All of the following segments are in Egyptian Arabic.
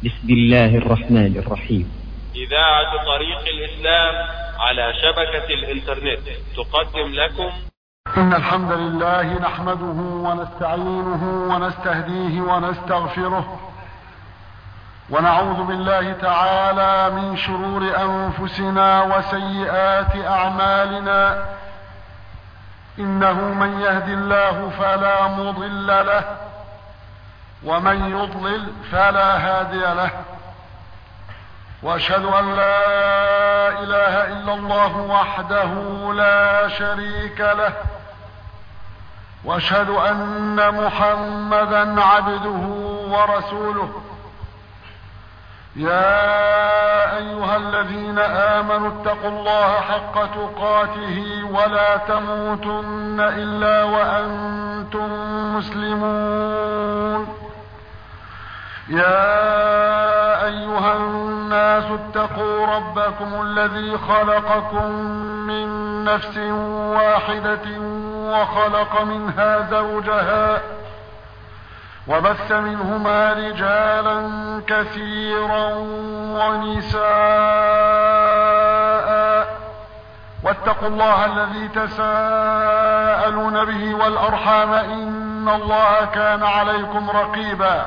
بسم الله الرحمن الرحيم إذاعة طريق الإسلام على شبكة الإنترنت تقدم لكم إن الحمد لله نحمده ونستعينه ونستهديه ونستغفره ونعوذ بالله تعالى من شرور أنفسنا وسيئات أعمالنا إنه من يهد الله فلا مضل له ومن يضلل فلا هادي له واشهد ان لا اله الا الله وحده لا شريك له واشهد ان محمدا عبده ورسوله يا ايها الذين امنوا اتقوا الله حق تقاته ولا تموتن الا وانتم مسلمون يا ايها الناس اتقوا ربكم الذي خلقكم من نفس واحده وخلق منها زوجها وبث منهما رجالا كثيرا ونساء واتقوا الله الذي تساءلون به والارحام ان الله كان عليكم رقيبا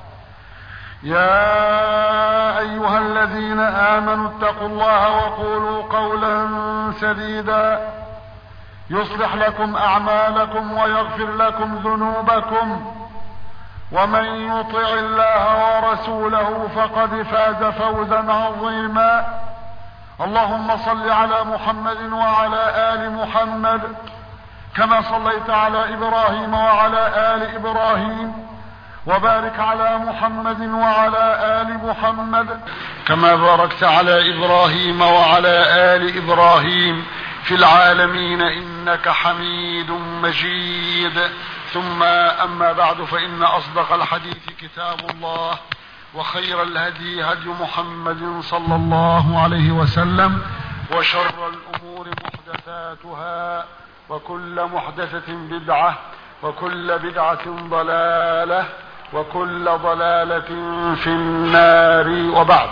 يا ايها الذين امنوا اتقوا الله وقولوا قولا سديدا يصلح لكم اعمالكم ويغفر لكم ذنوبكم ومن يطع الله ورسوله فقد فاز فوزا عظيما اللهم صل على محمد وعلى ال محمد كما صليت على ابراهيم وعلى ال ابراهيم وبارك على محمد وعلى ال محمد كما باركت على ابراهيم وعلى ال ابراهيم في العالمين انك حميد مجيد ثم اما بعد فان اصدق الحديث كتاب الله وخير الهدي هدي محمد صلى الله عليه وسلم وشر الامور محدثاتها وكل محدثه بدعه وكل بدعه ضلاله وكل ضلاله في النار وبعد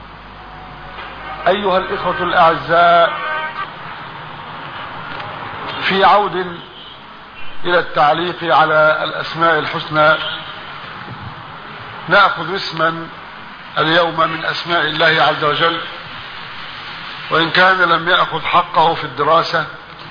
ايها الاخوه الاعزاء في عود الى التعليق على الاسماء الحسنى ناخذ اسما اليوم من اسماء الله عز وجل وان كان لم ياخذ حقه في الدراسه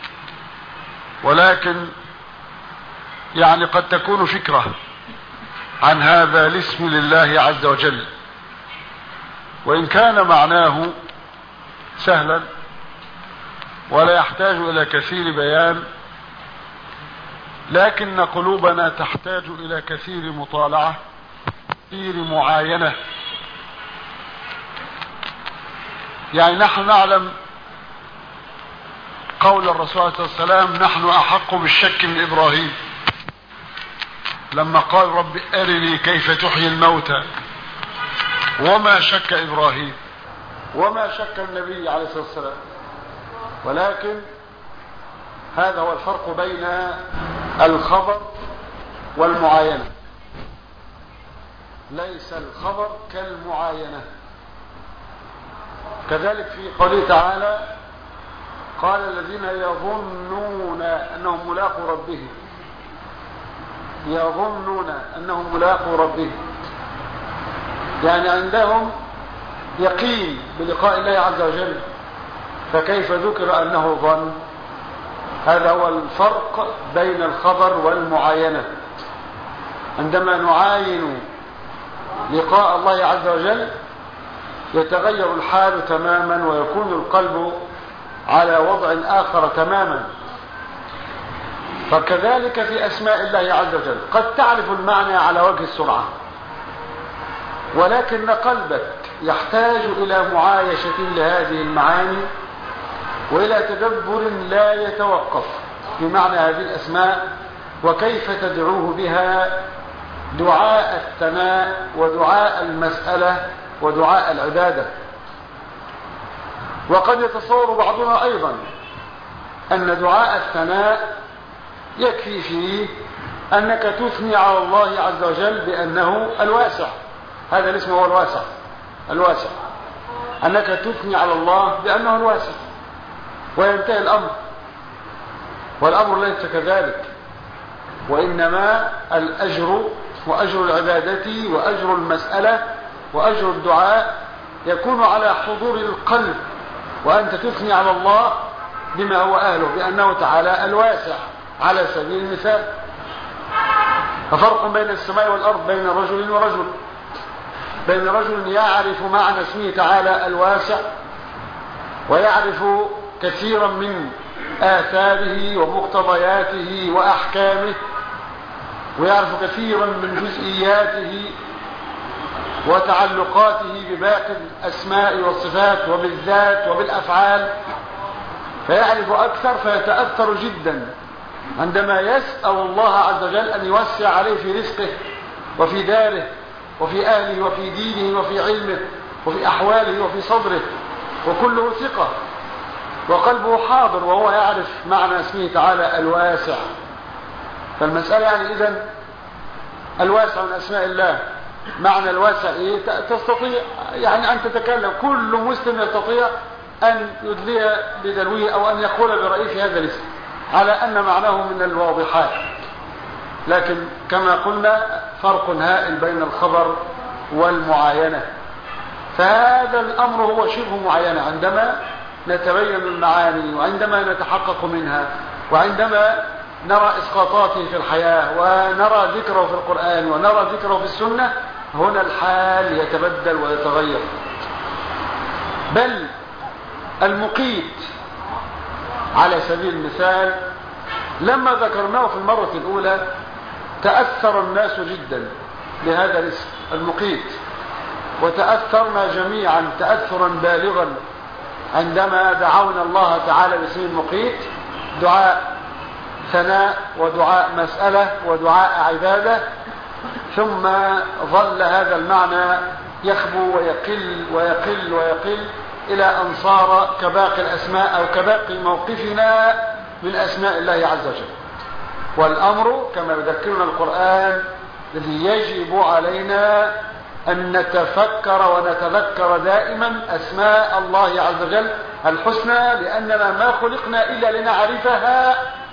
ولكن يعني قد تكون فكره عن هذا الاسم لله عز وجل وان كان معناه سهلا ولا يحتاج الى كثير بيان لكن قلوبنا تحتاج الى كثير مطالعه كثير معاينه يعني نحن نعلم قول الرسول عليه الصلاه والسلام نحن احق بالشك من ابراهيم لما قال رب ارني كيف تحيي الموتى وما شك ابراهيم وما شك النبي عليه الصلاه والسلام ولكن هذا هو الفرق بين الخبر والمعاينه ليس الخبر كالمعاينه كذلك في قوله تعالى قال الذين يظنون انهم ملاقوا ربهم يظنون انهم ملاقوا ربهم يعني عندهم يقين بلقاء الله عز وجل فكيف ذكر انه ظن هذا هو الفرق بين الخبر والمعاينه عندما نعاين لقاء الله عز وجل يتغير الحال تماما ويكون القلب على وضع اخر تماما فكذلك في اسماء الله عز وجل قد تعرف المعنى على وجه السرعه ولكن قلبك يحتاج الى معايشه لهذه المعاني والى تدبر لا يتوقف في معنى هذه الاسماء وكيف تدعوه بها دعاء الثناء ودعاء المساله ودعاء العباده وقد يتصور بعضنا ايضا ان دعاء الثناء يكفي فيه انك تثني على الله عز وجل بانه الواسع هذا الاسم هو الواسع الواسع أنك تثني على الله بأنه الواسع وينتهي الأمر والأمر ليس كذلك وإنما الأجر وأجر العبادة وأجر المسألة وأجر الدعاء يكون على حضور القلب وأنت تثني على الله بما هو أهله بأنه تعالى الواسع على سبيل المثال ففرق بين السماء والأرض بين رجل ورجل بين رجل يعرف معنى اسمه تعالى الواسع ويعرف كثيرا من آثاره ومقتضياته وأحكامه ويعرف كثيرا من جزئياته وتعلقاته بباقي الأسماء والصفات وبالذات وبالأفعال فيعرف أكثر فيتأثر جدا عندما يسأل الله عز وجل أن يوسع عليه في رزقه وفي داره وفي أهله وفي دينه وفي علمه وفي أحواله وفي صدره وكله ثقة وقلبه حاضر وهو يعرف معنى اسمه تعالى الواسع فالمسألة يعني إذن الواسع من أسماء الله معنى الواسع إيه تستطيع يعني أن تتكلم كل مسلم يستطيع أن يدلي بدلوه أو أن يقول برأيه في هذا الاسم على أن معناه من الواضحات لكن كما قلنا فرق هائل بين الخبر والمعاينة فهذا الأمر هو شبه معاينة عندما نتبين المعاني وعندما نتحقق منها وعندما نرى إسقاطاته في الحياة ونرى ذكره في القرآن ونرى ذكره في السنة هنا الحال يتبدل ويتغير بل المقيت على سبيل المثال لما ذكرناه في المرة الأولى تأثر الناس جدا بهذا الاسم المقيت وتأثرنا جميعا تأثرا بالغا عندما دعونا الله تعالى باسم المقيت دعاء ثناء ودعاء مسألة ودعاء عبادة ثم ظل هذا المعنى يخبو ويقل ويقل ويقل إلى أن صار كباقي الأسماء أو كباقي موقفنا من أسماء الله عز وجل والأمر كما يذكرنا القرآن الذي يجب علينا أن نتفكر ونتذكر دائما أسماء الله عز وجل الحسنى لأننا ما خلقنا إلا لنعرفها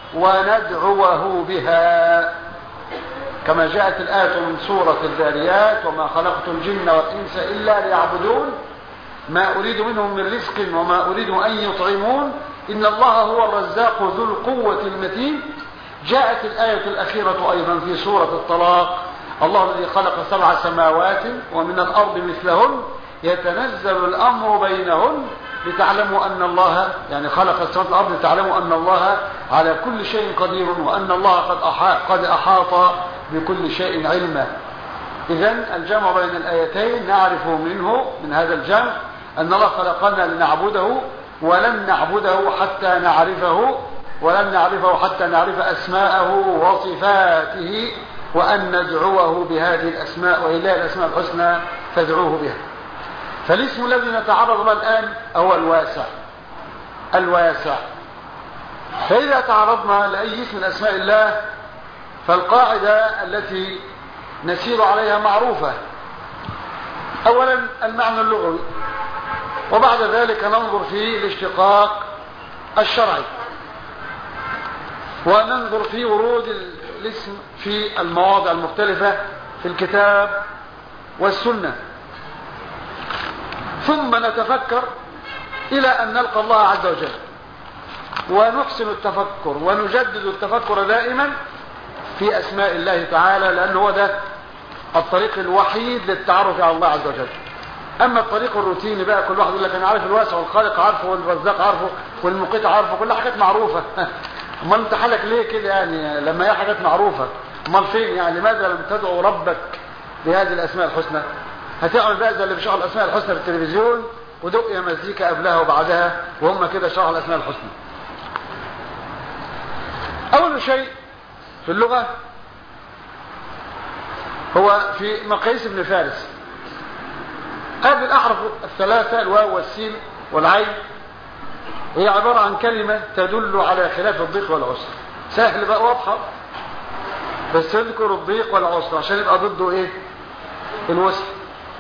وندعوه بها كما جاءت الآية من سورة الذاريات وما خلقت الجن والإنس إلا ليعبدون ما أريد منهم من رزق وما أريد أن يطعمون إن الله هو الرزاق ذو القوة المتين جاءت الآية الأخيرة أيضا في سورة الطلاق الله الذي خلق سبع سماوات ومن الأرض مثلهن يتنزل الأمر بينهن لتعلموا أن الله يعني خلق السماوات والأرض لتعلموا أن الله على كل شيء قدير وأن الله قد أحاط, قد أحاط بكل شيء علما إذا الجمع بين الآيتين نعرف منه من هذا الجمع أن الله خلقنا لنعبده ولن نعبده حتى نعرفه ولن نعرفه حتى نعرف أسماءه وصفاته وأن ندعوه بهذه الأسماء وإله الأسماء الحسنى فادعوه بها فالاسم الذي نتعرض له الآن هو الواسع الواسع فإذا تعرضنا لأي اسم من أسماء الله فالقاعدة التي نسير عليها معروفة أولا المعنى اللغوي وبعد ذلك ننظر في الاشتقاق الشرعي وننظر في ورود الاسم في المواضع المختلفة في الكتاب والسنة ثم نتفكر إلى أن نلقى الله عز وجل ونحسن التفكر ونجدد التفكر دائما في أسماء الله تعالى لأنه هو ده الطريق الوحيد للتعرف على الله عز وجل أما الطريق الروتيني بقى كل واحد يقول لك أنا عارف الواسع والخالق عارفه والرزاق عارفه والمقيت عارفه كل حاجات معروفة امال انت حالك ليه كده يعني لما هي حاجات معروفة امال فين يعني لماذا لم تدعو ربك بهذه الأسماء الحسنى هتعمل بقى زي اللي بيشغل الأسماء الحسنى في التلفزيون ودق يا مزيكا قبلها وبعدها وهم كده شرحوا الأسماء الحسنى أول شيء في اللغة هو في مقاييس ابن فارس هذه الأحرف الثلاثة الواو والسين والعين هي عبارة عن كلمة تدل على خلاف الضيق والعسر سهل بقى واضحة بس تذكر الضيق والعسر عشان يبقى ضده ايه الوسع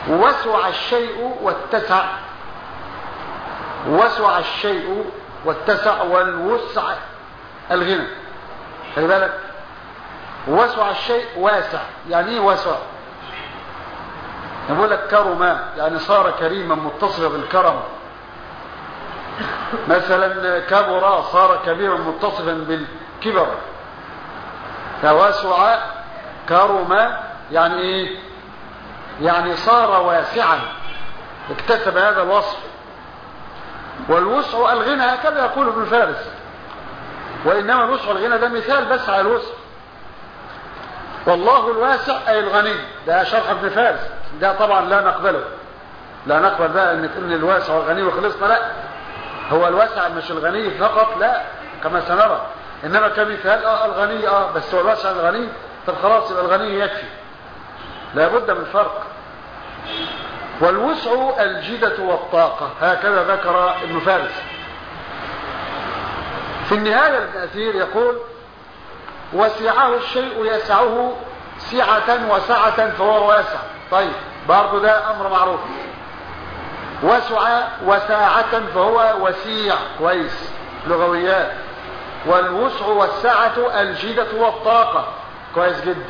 وسع الشيء واتسع وسع الشيء واتسع والوسع الغنى خلي بالك وسع الشيء واسع يعني ايه واسع نقول لك كرم يعني صار كريما متصلا بالكرم مثلا كبر صار كبيرا متصفا بالكبر فوسع كرم يعني ايه يعني صار واسعا اكتسب هذا الوصف والوسع الغنى هكذا يقول ابن فارس وإنما الوسع الغنى ده مثال بس على الوسع والله الواسع أي الغني ده شرح ابن فارس ده طبعا لا نقبله لا نقبل بقى ان تقول الواسع والغني وخلصنا لا هو الواسع مش الغني فقط لا كما سنرى انما كمثال اه الغني اه بس هو الواسع الغني طب خلاص يبقى الغني يكفي لابد من فرق والوسع الجدة والطاقة هكذا ذكر ابن فارس في النهاية ابن أثير يقول وسعه الشيء يسعه سعة وسعة فهو واسع طيب برضو ده أمر معروف وسع وساعة فهو وسيع كويس لغويات والوسع والسعة الجدة والطاقة كويس جدا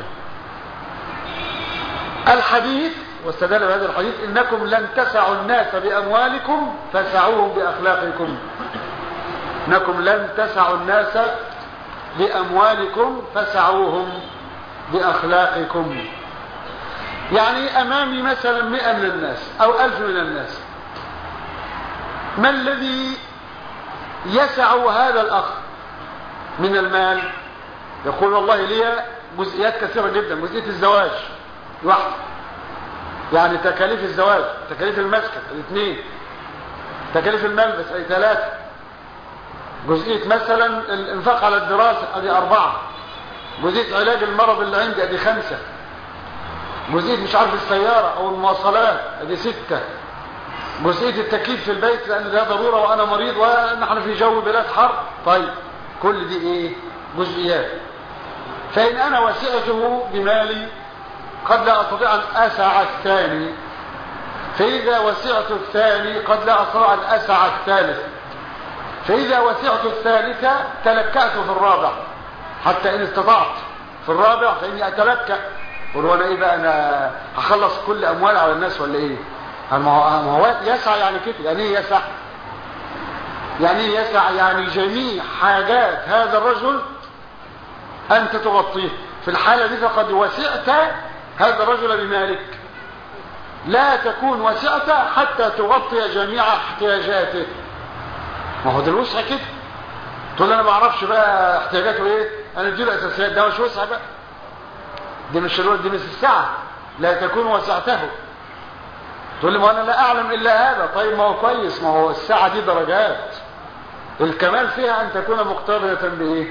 الحديث واستدل بهذا الحديث إنكم لن تسعوا الناس بأموالكم فسعوهم بأخلاقكم إنكم لن تسعوا الناس بأموالكم فسعوهم بأخلاقكم يعني أمامي مثلا مئة من الناس أو ألف من الناس ما الذي يسع هذا الأخ من المال يقول والله لي جزئيات كثيرة جدا جزئية الزواج واحدة يعني تكاليف الزواج تكاليف المسكن الاثنين تكاليف الملبس اي ثلاثة جزئية مثلا الانفاق على الدراسة ادي اربعة جزئية علاج المرض اللي عندي ادي خمسة جزئية مش عارف السيارة او المواصلات ادي ستة جزئية التكييف في البيت لان ده ضرورة وانا مريض ونحن في جو بلاد حر طيب كل دي ايه جزئيات فان انا وسعته بمالي قد لا استطيع ان اسع الثاني فاذا وسعت الثاني قد لا استطيع ان اسع الثالث فاذا وسعت الثالث تلكأت في الرابع حتى ان استطعت في الرابع فاني اتلكأ قول وانا ايه بقى انا هخلص كل اموال على الناس ولا ايه ما هو يسع يعني كده يعني ايه يسع يعني ايه يسع يعني جميع حاجات هذا الرجل انت تغطيه في الحالة دي فقد وسعت هذا الرجل بمالك لا تكون وسعت حتى تغطي جميع احتياجاته ما هو ده الوسع كده تقول انا ما اعرفش بقى احتياجاته ايه انا اديله اساسيات ده مش وسع بقى دي مش الوقت دي مش الساعه لا تكون وسعته تقول لي ما انا لا اعلم الا هذا طيب ما هو كويس ما هو الساعه دي درجات الكمال فيها ان تكون مقترنه بايه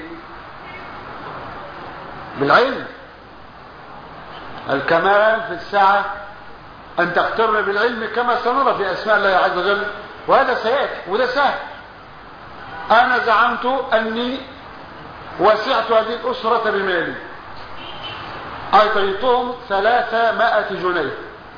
بالعلم الكمال في الساعة أن تقترن بالعلم كما سنرى في أسماء الله عز وجل وهذا سيأتي وده سهل أنا زعمت أني وسعت هذه الأسرة بمالي أعطيتهم ثلاثمائة جنيه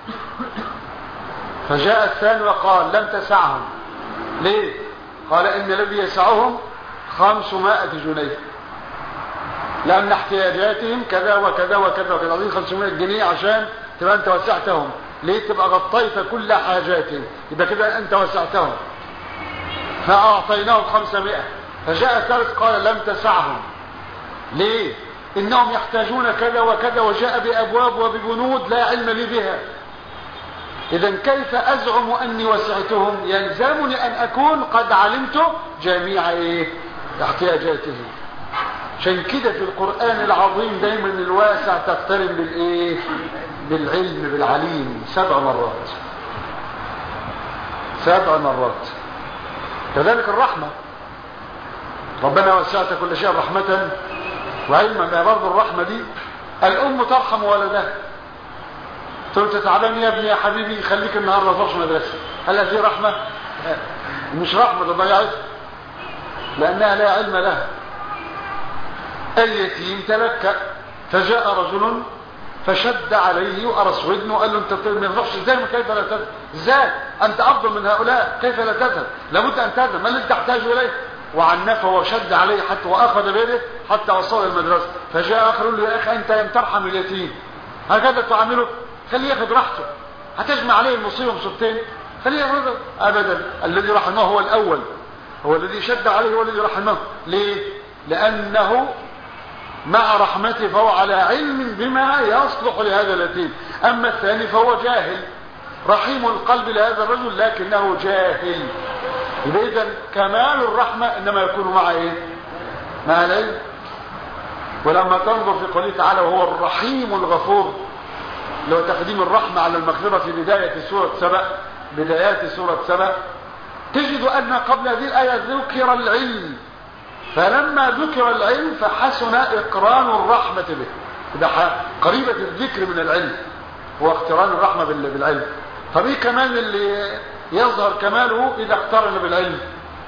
فجاء الثاني وقال لم تسعهم ليه قال إن الذي يسعهم خمسمائة جنيه لأن احتياجاتهم كذا وكذا وكذا وكذا عايزين 500 جنيه عشان تبقى أنت وسعتهم ليه تبقى غطيت كل حاجاتهم يبقى كده أنت وسعتهم فأعطيناهم 500 فجاء الثالث قال لم تسعهم ليه إنهم يحتاجون كذا وكذا وجاء بأبواب وببنود لا علم لي بها إذا كيف أزعم أني وسعتهم يلزمني أن أكون قد علمت جميع إيه احتياجاتهم عشان كده في القرآن العظيم دايما الواسع تقترن بالايه بالعلم بالعليم سبع مرات سبع مرات كذلك الرحمة ربنا وسعت كل شيء رحمة وعلما ما برضه الرحمة دي الأم ترحم ولدها تقول تعبان يا ابني يا حبيبي خليك النهارده ما تروحش مدرسة هل هذه رحمة؟ مش رحمة ده ضيعتها لأنها لا علم لها اليتيم تلكأ فجاء رجل فشد عليه وقرص ودنه وقال له انت ما تروحش ازاي كيف لا تذهب ازاي انت افضل من هؤلاء كيف لا تذهب لابد ان تذهب ما الذي تحتاج اليه وعنفه وشد عليه حتى واخذ بيده حتى وصل المدرسه فجاء اخر يقول له يا اخي انت لم ترحم اليتيم هكذا تعامله خليه ياخذ راحته هتجمع عليه المصيبه مصيبتين خليه ياخذ ابدا الذي رحمه هو الاول هو الذي شد عليه هو الذي رحمه ليه لانه مع رحمته فهو على علم بما يصلح لهذا اليتيم اما الثاني فهو جاهل رحيم القلب لهذا الرجل لكنه جاهل اذا كمال الرحمة انما يكون مع ايه مع العلم ولما تنظر في قوله تعالى وهو الرحيم الغفور لو تقديم الرحمة على المغفرة في بداية سورة سبأ بدايات سورة سبأ تجد أن قبل هذه الآية ذكر العلم فلما ذكر العلم فحسن إقران الرحمة به ده قريبة الذكر من العلم هو اقتران الرحمة بالعلم فبيه كمان اللي يظهر كماله إذا اقترن بالعلم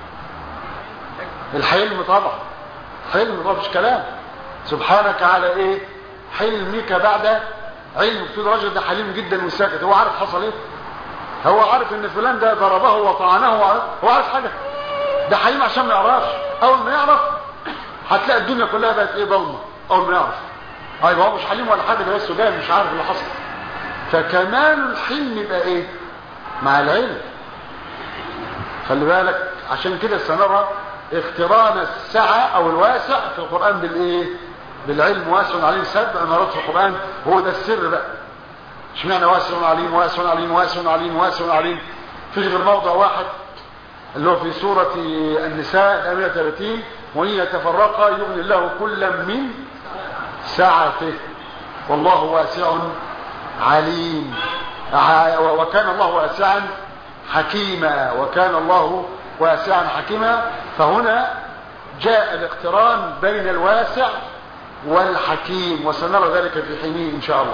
الحلم طبعا حلم طبعا مش كلام سبحانك على ايه حلمك بعد علم في الراجل ده حليم جدا وساكت هو عارف حصل ايه هو عارف ان فلان ده ضربه وطعنه هو عارف حاجه ده حليم عشان ما يعرفش اول ما يعرف هتلاقي الدنيا كلها بقت ايه ضلمه اول ما يعرف ايوه هو مش حليم ولا حاجه ده بس جاي مش عارف اللي حصل فكمال الحلم يبقى ايه مع العلم خلي بالك عشان كده سنرى اقتران السعة او الواسع في القرآن بالايه بالعلم واسع عليم سبع مرات في القرآن هو ده السر بقى اشمعنى واسع عليم واسع عليم واسع عليم واسع عليم فيش غير موضع واحد اللي هو في سورة النساء 130 وإن يتفرقا يغني الله كلا من سعته والله واسع عليم وكان الله واسعا حكيما وكان الله واسعا حكيما فهنا جاء الاقتران بين الواسع والحكيم وسنرى ذلك في حينه ان شاء الله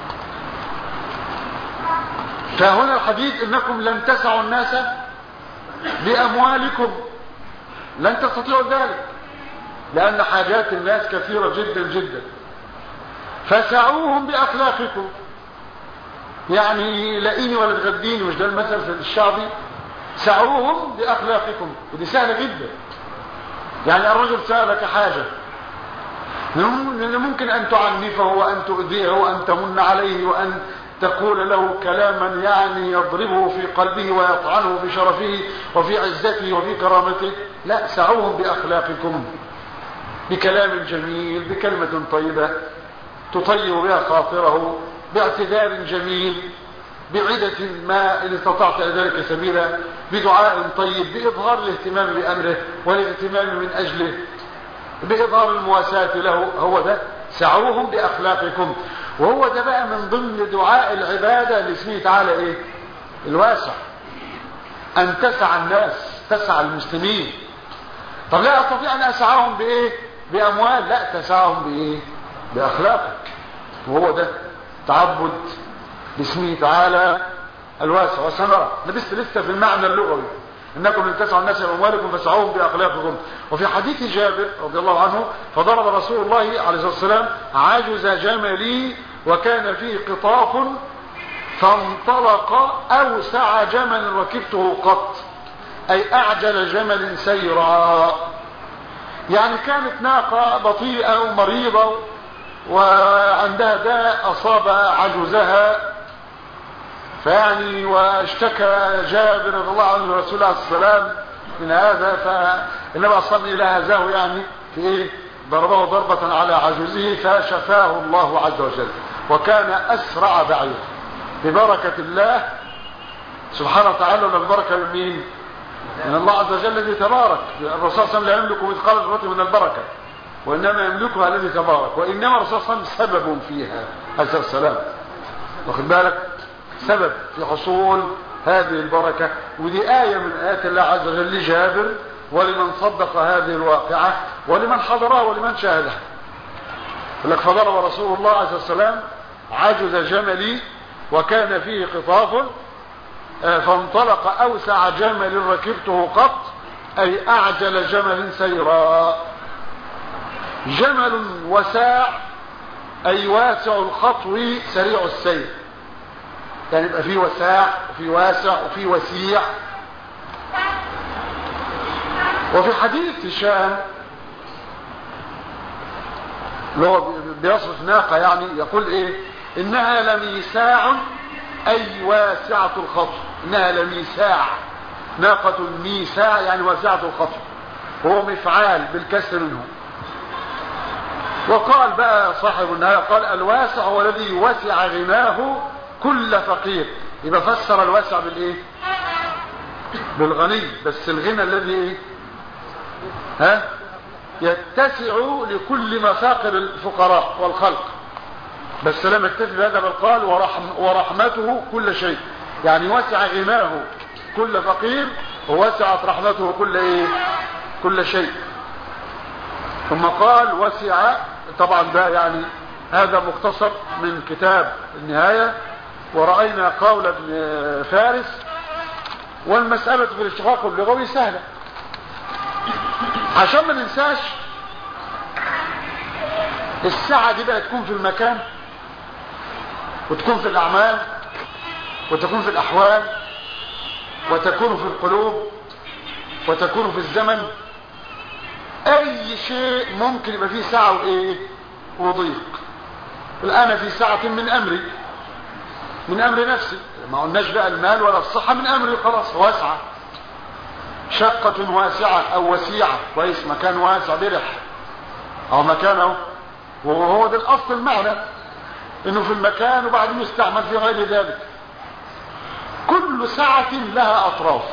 فهنا الحديث انكم لن تسعوا الناس باموالكم لن تستطيعوا ذلك لان حاجات الناس كثيرة جدا جدا فسعوهم باخلاقكم يعني لاقيني ولا تغديني مش ده المثل في الشعبي سعوهم باخلاقكم ودي سهله جدا يعني الرجل سالك حاجه ممكن ان تعنفه وان تؤذيه وان تمن عليه وان تقول له كلاما يعني يضربه في قلبه ويطعنه في شرفه وفي عزته وفي كرامته لا سعوهم باخلاقكم بكلام جميل بكلمه طيبه تطيب بها خاطره باعتذار جميل بعدة ما إن استطعت ذلك سبيلا بدعاء طيب بإظهار الاهتمام بأمره والاهتمام من أجله بإظهار المواساة له هو ده سعوهم بأخلاقكم وهو ده بقى من ضمن دعاء العبادة لاسمه تعالى إيه الواسع أن تسع الناس تسع المسلمين طب لا أستطيع أن أسعهم بإيه بأموال لا تسعهم بإيه بأخلاقك وهو ده تعبد باسمه تعالى الواسع وسنرى لبست لسه في المعنى اللغوي انكم لن تسعوا الناس باموالكم فسعوهم باخلاقكم وفي حديث جابر رضي الله عنه فضرب رسول الله عليه الصلاه والسلام عجز جملي وكان فيه قطاف فانطلق اوسع جمل ركبته قط اي اعجل جمل سيرا يعني كانت ناقه بطيئه ومريضه وعندها داء أصاب عجوزها فيعني واشتكى جابر رضي الله عنه رسول الله عليه السلام من هذا فالنبي أصلا إلى هزاه يعني في إيه ضربه ضربة على عجوزه فشفاه الله عز وجل وكان أسرع بعير ببركة الله سبحانه وتعالى البركة من مين من الله عز وجل الذي تبارك الرسول صلى الله عليه وسلم لا يملك مثقال ذرة من البركة وإنما يملكها الذي تبارك وإنما الرسول صلى الله عليه وسلم سبب فيها عليه السلام واخد بالك سبب في حصول هذه البركة ودي آية من آيات الله عز وجل لجابر ولمن صدق هذه الواقعة ولمن حضرها ولمن شاهدها لك فضرب رسول الله عليه السلام عجز جملي وكان فيه قطاف فانطلق أوسع جمل ركبته قط أي أعجل جمل سيرا جمل وساع أي واسع الخطو سريع السير يعني يبقى فيه وساع وفي واسع وفي وسيع وفي حديث هشام اللي هو بيصف ناقة يعني يقول ايه انها لميساع اي واسعة الخطر انها لميساع ناقة ميساع يعني واسعة الخطر هو مفعال بالكسر منه وقال بقى صاحب النهاية قال الواسع هو الذي وسع غناه كل فقير يبقى فسر الواسع بالايه بالغني بس الغنى الذي ايه ها يتسع لكل مفاقر الفقراء والخلق بس لم يكتفي بهذا بل قال ورحم ورحمته كل شيء يعني وسع غناه كل فقير ووسعت رحمته كل ايه كل شيء ثم قال وسع طبعا ده يعني هذا مختصر من كتاب النهاية ورأينا قول ابن فارس والمسألة في الاشتقاق اللغوي سهلة عشان ما ننساش الساعة دي بقى تكون في المكان وتكون في الأعمال وتكون في الأحوال وتكون في القلوب وتكون في الزمن أي شيء ممكن يبقى فيه ساعة وإيه وضيق الآن في ساعة من أمري من أمر نفسي ما قلناش بقى المال ولا الصحة من أمري خلاص واسعة شقة واسعة أو وسيعة كويس مكان واسع برح أو مكانه وهو ده الأصل المعنى إنه في المكان وبعدين يستعمل في غير ذلك كل ساعة لها أطراف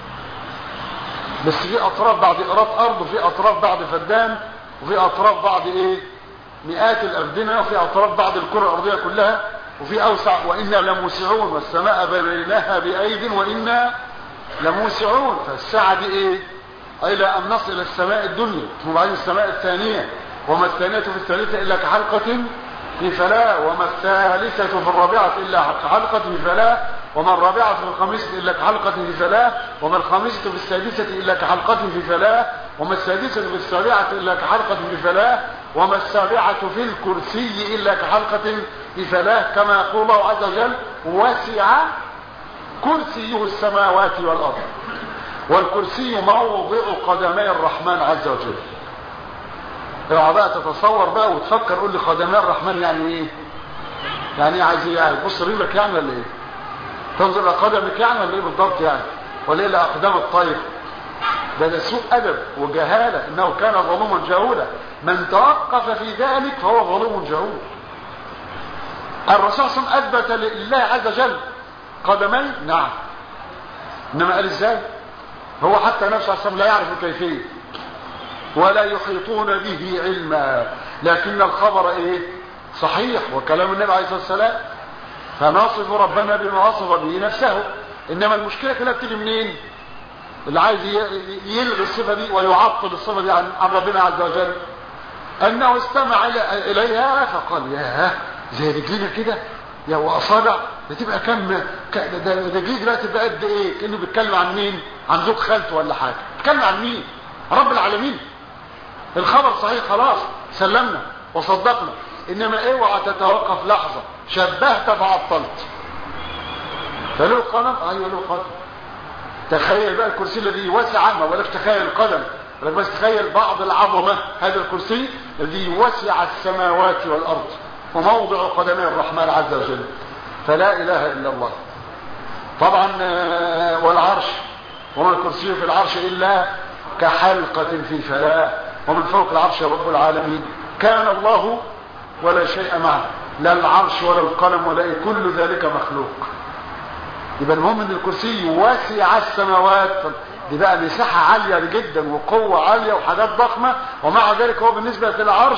بس في أطراف بعد إيراد أرض وفي أطراف بعد فدان وفي أطراف بعد إيه مئات الأفدنة وفي أطراف بعد الكرة الأرضية كلها وفي أوسع وإنا لموسعون والسماء بنيناها بأيد وإنا لموسعون فالساعة دي إيه إلى أن نصل إلى السماء الدنيا وبعدين السماء الثانية وما الثانية في الثالثة إلا كحلقة في فلاة وما الثالثة في الرابعة إلا كحلقة في فلاة وما الرابعة في الخامسة إلا كحلقة في فلاة وما الخامسة في السادسة إلا كحلقة في فلاة وما السادسة في السابعة إلا كحلقة في فلاة وما السابعة في الكرسي إلا كحلقة في فلاة كما يقول الله عز وجل وسع كرسيه السماوات والأرض والكرسي موضع قدمي الرحمن عز وجل اوعى بقى تتصور بقى وتفكر قول لي قدمي الرحمن يعني ايه يعني ايه عايز ايه يعني بص رجلك يعني ولا ايه تنظر الى قدمك يعني ولا ايه بالضبط يعني ولا ايه لاقدام الطير ده ده سوء ادب وجهاله انه كان ظلوما جهولا من توقف في ذلك فهو ظلوم جهول الرسول صلى الله عليه وسلم اثبت لله عز وجل قدمين نعم انما قال ازاي هو حتى نفسه صلى الله عليه وسلم لا يعرف الكيفيه ولا يحيطون به علما لكن الخبر ايه صحيح وكلام النبي عليه الصلاه والسلام فنصف ربنا بما وصف به نفسه انما المشكله كلها بتيجي منين اللي عايز يلغي الصفه دي ويعطل الصفه دي عن ربنا عز وجل انه استمع اليها فقال يا زي رجلينا كده يا واصابع ده تبقى كم ده ده جه دلوقتي بقى قد ايه كانه بيتكلم عن مين عن زوج خالته ولا حاجه بيتكلم عن مين رب العالمين الخبر صحيح خلاص سلمنا وصدقنا انما اوعى تتوقف لحظه شبهت فعطلت فله قدم ايوه له قدم تخيل بقى الكرسي الذي وسع ما بقولكش تخيل القدم لك بس تخيل بعض العظمه هذا الكرسي الذي وسع السماوات والارض وموضع قدمي الرحمن عز وجل فلا اله الا الله طبعا والعرش وما الكرسي في العرش الا كحلقه في فلاه ومن فوق العرش رب العالمين كان الله ولا شيء معه لا العرش ولا القلم ولا إيه كل ذلك مخلوق يبقى المهم ان الكرسي واسع السماوات دي بقى مساحة عالية جدا وقوة عالية وحاجات ضخمة ومع ذلك هو بالنسبة للعرش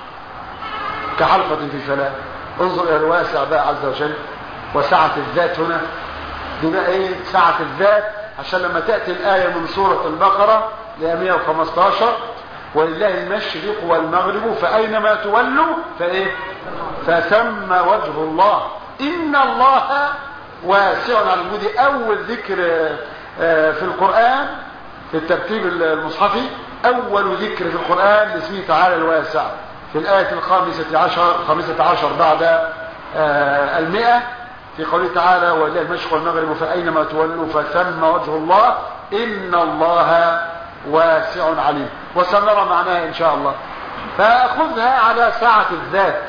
كحلقة في فلاة انظر الى الواسع بقى عز وجل وسعة الذات هنا دي بقى ايه سعة الذات عشان لما تأتي الآية من سورة البقرة ل 115 ولله المشرق والمغرب فأينما تولوا فإيه فثم وجه الله إن الله واسع على المودي أول ذكر في القرآن في الترتيب المصحفي أول ذكر في القرآن لاسمه تعالى الواسع في الآية الخامسة عشر, خامسة عشر بعد آه المئة في قوله تعالى ولله المشرق والمغرب فأينما تولوا فثم وجه الله إن الله واسع عليم وسنرى معناها إن شاء الله فأخذها على سعة الذات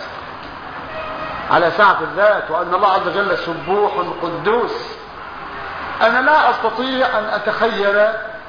على سعة الذات وأن الله عز وجل سبوح قدوس أنا لا أستطيع أن أتخيل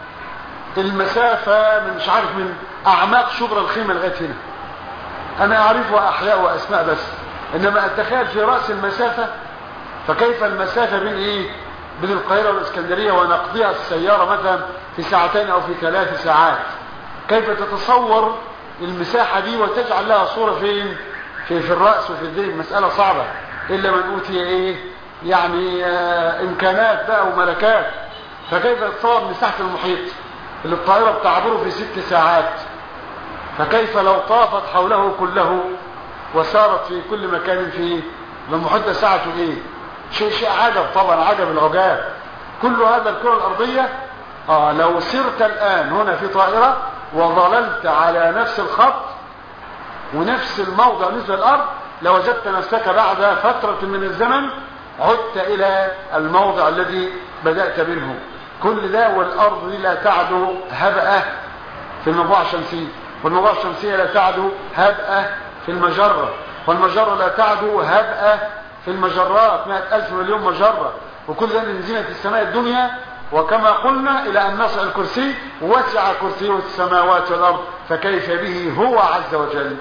المسافة من مش عارف من أعماق شبر الخيمة لغاية هنا أنا أعرفها أحياء وأسماء بس إنما أتخيل في رأس المسافة فكيف المسافة بين إيه بين القاهرة والإسكندرية ونقضيها السيارة مثلا في ساعتين أو في ثلاث ساعات كيف تتصور المساحة دي وتجعل لها صورة فين في, في الرأس وفي الذهن مسألة صعبة إلا من أوتي إيه يعني آه إمكانات بقى وملكات فكيف تتصور مساحة المحيط اللي الطائرة بتعبره في ست ساعات فكيف لو طافت حوله كله وسارت في كل مكان فيه المحيط ده ساعته ايه شيء شيء عجب طبعا عجب العجاب كل هذا الكرة الأرضية آه لو سرت الآن هنا في طائرة وظللت على نفس الخط ونفس الموضع نفس الأرض لوجدت نفسك بعد فترة من الزمن عدت إلى الموضع الذي بدأت منه كل ده والأرض دي لا تعدو هبأة في المجموعة الشمسية والمجموعة الشمسية لا تعدو هبأة في المجرة والمجرة لا تعدو هبأة في المجرات مئة ألف مليون مجرة وكل ده من زينة السماء الدنيا وكما قلنا إلى أن نصع الكرسي وسع كرسيه السماوات والأرض فكيف به هو عز وجل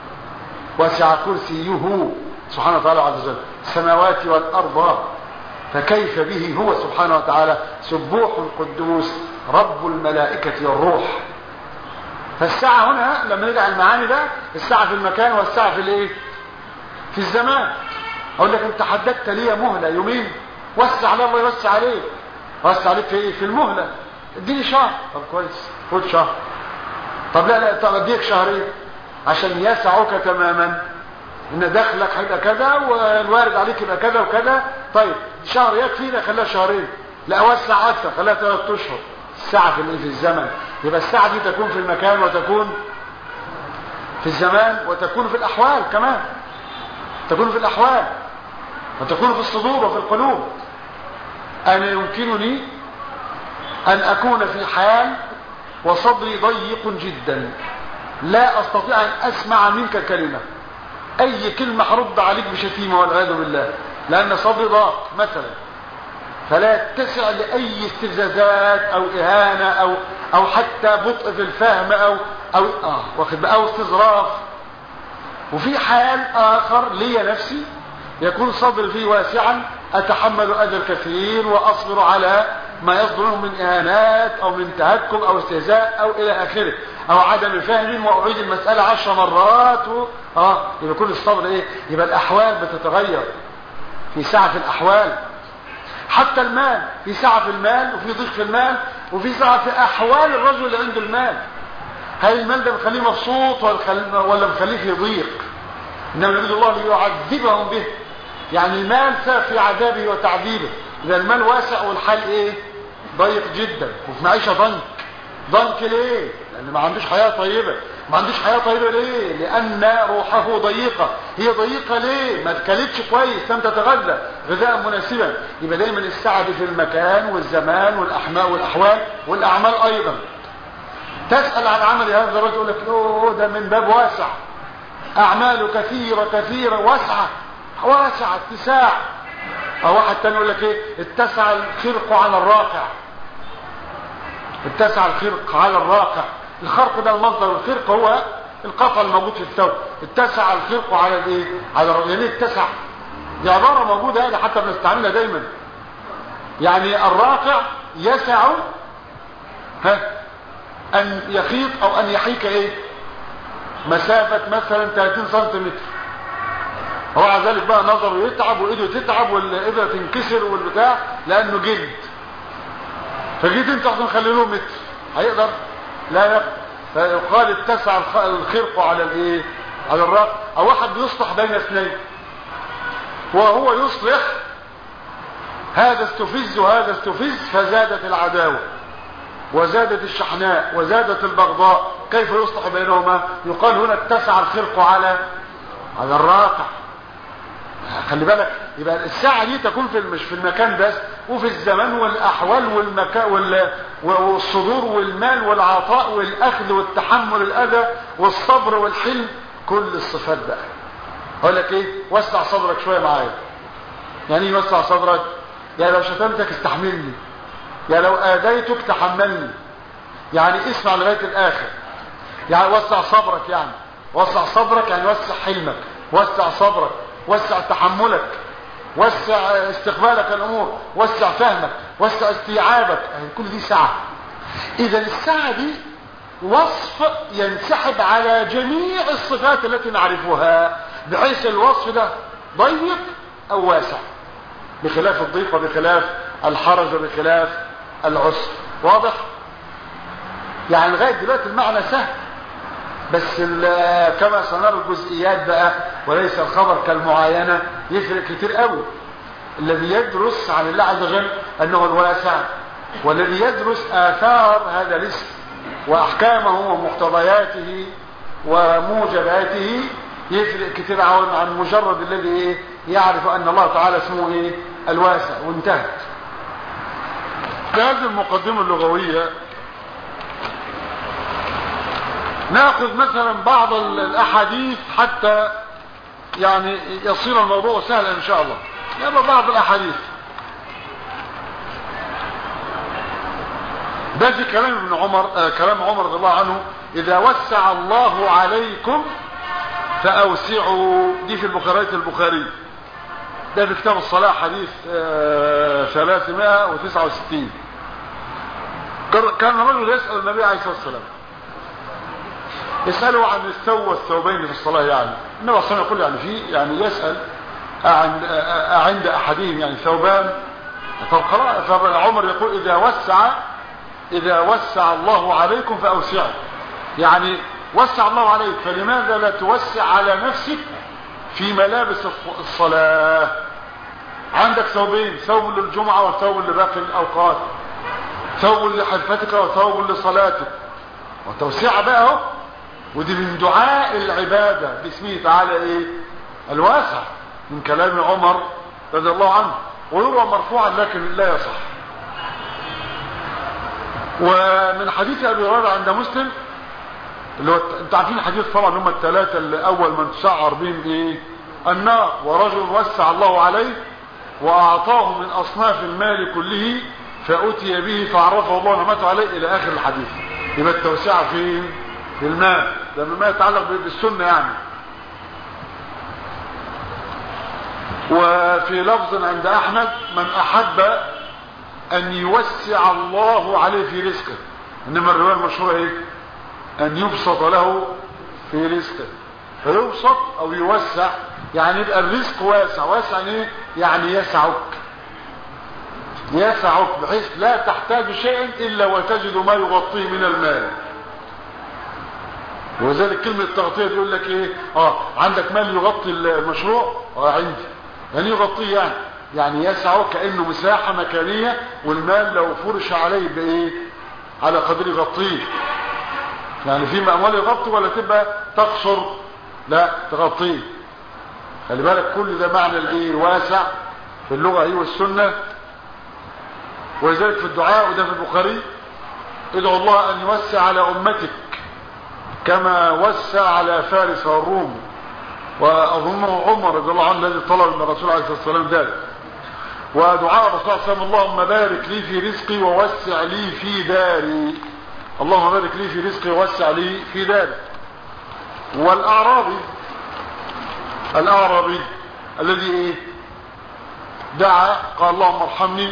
وسع كرسيه سبحانه وتعالى عز وجل السماوات والأرض فكيف به هو سبحانه وتعالى سبوح قدوس رب الملائكة والروح فالساعة هنا لما نرجع المعاني ده الساعة في المكان والساعة في الايه في الزمان اقول لك انت حددت لي مهلة يومين وسع على الله يوسع عليك وسع عليك في ايه في المهلة اديني شهر طب كويس خد شهر طب لا لا طب اديك شهرين عشان يسعك تماما ان دخلك هيبقى كذا والوارد عليك يبقى كذا وكذا طيب شهر يكفي لا خليها شهرين لا اوسع اكثر خليها ثلاث اشهر الساعه في في الزمن يبقى الساعه دي تكون في المكان وتكون في الزمان وتكون في الاحوال كمان تكون في الاحوال وتكون في الصدور وفي القلوب انا يمكنني ان اكون في حال وصدري ضيق جدا لا استطيع ان اسمع منك كلمه اي كلمة هرد عليك بشتيمة والعياذ بالله لان صدري ضاق مثلا فلا يتسع لاي استفزازات او اهانة او او حتى بطء في الفهم او او اه واخد بقى او استظراف وفي حال اخر لي نفسي يكون صدري فيه واسعا اتحمل اذى الكثير واصبر على ما يصدر منه من اهانات او من تهكم او استهزاء او الى اخره او عدم فهم واعيد المسألة عشر مرات و... اه يبقى كل الصبر ايه يبقى الاحوال بتتغير في سعة في الاحوال حتى المال في سعة في المال وفي ضيق في المال وفي سعة في احوال الرجل اللي عنده المال هل المال ده مخليه مبسوط ولا مخليه في ضيق انما يريد الله ليعذبهم به يعني المال سبب في عذابه وتعذيبه اذا المال واسع والحال ايه ضيق جدا وفي معيشة ضنك ضنك ليه لان ما عندوش حياة طيبة ما عندوش حياة طيبة ليه لان روحه ضيقة هي ضيقة ليه ما تكلتش كويس لم تتغذى غذاء مناسبا يبقى دايما السعد في المكان والزمان والاحماء والاحوال والاعمال ايضا تسأل عن عمل هذا الرجل يقول لك اوه ده من باب واسع اعماله كثيرة كثيرة واسعة واسعة اتساع او واحد تاني يقول لك ايه اتسع الخرق على الراقع اتسع الخرق على الراقع الخرق ده المصدر الخرق هو القطع الموجود في الثوب اتسع الخرق على الايه على الراقع يعني اتسع دي عبارة موجودة هذا حتى بنستعملها دايما يعني الراقع يسع ها ان يخيط او ان يحيك ايه مسافة مثلا 30 سنتيمتر هو على ذلك بقى نظره يتعب وايده تتعب والابره تنكسر والبتاع لانه جلد فجيت انت عشان خلي له متر هيقدر لا يقدر فيقال اتسع الخرق على الايه على الرق او واحد بيصلح بين اثنين وهو يصلح هذا استفز وهذا استفز فزادت العداوه وزادت الشحناء وزادت البغضاء كيف يصلح بينهما يقال هنا اتسع الخرق على على الراقع خلي بالك يبقى الساعة دي تكون في مش في المكان بس وفي الزمان والأحوال والمكان وال... والصدور والمال والعطاء والأخذ والتحمل الأذى والصبر والحلم كل الصفات بقى اقول لك ايه وسع صدرك شوية معايا يعني ايه وسع صدرك يعني لو شتمتك استحملني يعني لو آذيتك تحملني يعني اسمع لغاية الآخر يعني وسع صبرك يعني وسع صدرك يعني وسع حلمك وسع صبرك وسع تحملك وسع استقبالك الامور وسع فهمك وسع استيعابك يعني كل دي سعة اذا السعة دي وصف ينسحب على جميع الصفات التي نعرفها بحيث الوصف ده ضيق او واسع بخلاف الضيق وبخلاف الحرج وبخلاف العسر واضح يعني لغاية دلوقتي المعنى سهل بس كما سنرى الجزئيات بقى وليس الخبر كالمعاينة يفرق كتير قوي الذي يدرس عن الله عز وجل انه الواسع والذي يدرس اثار هذا الاسم واحكامه ومقتضياته وموجباته يفرق كتير عن عن مجرد الذي ايه يعرف ان الله تعالى اسمه ايه الواسع وانتهت هذه المقدمة اللغوية ناخذ مثلا بعض الاحاديث حتى يعني يصير الموضوع سهلا ان شاء الله يبقى بعض الاحاديث ده في كلام ابن عمر آه كلام عمر رضي الله عنه اذا وسع الله عليكم فاوسعوا دي في البخاري البخاري ده في كتاب الصلاة حديث آه 369 كان رجل يسأل النبي عليه الصلاة والسلام يسأله عن الثوب والثوبين في الصلاة يعني النبي صلى الله عليه وسلم يقول يعني في يعني يسأل عند, عند أحدهم يعني ثوبان فعمر يقول إذا وسع إذا وسع الله عليكم فأوسعوا يعني وسع الله عليك فلماذا لا توسع على نفسك في ملابس الصلاة عندك ثوبين ثوب للجمعة وثوب لباقي الأوقات ثوب لحرفتك وثوب لصلاتك وتوسيع بقى اهو ودي من دعاء العبادة باسمه تعالى ايه الواسع من كلام عمر رضي الله عنه ويروى مرفوعا لكن لا يصح ومن حديث ابي هريره عند مسلم اللي هو انتوا عارفين الحديث طبعا هم الثلاثه اللي اول من تشعر بهم ايه النار ورجل وسع الله عليه واعطاه من اصناف المال كله فاتي به فعرفه الله نعمته عليه الى اخر الحديث يبقى التوسعه فين في المال ده مما يتعلق بالسنه يعني وفي لفظ عند احمد من احب ان يوسع الله عليه في رزقه انما الروايه المشهوره ايه ان يبسط له في رزقه فيبسط او يوسع يعني يبقى الرزق واسع واسع ايه يعني يسعك يسعك بحيث لا تحتاج شيئا الا وتجد ما يغطيه من المال وذلك كلمة تغطية يقول لك ايه اه عندك مال يغطي المشروع اه عندي يعني يغطيه يعني يعني يسعه كأنه مساحة مكانية والمال لو فرش عليه بايه على قدر يغطيه يعني في اموال يغطي ولا تبقى تقصر لا تغطيه خلي بالك كل ده معنى الايه الواسع في اللغة ايه والسنة ولذلك في الدعاء وده في البخاري ادعو الله ان يوسع على امتك كما وسع على فارس والروم واظنه عمر رضي الله عنه الذي طلب من الرسول عليه الصلاه والسلام ذلك ودعاء الرسول صلى الله عليه وسلم اللهم بارك لي في رزقي ووسع لي في داري اللهم بارك لي في رزقي ووسع لي في داري والاعرابي الاعرابي الذي ايه دعا قال اللهم ارحمني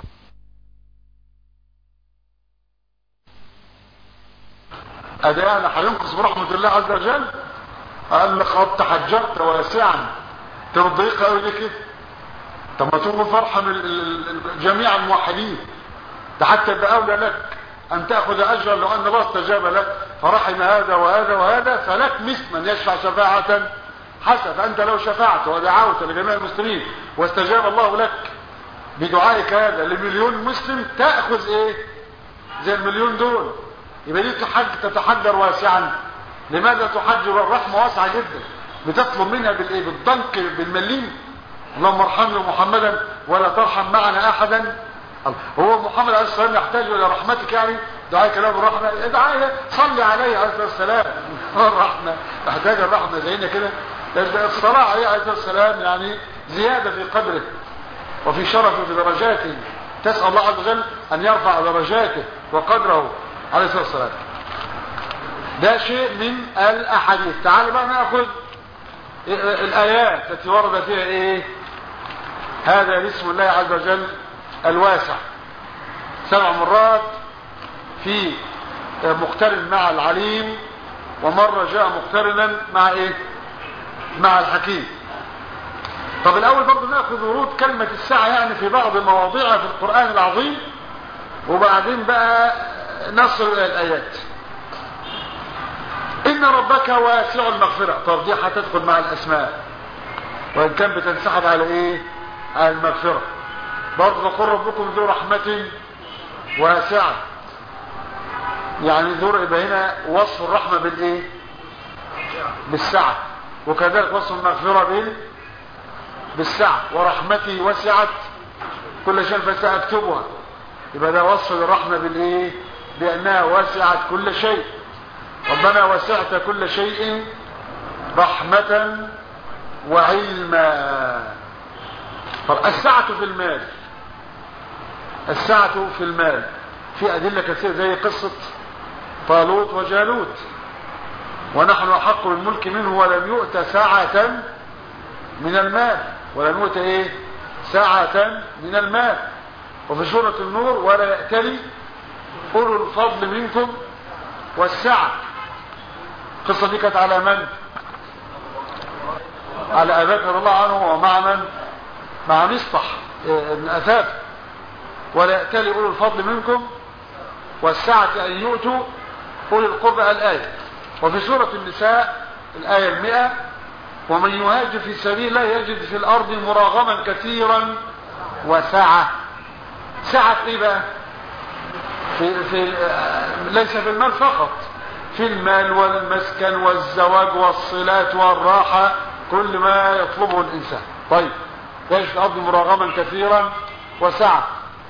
أداء هينقص برحمة الله عز وجل قال لك قد تحجرت واسعا ترضيك قوي ليه كده طب ما تقول فرحة من جميع الموحدين ده حتى يبقى اولى لك ان تاخذ اجرا لو ان الله استجاب لك فرحم هذا وهذا وهذا فلك مثل من يشفع شفاعة حسب انت لو شفعت ودعوت لجميع المسلمين واستجاب الله لك بدعائك هذا لمليون مسلم تاخذ ايه زي المليون دول يبقى دي تحج تتحجر واسعا لماذا تحجر الرحمة واسعة جدا بتطلب منها بالايه بالضنك بالمليم اللهم ارحمنا محمدا ولا ترحم معنا احدا هو محمد عليه الصلاه والسلام يحتاج الى رحمتك يعني دعاء كلام الرحمه ادعاء صلي عليه عليه الصلاه والسلام الرحمه يحتاج الرحمه زينا كده الصلاه عليه عليه الصلاه والسلام يعني زياده في قدره وفي شرفه في درجاته تسال الله عز وجل ان يرفع درجاته وقدره عليه الصلاه والسلام ده شيء من الاحاديث تعال بقى ناخذ الايات التي ورد فيها ايه هذا اسم الله عز وجل الواسع سبع مرات في مقترن مع العليم ومرة جاء مقترنا مع ايه مع الحكيم طب الاول برضه ناخذ ورود كلمة الساعة يعني في بعض مواضيعها في القرآن العظيم وبعدين بقى نصل الى الايات ان ربك واسع المغفرة طب دي هتدخل مع الاسماء وان كان بتنسحب على ايه على المغفرة برضه نقول ربكم ذو رحمة واسعة يعني ذو يبقى هنا وصف الرحمة بالايه بالسعة وكذلك وصف المغفرة بال بالسعة ورحمتي وسعت كل شيء فسأكتبها يبقى ده وصف الرحمة بالايه بانها وسعت كل شيء ربنا وسعت كل شيء رحمة وعلما السعة في المال السعة في المال في أدلة كثيرة زي قصة طالوت وجالوت ونحن أحق بالملك منه ولم يؤت ساعة من المال ولم يؤت إيه ساعة من المال وفي سورة النور ولا يأتلي أولو الفضل منكم والسعة القصة دي كانت على من على أبي بكر الله عنه ومع من مع مصطح ابن أثاف ولا يأتلي أولو الفضل منكم والسعة أن يؤتوا أولي القربى الآية وفي سورة النساء الآية المئة ومن يهاجر في سبيل الله يجد في الأرض مراغما كثيرا وسعة سعة ايه بقى في, في ليس في المال فقط في المال والمسكن والزواج والصلات والراحة كل ما يطلبه الإنسان طيب يجد في الأرض مراغما كثيرا وسعة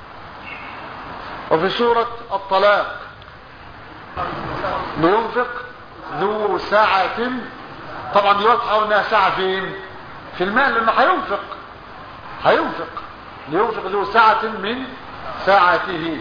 وفي سورة الطلاق لينفق ذو ساعة طبعا دي واضحة انها ساعة فين في المال لانه هينفق هينفق لينفق ذو ساعة من ساعته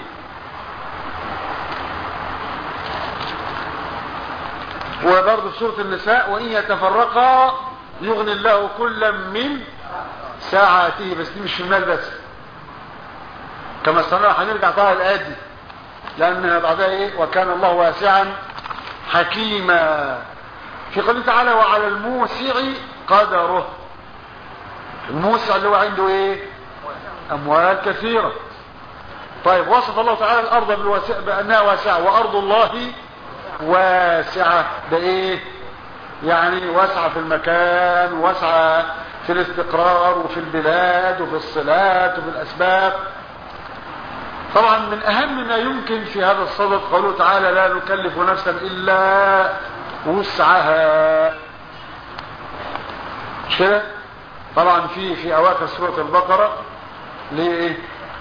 وبرضه في سورة النساء وإن يتفرقا يغني الله كلا من ساعته بس دي مش في المال بس كما استمر هنرجع طبعا الآيات دي لأن بعدها إيه وكان الله واسعا حكيما في قوله تعالى وعلى الموسع قدره الموسع اللي هو عنده ايه اموال كثيرة طيب وصف الله تعالى الارض بالواسع بانها واسعة وارض الله واسعة ده ايه يعني واسعة في المكان واسعة في الاستقرار وفي البلاد وفي الصلات وفي الاسباب طبعا من اهم ما يمكن في هذا الصدد قوله تعالى لا نكلف نفسا الا وسعها مش كده طبعا في في اواخر سوره البقره ليه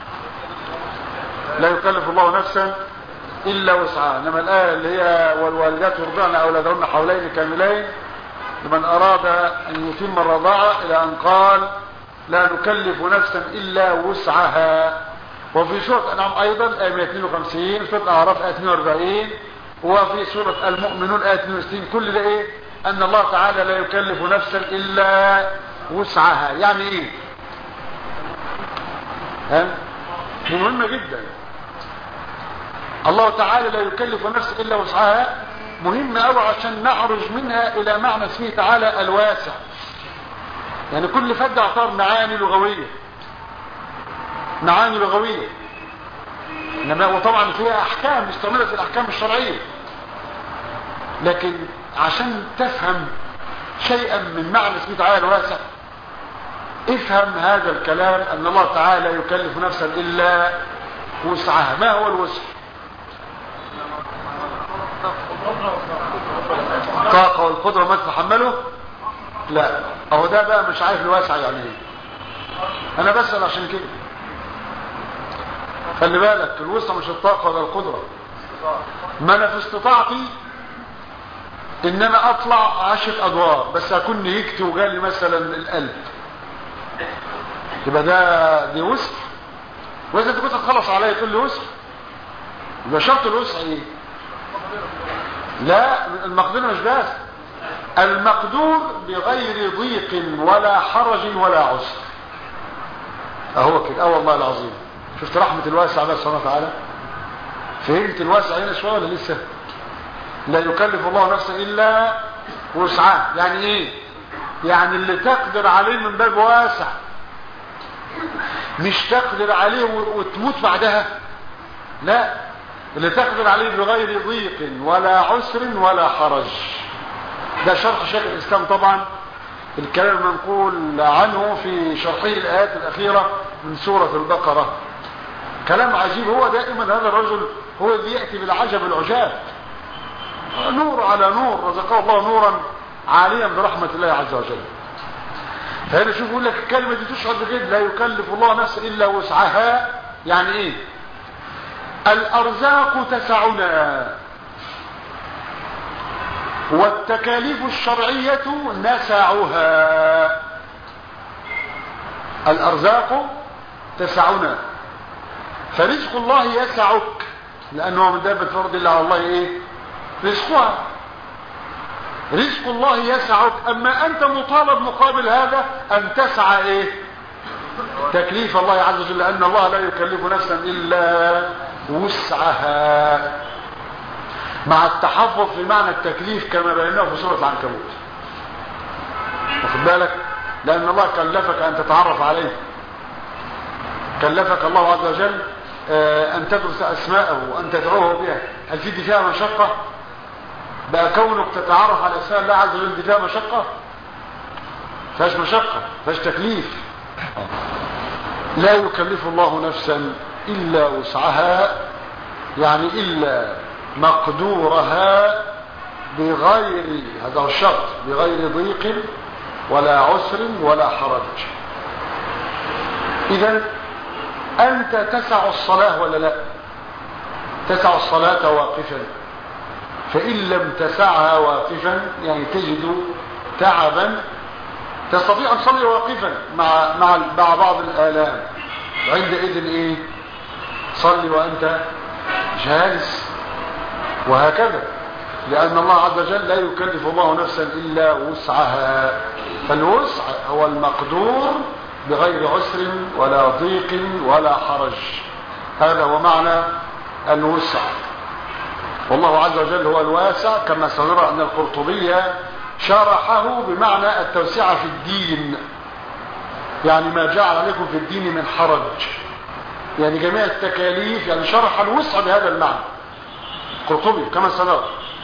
لا يكلف الله نفسا الا وسعها انما الايه اللي هي والوالدات يرضعن اولادهن حولين كاملين لمن اراد ان يتم الرضاعه الى ان قال لا نكلف نفسا الا وسعها وفي سوره انعام ايضا ايه 152 سوره الاعراف ايه 42 وفي سورة المؤمنون آية 62 كل ده ايه ان الله تعالى لا يكلف نفسا الا وسعها يعني ايه ها دي مهمة جدا الله تعالى لا يكلف نفسا الا وسعها مهمة قوي عشان نعرج منها الى معنى اسمه تعالى الواسع يعني كل فد اعتبر معاني لغوية معاني لغوية انما وطبعا فيها احكام مستمرة في الاحكام الشرعية لكن عشان تفهم شيئا من معنى اسمه تعالى الواسع افهم هذا الكلام ان الله تعالى يكلف نفسا الا وسعها ما هو الوسع الطاقة والقدرة ما تتحمله لا اهو ده بقى مش عارف الواسع يعني ايه انا بسأل عشان كده خلي بالك الوسع مش الطاقة ولا القدرة ما انا في استطاعتي ان انا اطلع عشر ادوار بس اكون نهيكت وجالي مثلا القلب يبقى ده دي وسع واذا انت كنت تخلص عليا تقول لي وسع يبقى شرط الوسع ايه لا المقدور مش بس المقدور بغير ضيق ولا حرج ولا عسر اهو كده اه والله العظيم شفت رحمة الواسع بس سبحانه وتعالى فهمت الواسع هنا شوية ولا لسه لا يكلف الله نفسا الا وسعها يعني ايه يعني اللي تقدر عليه من باب واسع مش تقدر عليه وتموت بعدها لا اللي تقدر عليه بغير ضيق ولا عسر ولا حرج ده شرح شيخ الاسلام طبعا الكلام المنقول عنه في شرحه الايات الاخيره من سوره البقره كلام عجيب هو دائما هذا الرجل هو الذي ياتي بالعجب العجاب نور على نور رزقه الله نورا عاليا برحمه الله عز وجل فهنا شوف يقول لك الكلمه دي تشعر بكده لا يكلف الله نفسا الا وسعها يعني ايه الارزاق تسعنا والتكاليف الشرعية نسعها الأرزاق تسعنا فرزق الله يسعك لأنه من دابة فرض الله على الله إيه رزقها رزق الله يسعك أما أنت مطالب مقابل هذا أن تسعى إيه تكليف الله عز وجل لأن الله لا يكلف نفسا إلا وسعها مع التحفظ في معنى التكليف كما بيناه في سورة العنكبوت واخد بالك لأن الله كلفك أن تتعرف عليه كلفك الله عز وجل أن تدرس أسماءه وأن تدعوه بها هل في دي فيها مشقة بقى كونك تتعرف على أسماء الله عز وجل دي فيها مشقة فيهاش مشقة فيهاش تكليف لا يكلف الله نفسا إلا وسعها يعني إلا مقدورها بغير هذا هو الشرط بغير ضيق ولا عسر ولا حرج اذا انت تسع الصلاة ولا لا تسع الصلاة واقفا فان لم تسعها واقفا يعني تجد تعبا تستطيع ان تصلي واقفا مع مع مع بعض الالام عندئذ ايه صلي وانت جالس وهكذا لأن الله عز وجل لا يكلف الله نفسا إلا وسعها فالوسع هو المقدور بغير عسر ولا ضيق ولا حرج هذا هو معنى الوسع والله عز وجل هو الواسع كما سنرى أن القرطبية شرحه بمعنى التوسعة في الدين يعني ما جعل عليكم في الدين من حرج يعني جميع التكاليف يعني شرح الوسع بهذا المعنى قرطبي كما سنرى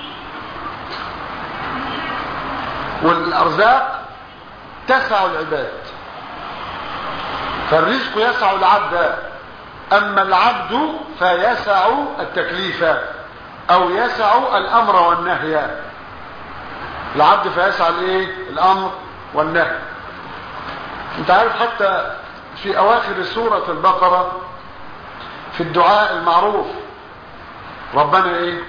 والارزاق تسع العباد فالرزق يسع العبد اما العبد فيسع التكليف او يسع الامر والنهي العبد فيسع الايه الامر والنهي انت عارف حتى في اواخر سورة البقرة في الدعاء المعروف ربنا ايه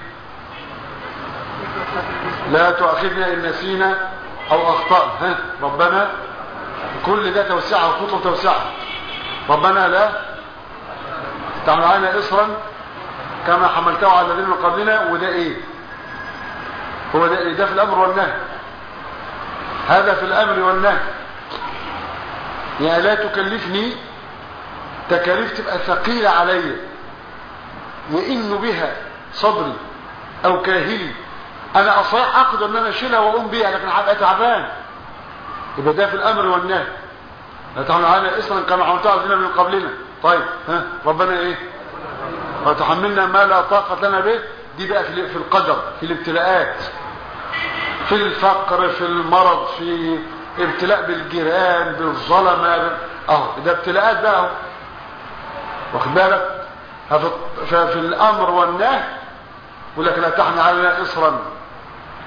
لا تؤاخذنا ان نسينا او اخطأنا ها ربنا كل ده توسعه وخطوه توسعه ربنا لا تعمل علينا اصرا كما حملته على الذين من قبلنا وده ايه هو ده ايه ده في الامر والنهي هذا في الامر والنهي يعني لا تكلفني تكاليف تبقى ثقيلة علي يئن بها صدري او كاهلي انا اصيح اقدر ان انا اشيلها واقوم بيها لكن هبقى تعبان يبقى ده في الامر والنهي لا تعمل علينا اسرا كما حملتها على الذين من قبلنا طيب ها ربنا ايه وتحملنا ما لا طاقة لنا به دي بقى في في القدر في الابتلاءات في الفقر في المرض في ابتلاء بالجيران بالظلمة اهو ده ابتلاءات بقى اهو واخد بالك ففي الامر والنهي يقول لك لا تحمل علينا اصرا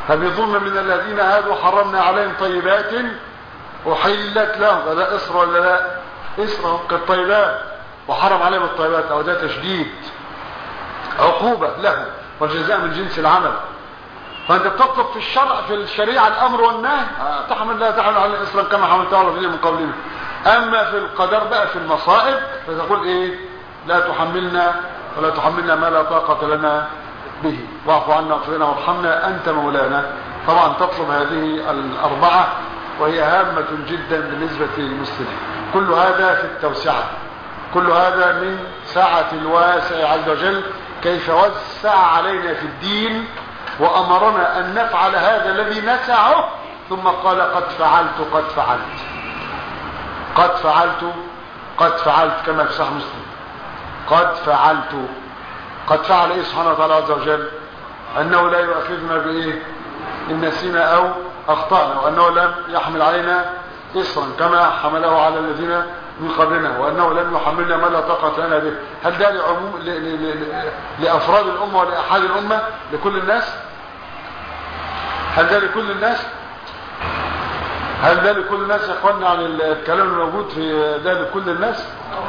هل يظن من الذين هادوا حرمنا عليهم طيبات أحلت لهم لا إسر ولا لا إسر كالطيبات وحرم عليهم الطيبات أو ده تشديد عقوبة له والجزاء من جنس العمل فأنت بتطلب في الشرع في الشريعة الأمر والنهي آه، تحمل لا تحمل على الإسلام كما حملته على الذين من قبلنا أما في القدر بقى في المصائب فتقول إيه لا تحملنا ولا تحملنا ما لا طاقة لنا به واعف عنا واغفر لنا وارحمنا أنت مولانا طبعا تطلب هذه الأربعة وهي هامة جدا بالنسبة للمسلمين كل هذا في التوسعة كل هذا من سعة الواسع عز وجل كيف وسع علينا في الدين وأمرنا أن نفعل هذا الذي نسعه ثم قال قد فعلت قد فعلت قد فعلت قد فعلت كما في صحيح مسلم قد فعلت قد فعل ايه سبحانه وتعالى عز وجل انه لا يؤاخذنا بايه ان نسينا او اخطانا وانه لم يحمل علينا اصرا كما حمله على الذين من قبلنا وانه لم يحملنا ما لا طاقه لنا به هل ده لعموم ل... ل... ل... لافراد الامه ولاحاد الامه لكل الناس هل ده لكل الناس هل ده لكل الناس يا اخوانا عن الكلام الموجود في ده لكل الناس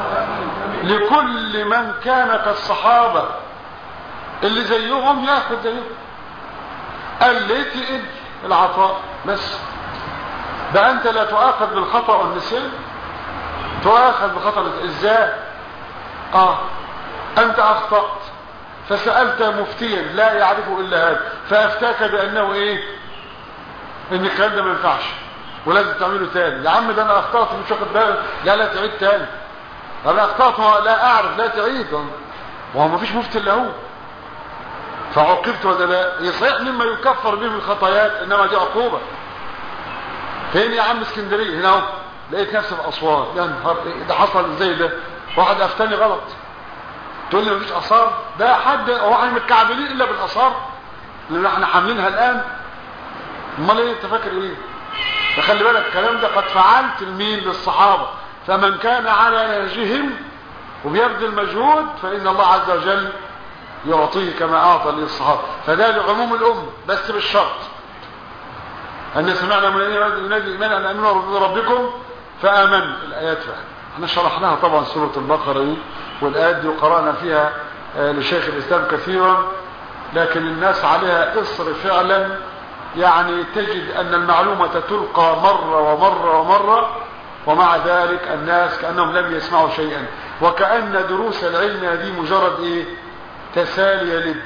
لكل من كان كالصحابة اللي زيهم ياخد زيهم قلت ادي العطاء بس ده انت لا تؤاخذ بالخطأ والنسيان تؤاخذ بخطأ ازاي اه انت اخطأت فسألت مفتيا لا يعرفه الا هذا فافتاك بانه ايه ان الكلام ده ما ينفعش ولازم تعمله تاني يا عم ده انا اخطأت مش واخد بالي لا لا تعيد تاني انا اخطأت لا اعرف لا تعيد وهو ما فيش مفتي الا هو فعوقبت ولا لا صحيح مما يكفر به من الخطايات انما دي عقوبة فين يا عم اسكندريه هنا اهو لقيت نفسي في اسوان يا نهار ايه ده حصل ازاي ده واحد افتاني غلط تقول لي مفيش اثار ده حد هو احنا متكعبلين الا بالاثار اللي احنا حاملينها الان امال ايه انت فاكر ايه فخلي بالك الكلام ده قد فعلت المين للصحابه فمن كان على نهجهم وبيبذل مجهود فإن الله عز وجل يعطيه كما أعطى للصحابة فده لعموم الأمة بس بالشرط أن سمعنا من ينادي الإيمان أن أمنوا بربكم فآمن الآيات فهم احنا شرحناها طبعا سورة البقرة دي والآيات دي وقرأنا فيها لشيخ الإسلام كثيرا لكن الناس عليها إصر فعلا يعني تجد أن المعلومة تلقى مرة ومرة ومرة ومع ذلك الناس كأنهم لم يسمعوا شيئا وكأن دروس العلم هذه مجرد ايه تسالي لب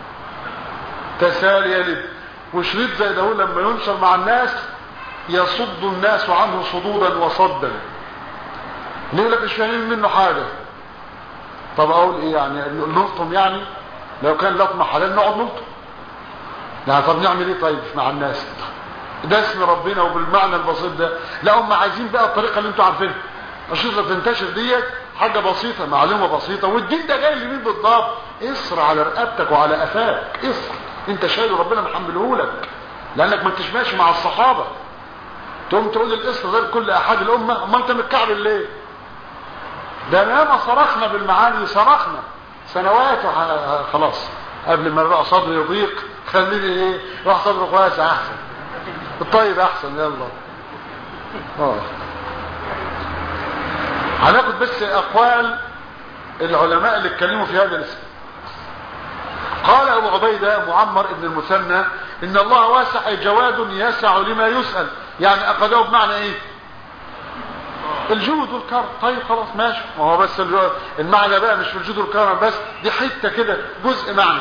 تسالي لب وشريط زي ده لما ينشر مع الناس يصد الناس عنه صدودا وصدا ليه لك مش فاهمين منه حاجة طب اقول ايه يعني نلطم يعني لو كان لطم حلال نقعد نلطم يعني طب نعمل ايه طيب مع الناس ده اسم ربنا وبالمعنى البسيط ده لا هم عايزين بقى الطريقه اللي انتوا عارفينها الشرطه تنتشر ديت حاجه بسيطه معلومه بسيطه والدين ده جاي لمين بالضبط اصر على رقبتك وعلى قفاك اصر انت شايل ربنا محمله لك لانك ما انتش ماشي مع الصحابه تقوم تقول الاصر غير كل احد الامه اما انت متكعبل ليه ده ياما صرخنا بالمعاني صرخنا سنوات خلاص قبل ما بقى صدري يضيق خليني ايه راح صدرك واسع احسن الطيب احسن يلا اه هناخد بس اقوال العلماء اللي اتكلموا في هذا الاسم قال ابو عبيدة معمر ابن المثنى ان الله واسع جواد يسع لما يسأل يعني اخذوه بمعنى ايه الجود والكرم طيب خلاص ماشي ما هو بس المعنى بقى مش في الجود والكرم بس دي حته كده جزء معنى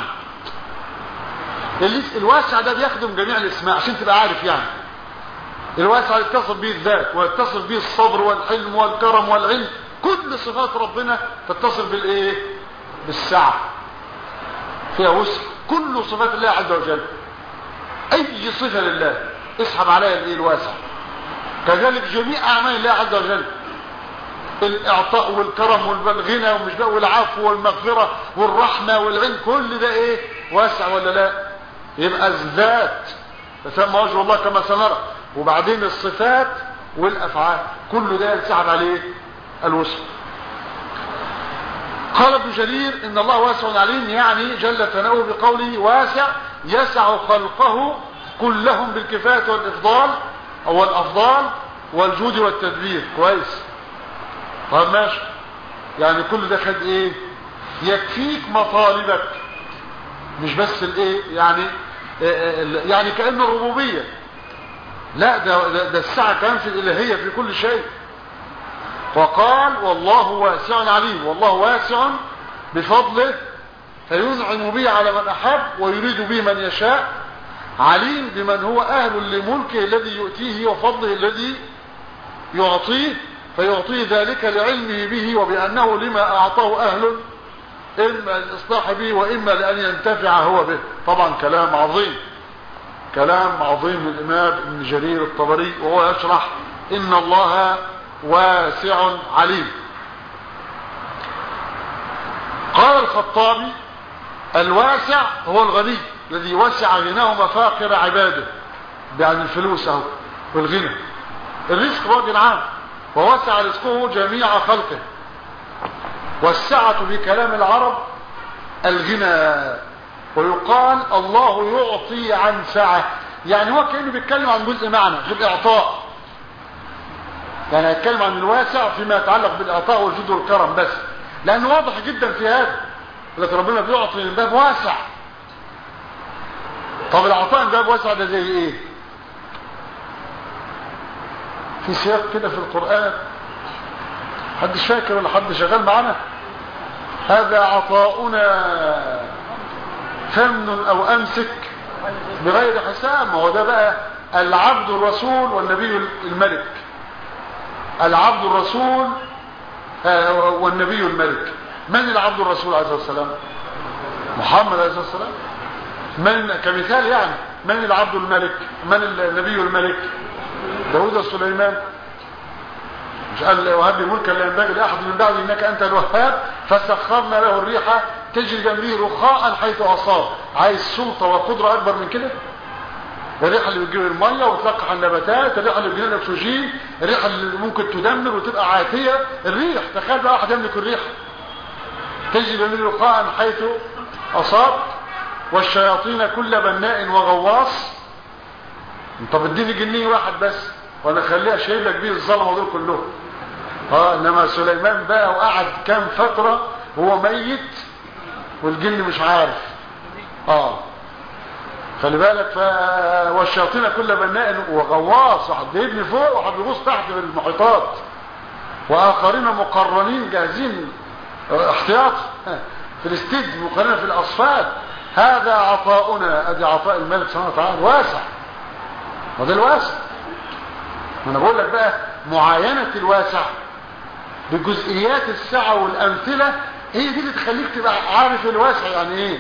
الواسع ده بيخدم جميع الاسماء عشان تبقى عارف يعني الواسع يتصل به الذات ويتصل به الصبر والحلم والكرم والعلم كل صفات ربنا تتصل بالايه بالسعة فيها وسع كل صفات الله عز وجل اي صفة لله اسحب عليها الايه الواسع كذلك جميع اعمال الله عز وجل الاعطاء والكرم والغنى ومش بقى والعفو والمغفرة والرحمة والعلم كل ده ايه واسع ولا لا يبقى الذات فسمى وجه الله كما سنرى وبعدين الصفات والافعال كل ده ينسحب عليه الوسع قال ابن جرير ان الله واسع عليم يعني جل ثناؤه بقوله واسع يسع خلقه كلهم بالكفاية والإفضال أو الأفضال والجود والتدبير كويس طب ماشي يعني كل ده خد ايه يكفيك مطالبك مش بس الايه يعني يعني كأنه ربوبية لا ده, ده, ده السعة كمان في الإلهية في كل شيء وقال والله واسع عليم والله واسع بفضله فينعم به على من أحب ويريد به من يشاء عليم بمن هو أهل لملكه الذي يؤتيه وفضله الذي يعطيه فيعطيه ذلك لعلمه به وبأنه لما أعطاه أهل إما الإصلاح به وإما لأن ينتفع هو به طبعا كلام عظيم كلام عظيم للإمام ابن جرير الطبري وهو يشرح إن الله واسع عليم قال الخطابي الواسع هو الغني الذي وسع غناه مفاقر عباده يعني الفلوس اهو والغنى الرزق راجل عام ووسع رزقه جميع خلقه والسعة في كلام العرب الغنى ويقال الله يعطي عن سعة يعني هو كأنه بيتكلم عن جزء معنى في الإعطاء يعني هيتكلم عن الواسع فيما يتعلق بالإعطاء والجود والكرم بس لأنه واضح جدا في هذا لكن ربنا بيعطي من باب واسع طب العطاء من باب واسع ده زي ايه في سياق كده في القرآن حد فاكر ولا حد شغال معانا هذا عطاؤنا فمن او امسك بغير حساب ما هو ده بقى العبد الرسول والنبي الملك العبد الرسول والنبي الملك من العبد الرسول عليه الصلاة والسلام محمد عليه الصلاة والسلام من كمثال يعني من العبد الملك من النبي الملك داود سليمان مش قال وهب لي ملكا لا ينبغي لاحد من بعدي انك انت الوهاب فسخرنا له الريح تجري جنبه رخاء حيث اصاب عايز سلطه وقدره اكبر من كده الريحه اللي بتجيب الميه وتلقح النباتات الريحه اللي بتجيب الاكسجين الريحه اللي ممكن تدمر وتبقى عاتيه الريح تخيل بقى واحد يملك الريح تجري جنبه رخاء حيث اصاب والشياطين كل بناء وغواص طب اديني جنيه واحد بس وانا اخليها شايل لك بيه الظلمه دول كلهم اه انما سليمان بقى وقعد كام فتره هو ميت والجن مش عارف اه خلي بالك ف... والشياطين كل بناء وغواص واحد بيبني فوق وواحد بيبص تحت في المحيطات واخرين مقرنين جاهزين احتياط في الاستد مقرنين في الاصفاد هذا عطاؤنا ادي عطاء الملك سبحانه وتعالى واسع وده الواسع انا بقول لك بقى معاينة الواسع بجزئيات السعة والامثلة هي دي اللي تخليك تبقى عارف الواسع يعني ايه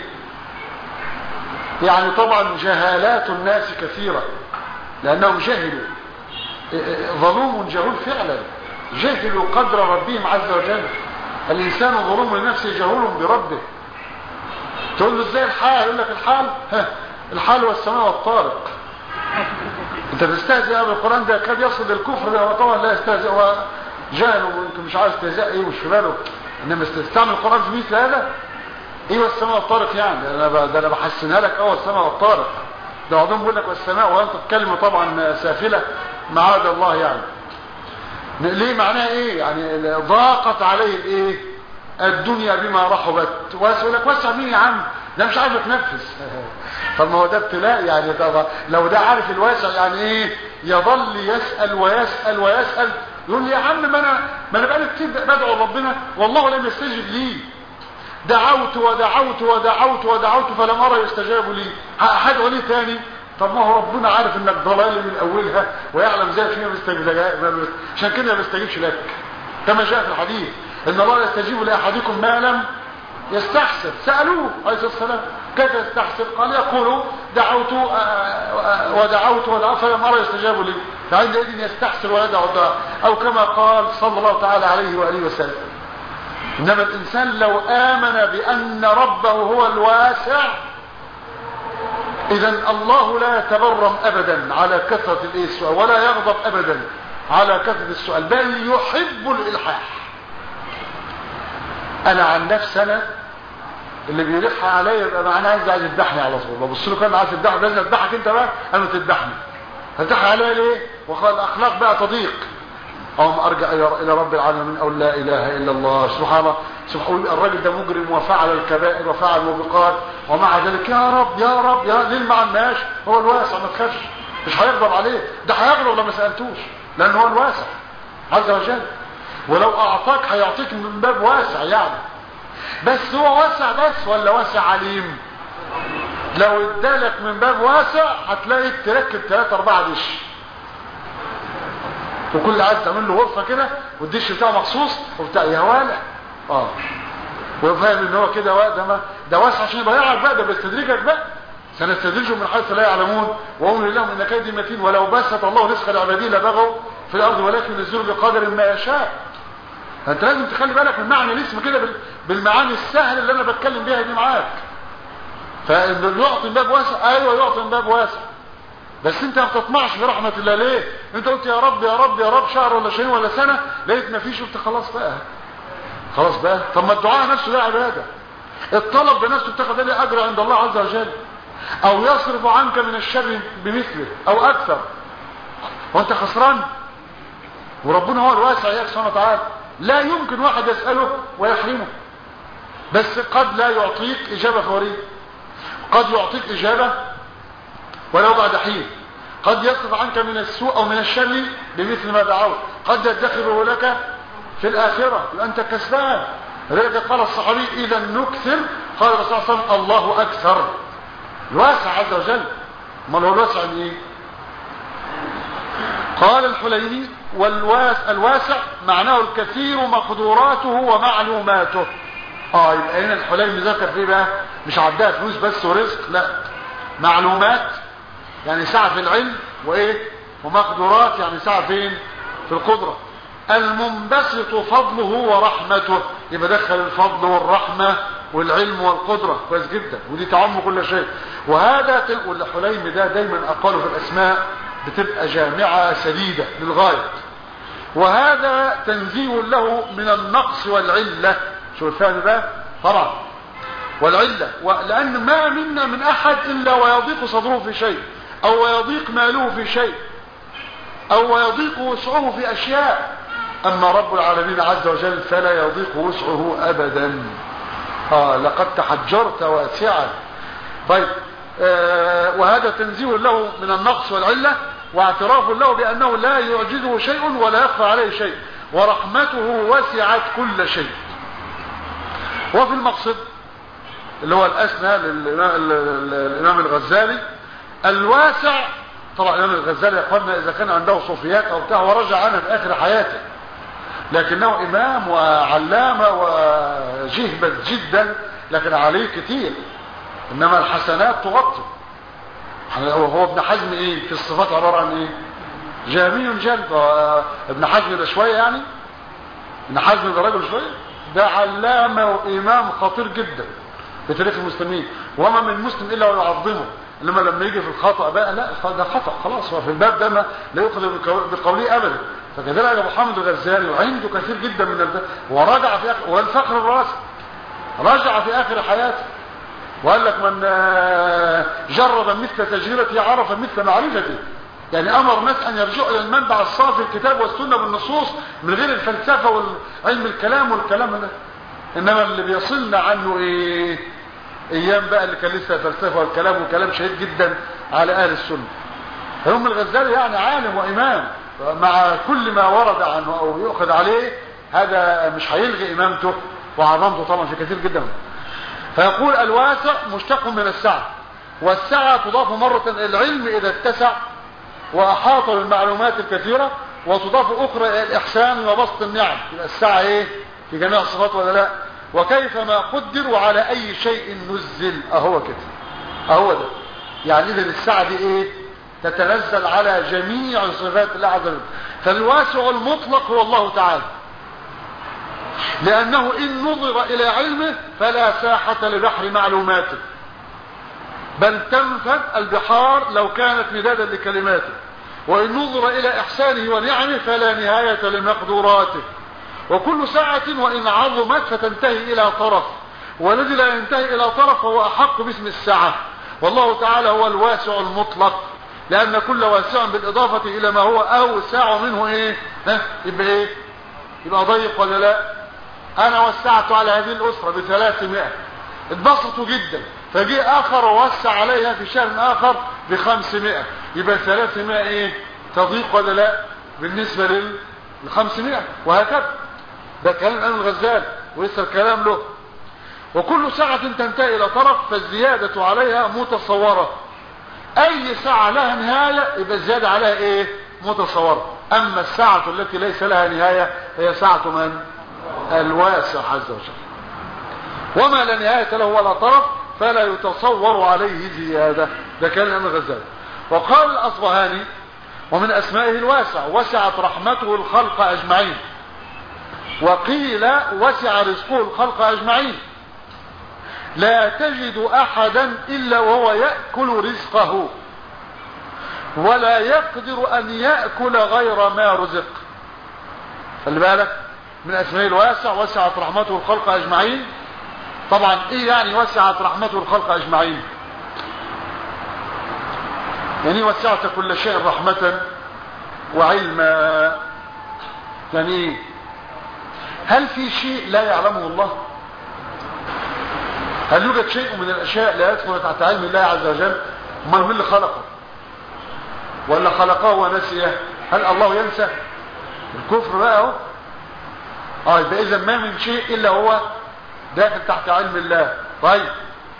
يعني طبعا جهالات الناس كثيرة لانهم جهلوا ظلوم جهول فعلا جهلوا قدر ربهم عز وجل الانسان ظلوم لنفسه جهول بربه تقول له ازاي الحال يقول لك الحال ها الحال والسماء والطارق انت تستهزئ بالقران ده كاد يصل للكفر ده طبعا لا يستهزئ هو جاهل ويمكن مش عارف استهزاء ايه مش في باله انما استعمل القران في مثل هذا ايه والسماء والطارق يعني انا ده انا بحسنها لك اه والسماء والطارق ده بعضهم بيقول لك والسماء وانت كلمه طبعا سافله معاذ الله يعني ليه معناها ايه يعني ضاقت عليه الايه الدنيا بما رحبت واسع لك واسع مين يا عم ده مش عارف يتنفس طب ما هو ده ابتلاء يعني ده لو ده عارف الواسع يعني ايه يظل يسأل ويسأل ويسأل يقول لي يا عم ما انا ما انا بقالي كتير بدعو ربنا والله لم يستجب لي دعوت ودعوت ودعوت ودعوت فلم ارى يستجاب لي هدعو ليه تاني طب ما هو ربنا عارف انك ضلال من اولها ويعلم ازاي فيها مستجيب عشان كده ما يستجيبش لك كما جاء في الحديث ان الله يستجيب لاحدكم ما لم يستحسن سألوه عليه الصلاة والسلام كيف يستحسن قال يقول دعوت ودعوت ودعوت فلم أرى يستجاب لي فعندئذ يستحسن ويدعو الدعاء أو كما قال صلى الله تعالى عليه وآله وسلم إنما الإنسان لو آمن بأن ربه هو الواسع إذا الله لا يتبرم أبدا على كثرة السؤال ولا يغضب أبدا على كثرة السؤال بل يحب الإلحاح انا عن نفسي انا اللي بيلح عليا يبقى معناه عايز عايز يذبحني على طول ببص له كان عايز تذبحني لازم اذبحك انت بقى انا تذبحني هتضحك عليا ليه وقال الاخلاق بقى تضيق او ارجع الى رب العالمين او لا اله الا الله سبحان الله سبحان الراجل ده مجرم وفعل الكبائر وفعل الموبقات ومع ذلك يا رب يا رب يا ليه ما عماش هو الواسع ما تخافش مش هيغضب عليه ده هيغضب لما سالتوش لان هو الواسع عز وجل ولو اعطاك هيعطيك من باب واسع يعني بس هو واسع بس ولا واسع عليم لو ادالك من باب واسع هتلاقي تركب 3 4 دش وكل عايز تعمل له غرفه كده والدش بتاعه مخصوص وبتاع يا والع اه وفاهم ان هو كده ده ما ده واسع عشان يضيعك بقى ده بيستدرجك بقى سنستدرجهم من حيث لا يعلمون وامر لهم ان كيدي متين ولو بسط الله رزق لعباده لبغوا في الارض ولكن ينزل بقدر ما يشاء فانت لازم تخلي بالك من معنى الاسم كده بالمعاني السهله اللي انا بتكلم بيها دي معاك فانه يعطي من باب واسع ايوه يعطي من باب واسع بس انت ما بتطمعش في رحمه الله ليه انت قلت يا رب يا رب يا رب شهر ولا شهرين ولا سنه لقيت ما فيش قلت خلاص بقى خلاص بقى طب ما الدعاء نفسه ده عباده الطلب بنفسه بتاخد عليه اجر عند الله عز وجل او يصرف عنك من الشر بمثله او اكثر وانت خسران وربنا هو الواسع يا سبحانه وتعالى لا يمكن واحد يسأله ويحرمه بس قد لا يعطيك إجابة فورية قد يعطيك إجابة ولو بعد حين قد يصرف عنك من السوء أو من الشر بمثل ما دعوت قد يدخره لك في الآخرة أنت كسبان لذلك قال الصحابي إذا نكثر قال الرسول صلى الله عليه وسلم الله أكثر الواسع عز وجل ما هو الواسع من إيه قال الحليمي والواس الواسع معناه الكثير مقدوراته ومعلوماته اه يبقى هنا الحليمي ذكر فيه بقى مش عدها فلوس بس ورزق لا معلومات يعني سعة في العلم وايه ومقدورات يعني سعة فين في القدرة المنبسط فضله ورحمته يبقى دخل الفضل والرحمة والعلم والقدرة كويس جدا ودي تعم كل شيء وهذا والحليم ده دايما اقاله في الاسماء بتبقى جامعة سديدة للغاية وهذا تنزيه له من النقص والعلة شو الفهم ده طبعا والعلة لأن ما منا من أحد إلا ويضيق صدره في شيء أو ويضيق ماله في شيء أو ويضيق وسعه في أشياء أما رب العالمين عز وجل فلا يضيق وسعه أبدا آه لقد تحجرت واسعا طيب آه وهذا تنزيه له من النقص والعلة واعتراف له بأنه لا يعجزه شيء ولا يخفى عليه شيء ورحمته وسعت كل شيء وفي المقصد اللي هو الأسنى للإمام الغزالي الواسع طبعا الإمام الغزالي يقولنا إذا كان عنده صوفيات أو بتاع ورجع عنها في آخر حياته لكنه إمام وعلامة وجهبت جدا لكن عليه كتير إنما الحسنات تغطي هو ابن حزم ايه في الصفات عبارة عن ايه جامي جلد ابن حزم ده شوية يعني ابن حزم ده راجل شوية ده علامة وامام خطير جدا في تاريخ المسلمين وما من مسلم الا ويعظمه انما لما يجي في الخطأ بقى لا ده خطأ خلاص في الباب ده ما لا يؤخذ بقوله ابدا فكذلك ابو حامد الغزالي وعنده كثير جدا من الب... ورجع في اخر والفخر الراسي رجع في اخر حياته وقال لك من جرب مثل تجربتي عرف مثل معرفتي يعني امر ناس ان يرجعوا الى المنبع الصافي الكتاب والسنه بالنصوص من غير الفلسفه وعلم الكلام والكلام ده انما اللي بيصلنا عنه ايه ايام بقى اللي كان لسه فلسفه والكلام وكلام شهيد جدا على اهل السنه هم الغزالي يعني عالم وامام مع كل ما ورد عنه او يؤخذ عليه هذا مش هيلغي امامته وعظمته طبعا في كثير جدا فيقول الواسع مشتق من السعة والسعة تضاف مرة إلى العلم إذا اتسع وأحاط بالمعلومات الكثيرة وتضاف أخرى إلى الإحسان وبسط النعم السعة إيه في جميع الصفات ولا لا وكيفما قدر وعلى أي شيء نزل أهو كده أهو ده يعني إذا السعة دي إيه تتنزل على جميع صفات الله عز وجل فالواسع المطلق هو الله تعالى لأنه إن نظر إلى علمه فلا ساحة لبحر معلوماته بل تنفذ البحار لو كانت مدادا لكلماته وإن نظر إلى إحسانه ونعمه فلا نهاية لمقدوراته وكل ساعة وإن عظمت فتنتهي إلى طرف والذي لا ينتهي الى طرف هو احق باسم السعة والله تعالى هو الواسع المطلق لان كل واسع بالاضافة الى ما هو اوسع منه ايه ها يبقى ايه يبقى ضيق ولا لا انا وسعت على هذه الاسرة بثلاثمائة اتبسطوا جدا فجاء اخر ووسع عليها في شهر اخر بخمسمائة يبقى ثلاثمائة ايه تضيق ولا لا بالنسبة للخمسمائة وهكذا ده كلام الامام الغزال ولسه الكلام له وكل ساعة تنتهي الى طرف فالزيادة عليها متصورة اي ساعة لها نهاية يبقى الزيادة عليها ايه متصورة اما الساعة التي ليس لها نهاية هي ساعة من الواسع عز وجل وما لا نهاية له ولا طرف فلا يتصور عليه زيادة ده كان الامام الغزالي وقال الاصبهاني ومن اسمائه الواسع وسعت رحمته الخلق اجمعين وقيل وسع رزقه الخلق اجمعين لا تجد احدا الا وهو يأكل رزقه ولا يقدر ان يأكل غير ما رزق خلي بالك من اسمائه الواسع وسعت رحمته الخلق اجمعين طبعا ايه يعني وسعت رحمته الخلق اجمعين يعني وسعت كل شيء رحمة وعلما يعني ايه هل في شيء لا يعلمه الله هل يوجد شيء من الاشياء لا يدخل تحت علم الله عز وجل امال مين اللي خلقه ولا خلقه ونسيه هل الله ينسى الكفر بقى اهو اه يبقى اذا ما من شيء الا هو داخل تحت علم الله طيب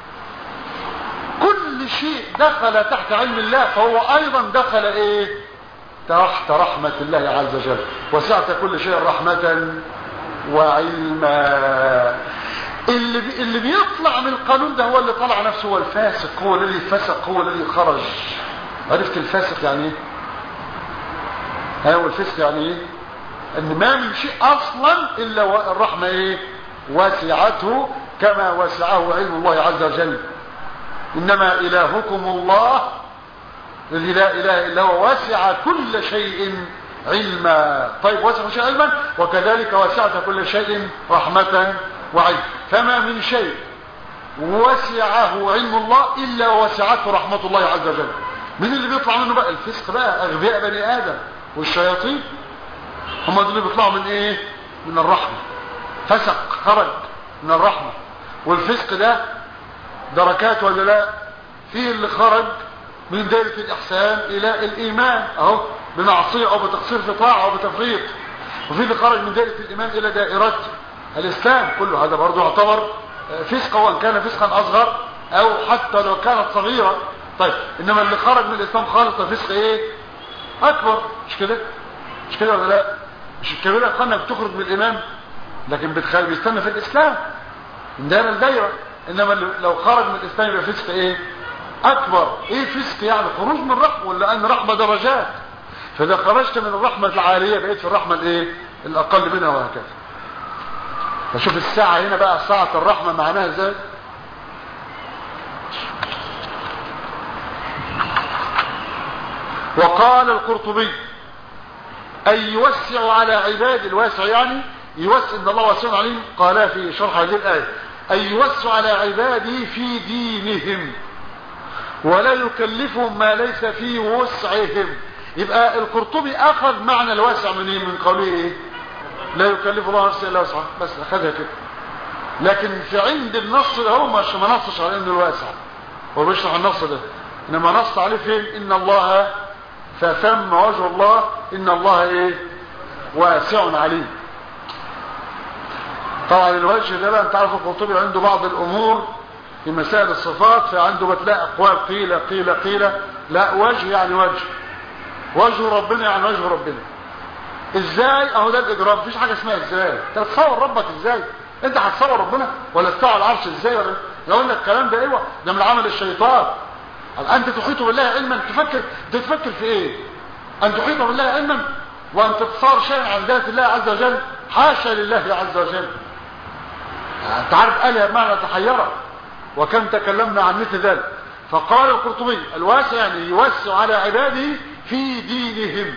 كل شيء دخل تحت علم الله فهو ايضا دخل ايه تحت رحمة الله عز وجل وسعت كل شيء رحمة وعلما اللي بي اللي بيطلع من القانون ده هو اللي طلع نفسه هو الفاسق هو الذي فسق هو الذي خرج عرفت الفاسق يعني ايه ها هو الفسق يعني ايه ان ما من شيء اصلا الا الرحمة ايه وسعته كما وسعه علم الله عز وجل انما الهكم الله الذي لا اله الا هو وسع كل شيء علما طيب وسع كل شيء علما وكذلك وسعت كل شيء رحمة وعلم فما من شيء وسعه علم الله الا وسعته رحمة الله عز وجل من اللي بيطلع منه بقى الفسق بقى اغبياء بني ادم والشياطين هم دول اللي بيطلعوا من ايه من الرحمة فسق خرج من الرحمة والفسق ده دركات ولا لا في اللي خرج من دائرة الإحسان إلى الإيمان أهو بمعصية أو بتقصير في طاعة أو بتفريط وفي اللي خرج من دائرة الإيمان إلى دائرة الإسلام كله هذا برضه يعتبر فسقا وان كان فسقا اصغر او حتى لو كانت صغيرة طيب انما اللي خرج من الاسلام خالص ده فسق ايه اكبر مش كده مش كده ولا لا مش الكبيرة اخوانا بتخرج من الايمان لكن بتخرج بيستنى في الاسلام من دائرة الدايرة انما لو خرج من الاسلام يبقى فسق ايه اكبر ايه فسق يعني خروج من الرحمة ولا ان رحمة درجات فاذا خرجت من الرحمة العالية بقيت في الرحمة الايه الاقل منها وهكذا فشوف الساعة هنا بقى ساعة الرحمة معناها ازاي وقال القرطبي أن يوسع على عباد الواسع يعني يوسع ان الله واسع عليم قال في شرح هذه الآية أن يوسع على عباده في دينهم ولا يكلفهم ما ليس في وسعهم يبقى القرطبي أخذ معنى الواسع من إيه؟ من قوله ايه لا يكلف الله نفسا الا وسعها بس اخذها كده لكن في عند النص ده هو مش ما نصش على انه الواسع هو بيشرح النص ده انما نص عليه فين ان الله فثم وجه الله ان الله ايه واسع عليم طبعا الوجه ده بقى انت عارف القرطبي عنده بعض الامور في مسائل الصفات فعنده بتلاقي اقوال قيل قيل قيل لا وجه يعني وجه وجه ربنا يعني وجه ربنا ازاي اهو ده الاجرام مفيش حاجه اسمها ازاي انت هتصور ربك ازاي انت هتصور ربنا ولا استوى على العرش ازاي ولا لو قلنا الكلام ده ايوه ده من عمل الشيطان انت تحيط بالله علما تفكر تفكر في ايه ان تحيط بالله علما وان تتصور شيئا عن ذات الله عز وجل حاشا لله عز وجل انت عارف اله بمعنى تحيره وكم تكلمنا عن مثل ذلك فقال القرطبي الواسع يعني يوسع على عباده في دينهم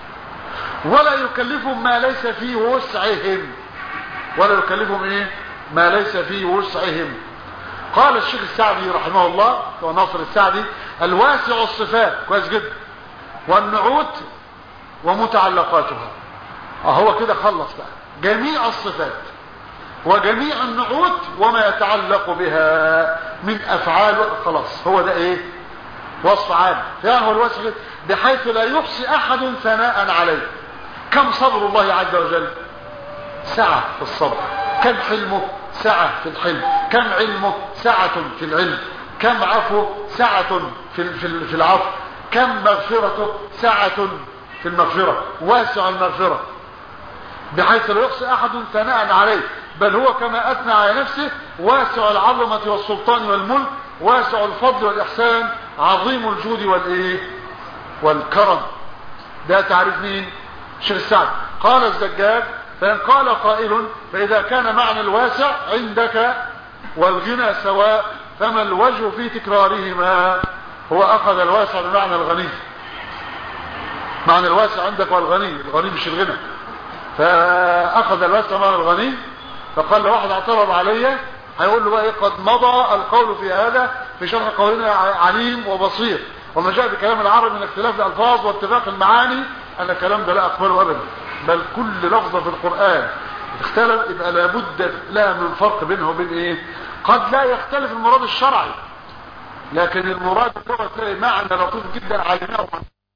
ولا يكلفهم ما ليس في وسعهم ولا يكلفهم ايه ما ليس في وسعهم قال الشيخ السعدي رحمه الله وناصر السعدي الواسع الصفات كويس جدا والنعوت ومتعلقاتها اهو كده خلص بقى جميع الصفات وجميع النعوت وما يتعلق بها من افعال خلاص هو ده ايه وصف عام يعني هو الوصف بحيث لا يحصي احد ثناء عليه كم صبر الله عز وجل سعة في الصبر كم حلمه سعة في الحلم كم علمه سعة في العلم كم عفو سعة في في في العفو كم مغفرته سعة في المغفرة واسع المغفرة بحيث لا يحصي احد ثناء عليه بل هو كما اثنى على نفسه واسع العظمة والسلطان والملك واسع الفضل والاحسان عظيم الجود والايه والكرم ده تعريف مين شيخ السعد قال الزجاج فإن قال قائل فإذا كان معنى الواسع عندك والغنى سواء فما الوجه في تكرارهما هو أخذ الواسع بمعنى الغني معنى الواسع عندك والغني الغني مش الغنى فأخذ الواسع بمعنى الغني فقال له واحد اعترض علي هيقول له بقى إيه قد مضى القول في هذا في شرح قولنا عليم وبصير وما جاء بكلام العرب من اختلاف الألفاظ واتفاق المعاني أنا الكلام ده لا أقبله أبدا بل كل لفظة في القرآن اختلف يبقى لابد لها من فرق بينه وبين ايه قد لا يختلف المراد الشرعي لكن المراد اللغة تلاقي معنى لطيف جدا علمناه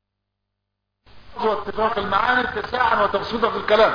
واتفاق المعاني اتساعا وتبسيطا في الكلام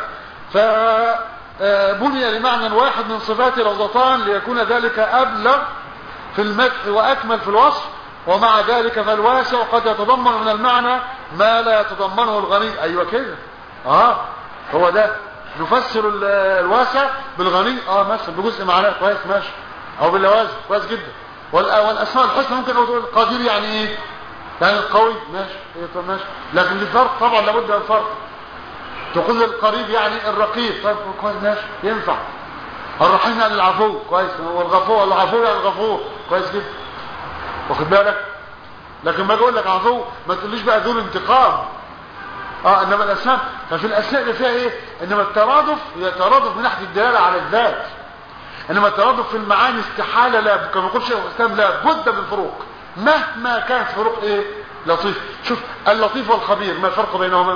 فبني لمعنى واحد من صفات لفظتان ليكون ذلك أبلغ في المدح وأكمل في الوصف ومع ذلك فالواسع قد يتضمن من المعنى ما لا يتضمنه الغني ايوه كده اه هو ده نفسر الواسع بالغني اه مثلا بجزء معناه كويس ماشي او باللوازم كويس جدا والاسماء الحسنى ممكن تقول القدير يعني ايه يعني القوي ماشي ايه طب ماشي لكن في فرق طبعا لابد من فرق تقول القريب يعني الرقيب طيب كويس ماشي ينفع الرحيم يعني العفو كويس والغفور العفو يعني الغفور كويس جدا واخد بالك لكن ما اقول لك عفو ما تقوليش بقى ذو انتقام اه انما الاسماء ففي الاسماء اللي فيها ايه انما الترادف هي ترادف من ناحيه الدلاله على الذات انما الترادف في المعاني استحاله لا كما يقول شيخ الاسلام لا بد من فروق مهما كانت فروق ايه لطيف شوف اللطيف والخبير ما الفرق بينهما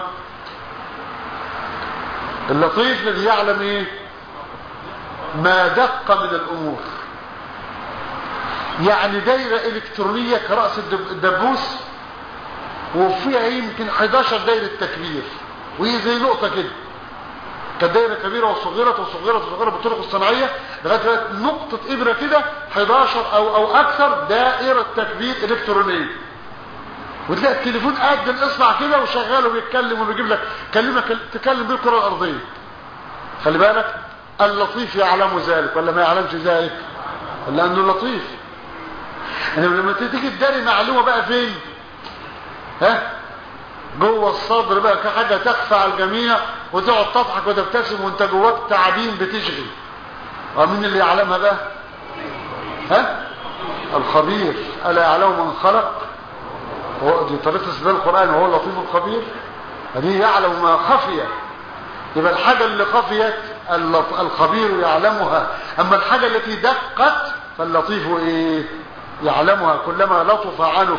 اللطيف الذي يعلم ايه ما دق من الامور يعني دايرة الكترونية كرأس الدبوس وفيها يمكن 11 دايرة تكبير وهي زي نقطة كده كانت دايرة كبيرة وصغيرة وصغيرة وصغيرة بالطرق الصناعية لغاية نقطة إبرة كده 11 أو أو أكثر دائرة تكبير إلكترونية وتلاقي التليفون قد الإصبع كده وشغال وبيتكلم وبيجيب لك كلمة تكلم بيه الكرة الأرضية خلي بالك اللطيف يعلم ذلك ولا ما يعلمش ذلك لأنه لطيف انما لما تيجي تداري معلومه بقى فين ها جوه الصدر بقى كحاجه تخفى على الجميع وتقعد تضحك وتبتسم وانت جواك تعابين بتشغل ومين اللي يعلمها بقى ها الخبير الا يعلم من خلق هو دي طريقه استدلال القران وهو اللطيف الخبير دي يعلم ما خفي يبقى الحاجه اللي خفيت الخبير يعلمها اما الحاجه التي دقت فاللطيف ايه يعلمها كلما لطف عنف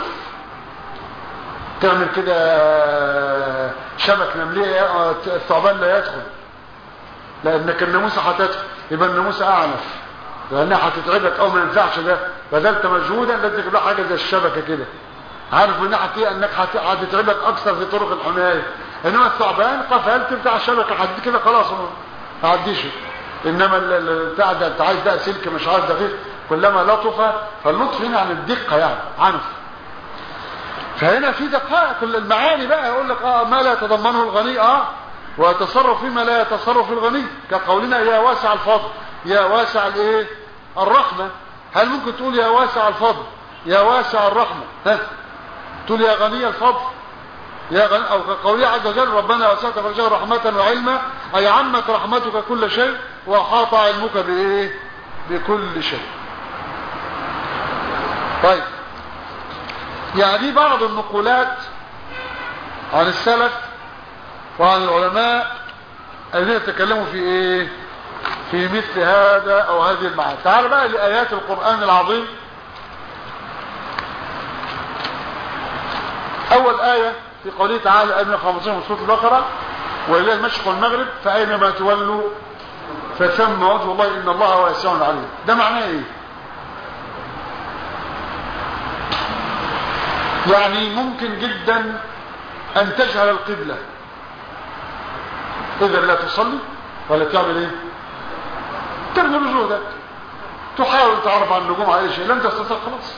تعمل كده شبك نمليه الثعبان لا يدخل لانك الناموسه هتدخل يبقى الناموسه اعنف لانها هتتعبك او ما ينفعش ده بذلت مجهودا لازم تجيب لها حاجه زي الشبكه كده عارف من ناحيه ايه انك هتتعبك اكثر في طرق الحمايه انما الثعبان قفلت بتاع الشبكه حد كده خلاص ما عديش انما بتاع ده انت عايز ده سلك مش عارف دقيق كلما لطف فاللطف هنا عن الدقه يعني عنف فهنا في دقائق المعاني بقى يقول لك اه ما لا يتضمنه الغني اه ويتصرف فيما لا يتصرف الغني كقولنا يا واسع الفضل يا واسع الايه الرحمه هل ممكن تقول يا واسع الفضل يا واسع الرحمه ها تقول يا غني الفضل يا غني او كقوله عز وجل ربنا وسعت فرجه رحمه وعلما اي عمت رحمتك كل شيء واحاط علمك بايه بكل شيء طيب يعني بعض النقولات عن السلف وعن العلماء الذين يتكلموا في ايه في مثل هذا او هذه المعاني تعال بقى لآيات القرآن العظيم اول آية في قوله تعالى آية 15 من سورة البقرة وإلى المشرق والمغرب فأينما تولوا فثم وجه الله إن الله واسع عليم ده معناه ايه يعني ممكن جدا ان تجهل القبلة اذا لا تصلي ولا تعمل ايه تبذل جهدك تحاول تعرف عن النجوم على اي شيء لن تستطيع خلاص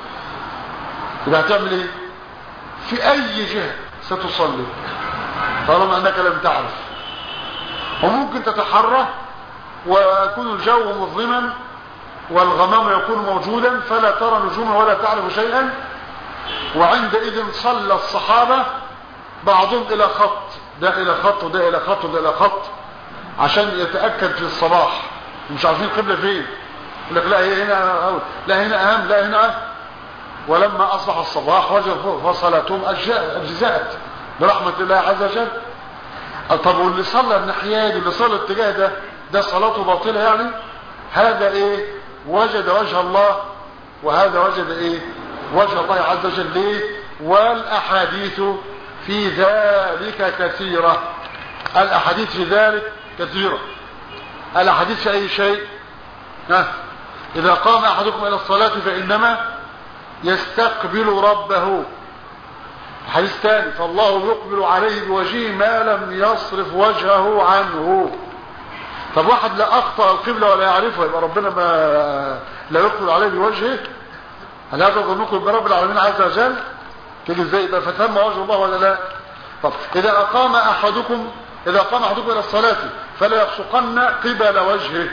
يبقى هتعمل ايه في اي جهة ستصلي طالما انك لم تعرف وممكن تتحرى ويكون الجو مظلما والغمام يكون موجودا فلا ترى نجوما ولا تعرف شيئا وعندئذ صلى الصحابة بعضهم الى خط ده الى خط وده الى خط وده الى خط عشان يتأكد في الصباح مش عارفين القبلة فين يقول لك لا هي هنا أول. لا هنا اهم لا هنا أهم. ولما اصبح الصباح وجد فصلاتهم اجزاءت برحمة الله عز وجل طب واللي صلى الناحية دي اللي صلى الاتجاه ده ده صلاته باطلة يعني هذا ايه وجد وجه الله وهذا وجد ايه وجه الله عز وجل ليه والاحاديث في ذلك كثيرة الاحاديث في ذلك كثيرة الاحاديث في اي شيء ها اذا قام احدكم الى الصلاة فانما يستقبل ربه حديث ثاني فالله يقبل عليه بوجهه ما لم يصرف وجهه عنه طب واحد لا اخطأ القبلة ولا يعرفها يبقى ربنا ما لا يقبل عليه بوجهه هل هذا ظنكم برب العالمين عز وجل كده ازاي يبقى فتم وجه الله ولا لا طب اذا اقام احدكم اذا قام احدكم الى الصلاة فلا يبصقن قبل وجهه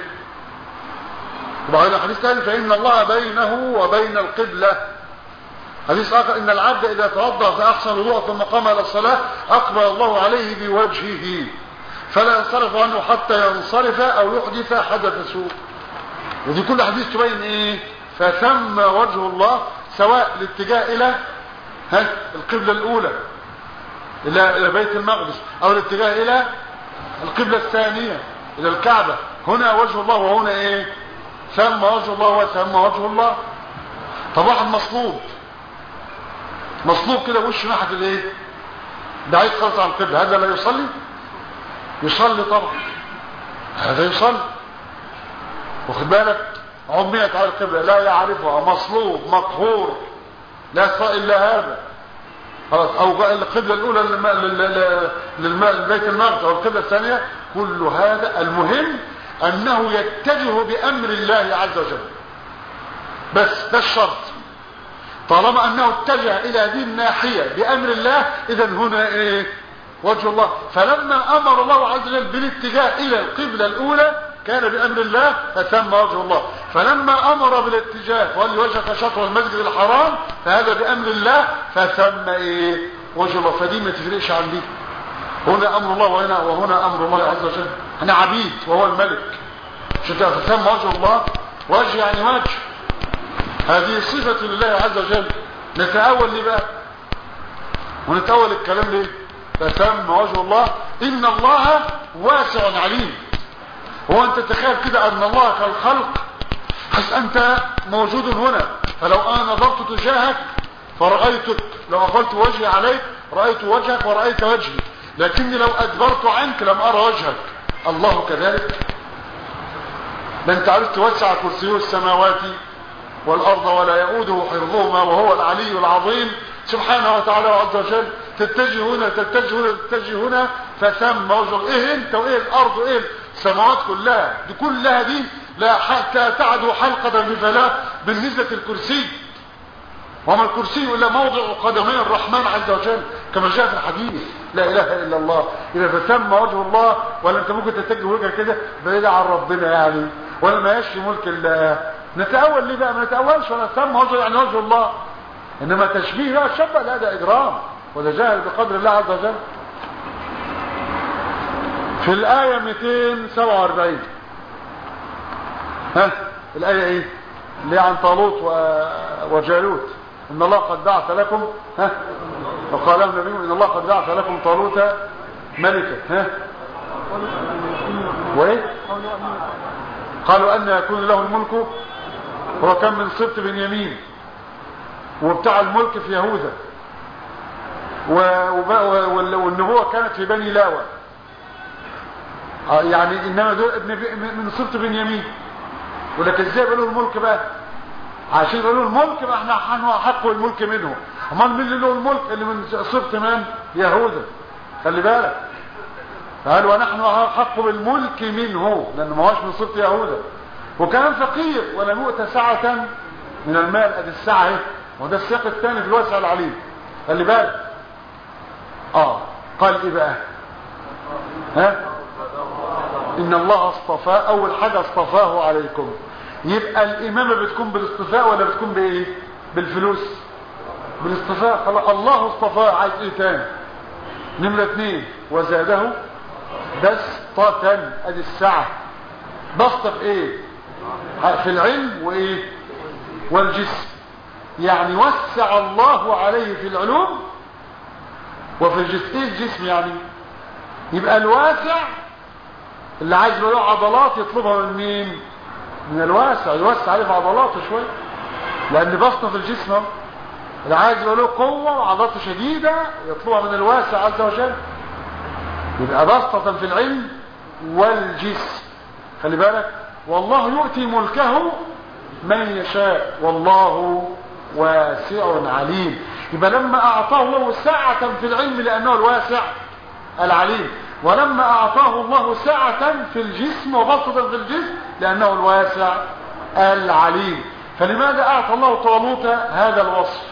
وبعدين حديث ثاني فان الله بينه وبين القبلة حديث اخر ان العبد اذا توضا فاحسن الوضوء ثم قام الى الصلاة اقبل الله عليه بوجهه فلا ينصرف عنه حتى ينصرف او يحدث حدث سوء ودي كل حديث تبين ايه فثم وجه الله سواء الاتجاه الى ها القبلة الاولى الى الى بيت المقدس او الاتجاه الى القبلة الثانية الى الكعبة هنا وجه الله وهنا ايه ثم وجه الله وثم وجه الله طب واحد مصلوب مصلوب كده وشه ناحية الايه ده عايز خالص عن القبلة هذا لا يصلي يصلي طبعا هذا يصلي واخد بالك عميت على القبلة لا يعرفها مصلوب مقهور لا يستطيع الا هذا خلاص او القبلة الاولى للبيت المقدس او القبلة الثانية كل هذا المهم انه يتجه بامر الله عز وجل بس ده الشرط طالما انه اتجه الى هذه الناحية بامر الله اذا هنا ايه وجه الله فلما امر الله عز وجل بالاتجاه الى القبلة الاولى كان بامر الله فتم وجه الله فلما امر بالاتجاه ولوجهك شطر المسجد الحرام فهذا بامر الله فثم ايه وجه الله فدي ما تفرقش عن دي هنا امر الله وهنا وهنا امر الله عز وجل احنا عبيد وهو الملك شتاء فثم وجه الله وجه يعني وجه هذه صفة لله عز وجل نتأول ليه بقى ونتأول الكلام ليه فثم وجه الله ان الله واسع عليم هو انت تخيل كده ان الله كالخلق حس انت موجود هنا فلو انا نظرت تجاهك فرأيتك لو اقلت وجهي عليك رأيت وجهك ورأيت وجهي لكني لو ادبرت عنك لم ارى وجهك الله كذلك ده انت عرفت توسع كرسيه السماوات والارض ولا يؤوده حفظهما وهو العلي العظيم سبحانه وتعالى عز وجل تتجه هنا تتجه هنا تتجه هنا فثم وجه ايه انت وايه الارض وايه السماوات كلها دي كلها دي لا حتى تعدو حلقة بفلاة بالنسبة الكرسي وما الكرسي الا موضع قدمي الرحمن عز وجل كما جاء في الحديث لا اله الا الله اذا فتم وجه الله ولا انت ممكن تتجه وجهك كده بعيد عن ربنا يعني ولا ما يشفي ملك الله نتأول ليه بقى ما نتأولش ولا تم وجه يعني وجه الله انما تشبيه بقى الشبه لا ده اجرام وده جاهل بقدر الله عز وجل في الآية 247 ها الآية ايه اللي عن طالوت وجالوت ان الله قد بعث لكم ها وقال لهم النبي ان الله قد بعث لكم طالوت ملكا ها وايه قالوا أن يكون له الملك هو كان من سبط بنيامين وبتاع الملك في يهوذا والنبوة كانت في بني لاوى يعني انما دول ابن من سبط بنيامين ولكن ازاي بقى له الملك بقى عشان يقولوا الملك بقى احنا حق الملك منه امال مين اللي له الملك اللي من سبط من يهوذا خلي بالك قال ونحن حق بالملك منه لانه ما هوش من سبط يهوذا وكان فقير ولم يؤت سعة من المال ادي السعة اهي وده السياق الثاني في الواسع العليم خلي بالك اه قال ايه بقى ها ان الله اصطفى اول حاجة اصطفاه عليكم يبقى الامامة بتكون بالاصطفاء ولا بتكون بايه بالفلوس بالاصطفاء خلاص الله اصطفاه عايز ايه تاني نمرة اتنين وزاده بسطة ادي السعة بسطة في ايه في العلم وايه والجسم يعني وسع الله عليه في العلوم وفي الجسم ايه الجسم يعني يبقى الواسع اللي عايز له عضلات يطلبها من مين من الواسع يوسع عليه في عضلاته شويه لان بسطه في الجسم اللي عايز له قوه وعضلاته شديده يطلبها من الواسع عز وجل يبقى بسطه في العلم والجسم خلي بالك والله يؤتي ملكه من يشاء والله واسع عليم يبقى لما اعطاه الله سعة في العلم لانه الواسع العليم ولما اعطاه الله سعة في الجسم وبسطا في الجسم لانه الواسع العليم فلماذا اعطى الله طالوت هذا الوصف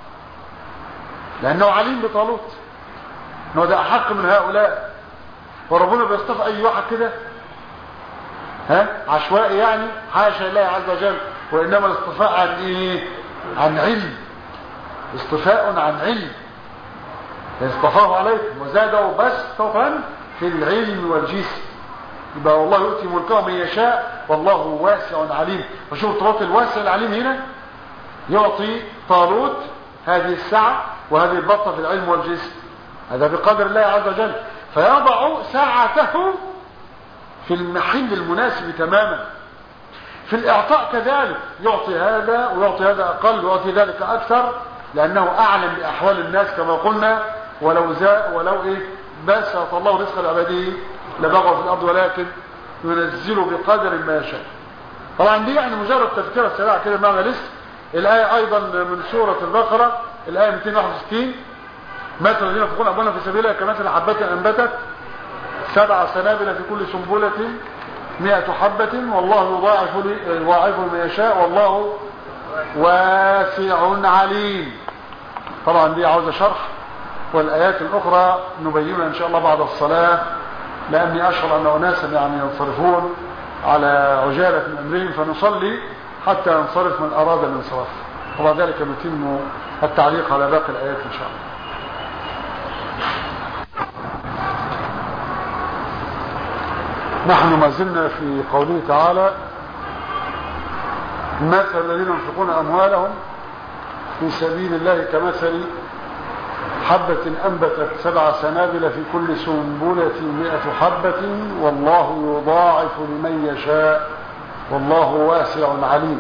لانه عليم بطالوت انه ده احق من هؤلاء وربنا بيصطفى اي واحد كده ها عشوائي يعني حاشا الله عز وجل وانما الاصطفاء عن ايه عن علم اصطفاء عن علم اصطفاه عليكم وزاده بسطة في العلم والجسم يبقى والله يؤتي ملكه من يشاء والله واسع عليم فشوف طالوت الواسع العليم هنا يعطي طالوت هذه السعة وهذه البطة في العلم والجسم هذا بقدر الله عز وجل فيضع ساعته في المحل المناسب تماما في الاعطاء كذلك يعطي هذا ويعطي هذا اقل ويعطي ذلك اكثر لانه اعلم باحوال الناس كما قلنا ولو زاء ولو ايه بس الله رزق العبادي لبغوا في الارض ولكن ينزل بقدر ما يشاء طبعا دي يعني مجرد تذكره سريعه كده معنى لسه الايه ايضا من سوره البقره الايه 261 مثل الذين ينفقون اموالهم في سبيل الله كمثل حبه انبتت سبع سنابل في كل سنبله مئة حبة والله يضاعف يضاعف من يشاء والله واسع عليم طبعا دي عاوزة شرح والآيات الأخرى نبينها إن شاء الله بعد الصلاة لأني أشعر أن أناسا يعني ينصرفون على عجالة من أمرهم فنصلي حتى ينصرف من أراد الانصراف وبعد ذلك نتم التعليق على باقي الآيات إن شاء الله نحن ما زلنا في قوله تعالى مثل الذين ينفقون أموالهم في سبيل الله كمثل حبة أنبتت سبع سنابل في كل سنبلة مئة حبة والله يضاعف لمن يشاء والله واسع عليم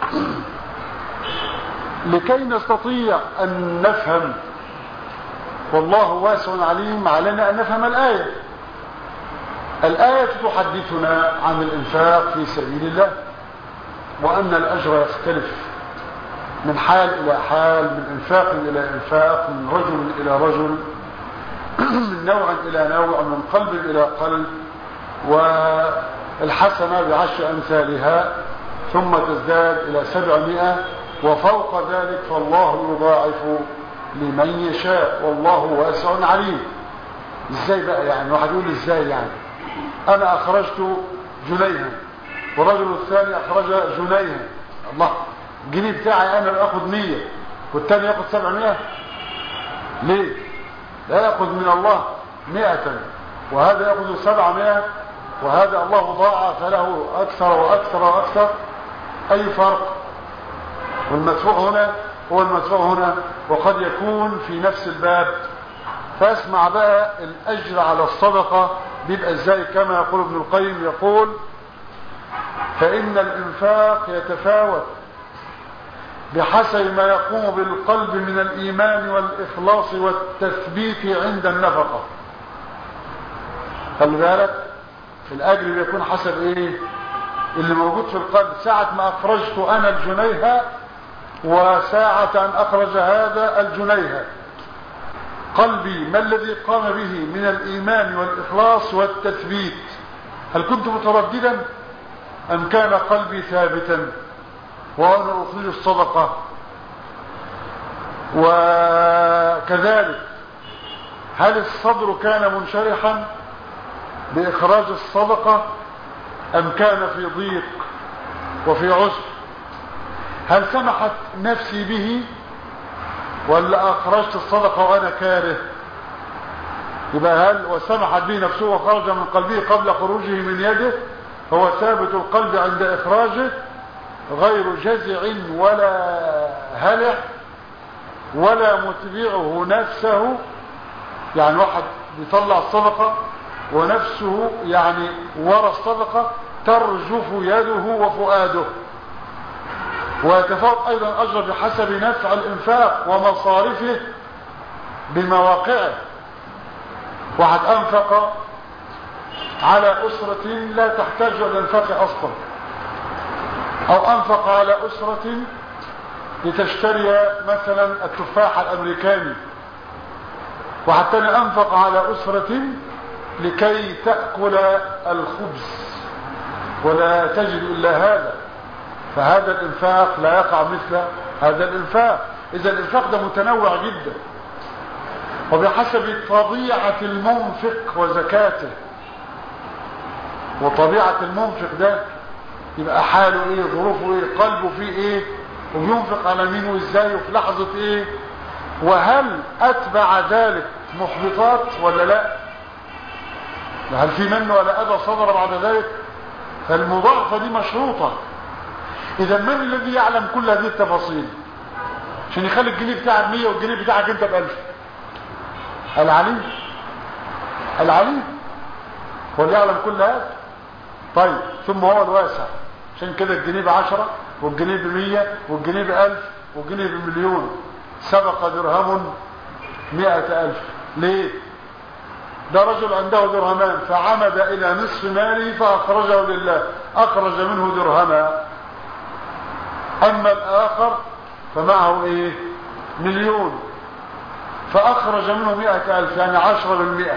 لكي نستطيع أن نفهم والله واسع عليم علينا أن نفهم الآية الآية تحدثنا عن الإنفاق في سبيل الله وأن الأجر يختلف من حال إلى حال من إنفاق إلى إنفاق من رجل إلى رجل من نوع إلى نوع من قلب إلى قلب والحسنة بعشر أمثالها ثم تزداد إلى سبعمائة وفوق ذلك فالله يضاعف لمن يشاء والله واسع عليم ازاي بقى يعني واحد يقول ازاي يعني انا اخرجت جنيها والرجل الثاني اخرج جنيها الله الجنيه بتاعي انا اخذ مية والثاني ياخذ سبعمائة ليه لا ياخذ من الله مئة وهذا ياخذ سبعمائة وهذا الله ضاعف له اكثر واكثر واكثر اي فرق والمدفوع هنا هو المدفوع هنا وقد يكون في نفس الباب فاسمع بقى الاجر على الصدقة بيبقى ازاي كما يقول ابن القيم يقول فإن الإنفاق يتفاوت بحسب ما يقوم بالقلب من الإيمان والإخلاص والتثبيت عند النفقة خلي بالك الأجر بيكون حسب إيه اللي موجود في القلب ساعة ما أخرجت أنا الجنيهة وساعة أن أخرج هذا الجنيهة قلبي ما الذي قام به من الإيمان والإخلاص والتثبيت هل كنت مترددا أم كان قلبي ثابتا وأنا أخرج الصدقة وكذلك هل الصدر كان منشرحا بإخراج الصدقة أم كان في ضيق وفي عسر هل سمحت نفسي به ولا أخرجت الصدقة وأنا كاره يبقى هل وسمحت به نفسه وخرج من قلبه قبل خروجه من يده هو ثابت القلب عند إخراجه غير جزع ولا هلع ولا متبعه نفسه يعني واحد بيطلع الصدقة ونفسه يعني ورا الصدقة ترجف يده وفؤاده ويتفاوت ايضا اجر بحسب نفع الانفاق ومصارفه بمواقعه واحد انفق على اسرة لا تحتاج الى الانفاق اصلا او انفق على اسرة لتشتري مثلا التفاح الامريكاني واحد تاني انفق على اسرة لكي تأكل الخبز ولا تجد الا هذا فهذا الانفاق لا يقع مثل هذا الانفاق اذا الانفاق ده متنوع جدا وبحسب طبيعة المنفق وزكاته وطبيعة المنفق ده يبقى حاله ايه ظروفه ايه قلبه فيه ايه وبينفق على مين وازاي وفي لحظة ايه وهل اتبع ذلك محبطات ولا لا هل في منه ولا اذى صدر بعد ذلك فالمضاعفة دي مشروطة اذا من الذي يعلم كل هذه التفاصيل عشان يخلي الجنيه بتاعك 100 والجنيه بتاعك انت ب 1000 العليم العليم هو اللي يعلم كل هذا طيب ثم هو الواسع عشان كده الجنيه ب 10 والجنيه ب 100 والجنيه ب 1000 والجنيه بمليون سبق درهم 100000 ليه ده رجل عنده درهمان فعمد الى نصف ماله فاخرجه لله اخرج منه درهما اما الاخر فمعه ايه مليون فاخرج منه مئة الف يعني عشرة بالمئة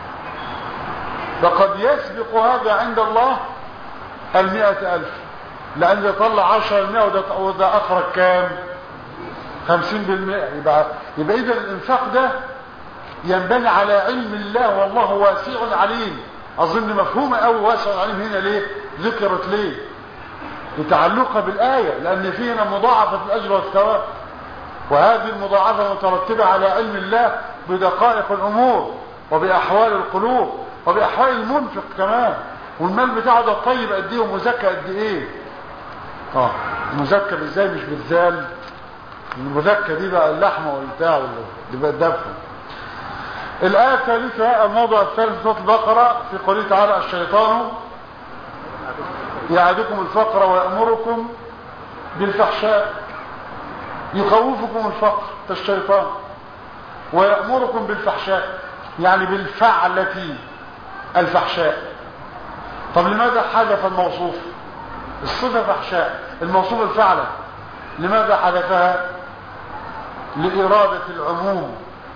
فقد يسبق هذا عند الله المئة الف لان يطلع عشرة بالمئة وده, وده اخرج كام خمسين بالمئة يبقى, يبقى اذا الانفاق ده ينبني على علم الله والله واسع عليم اظن مفهومه قوي واسع عليم هنا ليه ذكرت ليه لتعلقها بالآية لأن فينا مضاعفة الأجر والثواب وهذه المضاعفة مترتبة على علم الله بدقائق الأمور وبأحوال القلوب وبأحوال المنفق كمان والمال بتاعه ده طيب قد ايه ومزكى قد ايه اه مزكى ازاي مش بالذال المزكى دي بقى اللحمه والبتاع اللي بقى الدفن الآية الثالثة الموضوع الثالث سورة البقرة في قوله تعالى الشيطان يعدكم الفقر ويأمركم بالفحشاء يخوفكم الفقر الشيطان ويأمركم بالفحشاء يعني بالفعلة الفحشاء طب لماذا حذف الموصوف الصفة فحشاء الموصوف الفعلة لماذا حذفها لإرادة العموم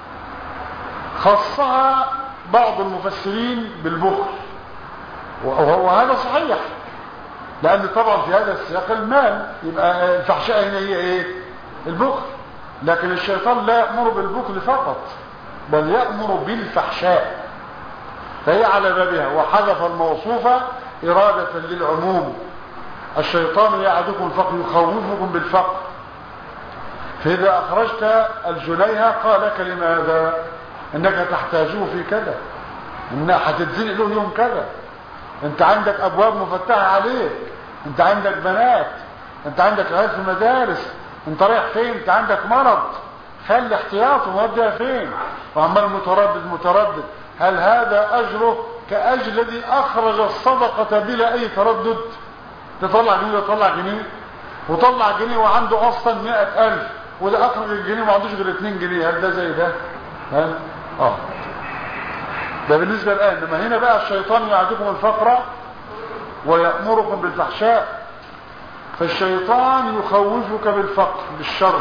خصها بعض المفسرين بالبخل وهذا صحيح لان طبعا في هذا السياق المال يبقى الفحشاء هنا هي ايه البخل لكن الشيطان لا يأمر بالبخل فقط بل يأمر بالفحشاء فهي على بابها وحذف الموصوفة إرادة للعموم الشيطان يعدكم الفقر يخوفكم بالفقر فإذا أخرجت الجنيها قال لك لماذا انك تحتاجه في كذا انك هتتزنق له يوم كذا انت عندك ابواب مفتحة عليك انت عندك بنات انت عندك عيال في مدارس انت رايح فين انت عندك مرض خلي احتياطه موديها فين وعمال متردد متردد هل هذا اجره كاجر الذي اخرج الصدقة بلا اي تردد تطلع جنيه وتطلع جنيه وطلع جنيه وعنده اصلا مئة الف وده اخرج الجنيه ما عندوش غير اتنين جنيه هل ده زي ده ها اه ده بالنسبة الآن لما هنا بقى الشيطان يعدكم الفقر ويأمركم بالفحشاء فالشيطان يخوفك بالفقر بالشر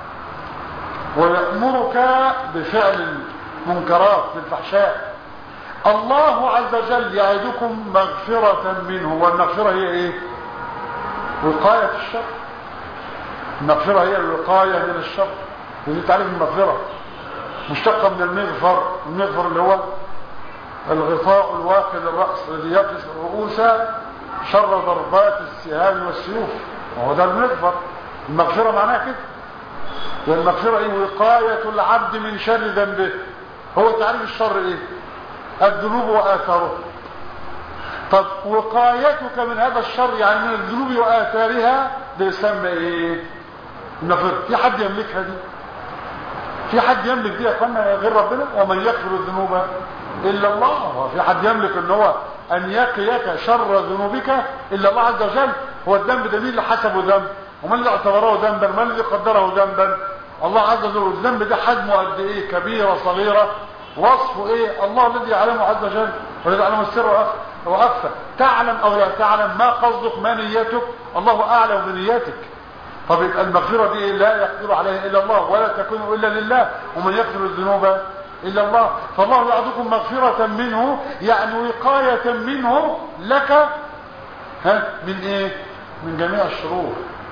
ويأمرك بفعل المنكرات بالفحشاء الله عز وجل يعدكم مغفرة منه والمغفرة هي ايه وقاية الشر المغفرة هي الوقاية من الشر ودي تعريف المغفرة مشتقة من المغفر المغفر اللي هو الغطاء الواقي للرأس الذي يقص الرؤوس شر ضربات السهام والسيوف وهو ده المغفر المغفرة معناها كده والمغفرة ايه وقاية العبد من شر ذنبه هو تعريف الشر ايه الذنوب وآثاره طب وقايتك من هذا الشر يعني من الذنوب وآثارها بيسمى ايه المغفرة في حد يملكها دي في حد يملك دي يا اخوانا غير ربنا ومن يغفر الذنوب الا الله هو في حد يملك ان هو ان يقيك شر ذنوبك الا الله عز وجل هو الذنب ده مين اللي حسبه ذنب ومن اللي اعتبره ذنبا من الذي قدره ذنبا الله عز وجل الذنب ده حجمه قد ايه كبيره صغيره وصفه ايه الله الذي يعلمه عز وجل والذي يعلم السر واخفى تعلم او لا تعلم ما قصدك ما نيتك الله اعلم بنيتك طب يبقى المغفرة دي لا يقدر عليها إلا الله ولا تكون إلا لله ومن يغفر الذنوب إلا الله فالله يعطيكم مغفرة منه يعني وقاية منه لك ها من إيه من جميع الشرور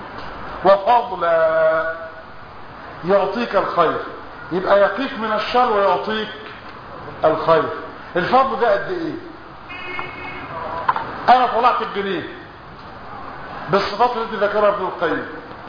وفضلا يعطيك الخير يبقى يقيك من الشر ويعطيك الخير الفضل ده قد ايه انا طلعت الجنيه بالصفات التي ذكرها ابن القيم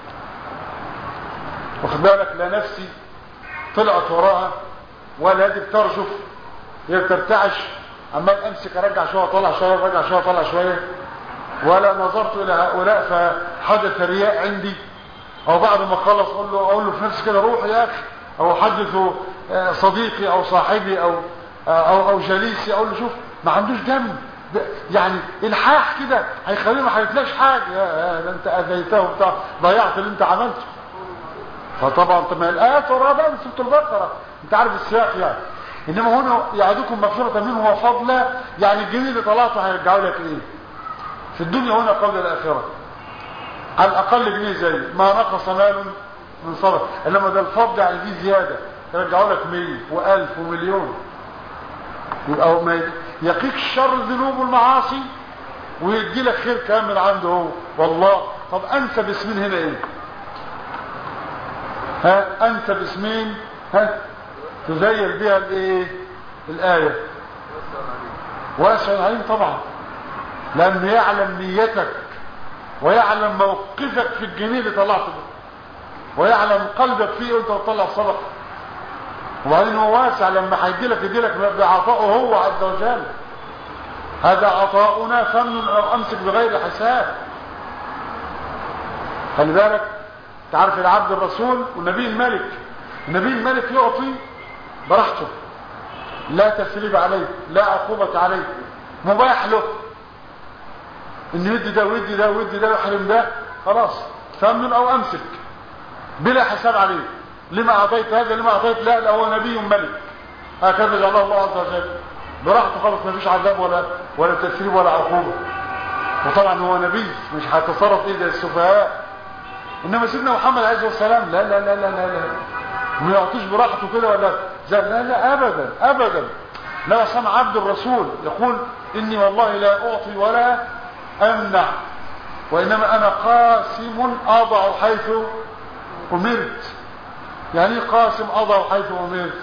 واخد بالك لا نفسي طلعت وراها ولا دي بترجف هي بترتعش عمال امسك ارجع شويه طلع شويه ارجع شويه طلع شويه ولا نظرت الى هؤلاء فحدث رياء عندي او بعد ما خلص اقول له اقول له في نفسي كده روح يا اخي او حدث صديقي او صاحبي او او او جليسي اقول له شوف ما عندوش دم يعني الحاح كده هيخليه ما هيتلاقيش حاجه يا ده انت اذيته وبتاع ضيعت اللي انت عملته فطبعا طب ما الايات وراها بقى من سوره البقره انت عارف السياق يعني انما هنا يعدكم مغفره منه وفضلا يعني الجنيه اللي طلعته هيرجعوا لك ايه في الدنيا هنا قبل الاخره على الاقل جنيه زي ما نقص مال من صدق انما ده الفضل يعني دي زياده يرجعوا لك 100 و1000 ومليون يبقى ما يقيك الشر الذنوب والمعاصي ويدي لك خير كامل عنده هو والله طب انت باسمين هنا ايه ها انت باسمين ها تزيل بها الايه الايه واسع عليم طبعا لانه يعلم نيتك ويعلم موقفك في الجنيه اللي طلعته ده ويعلم قلبك فيه وانت بتطلع صدقه وبعدين هو واسع لما هيدي لك يدي لك بعطائه هو عز وجل هذا عطاؤنا فمن او امسك بغير حساب خلي بالك تعرف العبد الرسول والنبي الملك النبي الملك يعطي براحته لا تسريب عليه لا عقوبة عليه مباح له انه يدي ده ويدي ده ويدي ده ويحرم ده خلاص فمن او امسك بلا حساب عليه لما اعطيت هذا لما اعطيت لا لا هو نبي ملك هكذا جعله الله عز وجل براحته خالص ما فيش عذاب ولا ولا تسريب ولا عقوبه وطبعا هو نبي مش هيتصرف ايه ده السفهاء انما سيدنا محمد عليه الصلاه والسلام لا لا لا لا لا, لا. ما يعطيش براحته كده ولا زي لا لا ابدا ابدا لا سمع عبد الرسول يقول اني والله لا اعطي ولا امنع وانما انا قاسم اضع حيث امرت يعني قاسم اضع حيث امرت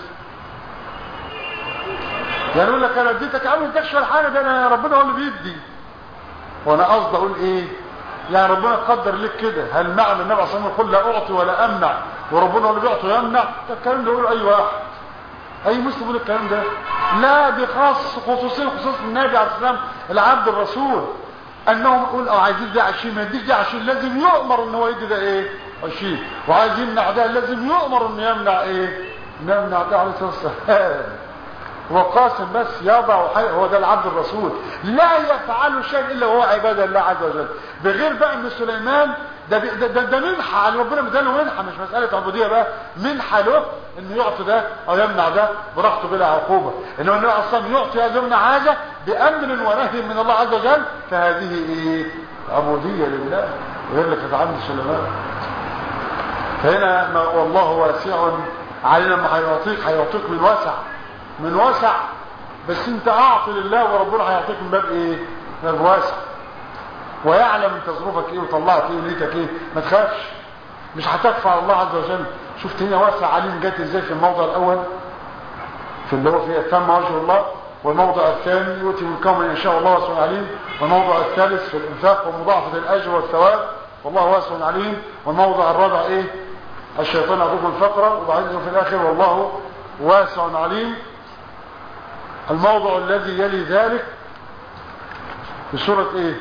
يعني يقول لك انا اديتك عم تكشف الحاجه ده انا ربنا هو اللي بيدي وانا قصدي اقول ايه يعني ربنا قدر لك كده هل معنى النبي صلى الله عليه وسلم يقول لا اعطي ولا امنع وربنا هو اللي بيعطي ويمنع ده الكلام ده يقوله اي واحد اي مسلم يقول الكلام ده لا دي خاص خصوصيه خصوص النبي عليه السلام العبد الرسول انهم يقول اه عايزين ده 20 ما يديش ده 20 لازم يؤمر ان هو يدي ده ايه 20 وعايز يمنع ده لازم يؤمر انه يمنع ايه يمنع ده عليه الصلاه والسلام هو قاسم بس يضع حي... هو ده العبد الرسول لا يفعل شيء الا وهو عباده لله عز وجل بغير بقى ان سليمان ده بي... ده, ده, ده منحه على ربنا مداله منحه مش مساله عبوديه بقى منحه له انه يعطي ده او يمنع ده براحته بلا عقوبه انما انه اصلا يعطي هذا يمنع حاجه بامر ونهي من الله عز وجل فهذه ايه عبوديه لله غير لك عبد سليمان فهنا ما والله واسع علينا ما هيعطيك هيعطيك من وسع من وسع بس انت اعطي لله وربنا هيعطيك من باب ايه من باب واسع ويعلم انت ظروفك ايه وطلعت ايه ونيتك ايه ما تخافش مش هتكفى على الله عز وجل شفت هنا واسع عليم جت ازاي في الموضع الاول في اللي هو في تم وجه الله والموضع الثاني يؤتي من كون ان شاء الله واسع عليم والموضع الثالث في الانفاق ومضاعفه الاجر والثواب والله واسع عليم والموضع الرابع ايه الشيطان عدو الفقره وبعدين في الاخر والله واسع عليم الموضع الذي يلي ذلك في سورة ايه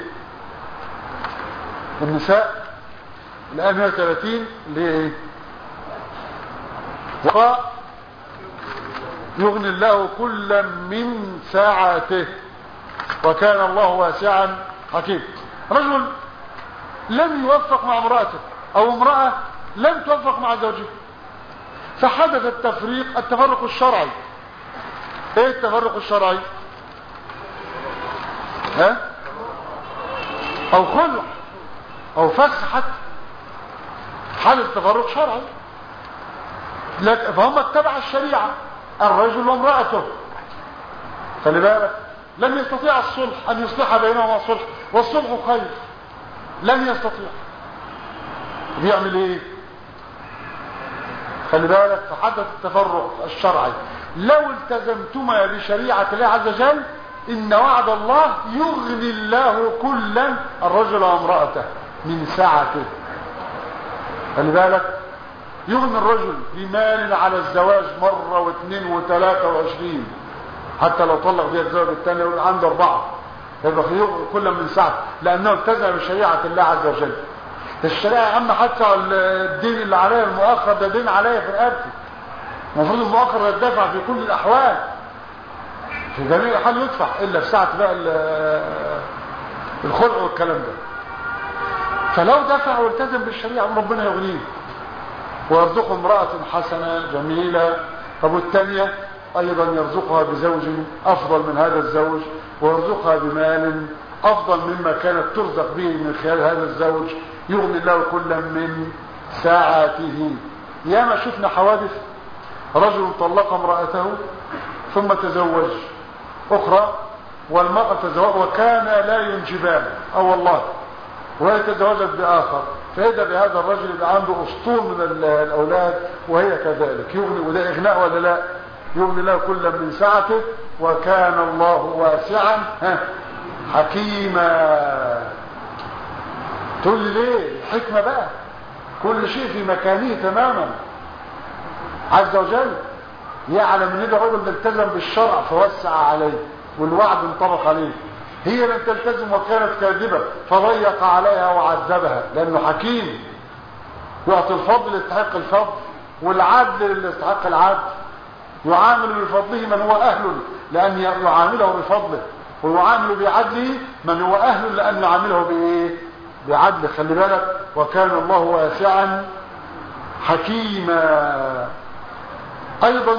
النساء الآية 130 اللي هي ايه و يغني الله كل من ساعته وكان الله واسعا حكيم رجل لم يوفق مع امرأته او امرأة لم توفق مع زوجها فحدث التفريق التفرق الشرعي ايه التفرق الشرعي ها او خلع او فسخ حتى حدث تفرق شرعي لك فهم اتبع الشريعة الرجل وامرأته خلي بالك لم يستطيع الصلح ان يصلح بينهما صلح والصلح خير لن يستطيع بيعمل ايه خلي بالك فحدث التفرق الشرعي لو التزمتما بشريعة الله عز وجل إن وعد الله يغني الله كلا الرجل وامرأته من سعته خلي بالك يغني الرجل بمال على الزواج مرة واثنين وثلاثة وعشرين حتى لو طلق بها الزوج الثاني يقول عنده أربعة يبقى كل من سعته لأنه التزم بشريعة الله عز وجل الشريعة يا عم حتى الدين اللي عليا المؤخر ده دين عليا في رقبتي المفروض المؤخر يدفع في كل الأحوال في جميع الأحوال يدفع إلا في ساعة بقى الخلع والكلام ده فلو دفع والتزم بالشريعة ربنا يغنيه ويرزقه امرأة حسنة جميلة طب والثانية أيضا يرزقها بزوج أفضل من هذا الزوج ويرزقها بمال أفضل مما كانت ترزق به من خلال هذا الزوج يغني الله كل من ساعاته ياما شفنا حوادث رجل طلق امرأته ثم تزوج أخرى والمرأة تزوج وكان لا ينجبان أو والله وهي تزوجت بآخر فإذا بهذا الرجل يبقى عنده أسطول من الأولاد وهي كذلك يغني وده إغناء ولا لا يغني له كل من سعته وكان الله واسعا حكيما تقول لي ليه الحكمة بقى كل شيء في مكانه تماما عز وجل يعلم ان ده رجل التزم بالشرع فوسع عليه والوعد انطبق عليه هي لم تلتزم وكانت كاذبة فضيق عليها وعذبها لانه حكيم يعطي الفضل يستحق الفضل والعدل اللي يستحق العدل يعامل بفضله من هو اهل لان يعامله بفضله ويعامل بعدله من هو اهل لان يعامله بايه بعدل خلي بالك وكان الله واسعا حكيما ايضا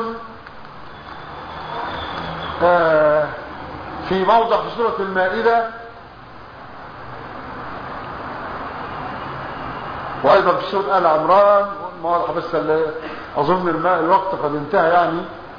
آه في موضع في سورة المائدة وايضا في سورة آل عمران واضح بس اظن الماء الوقت قد انتهى يعني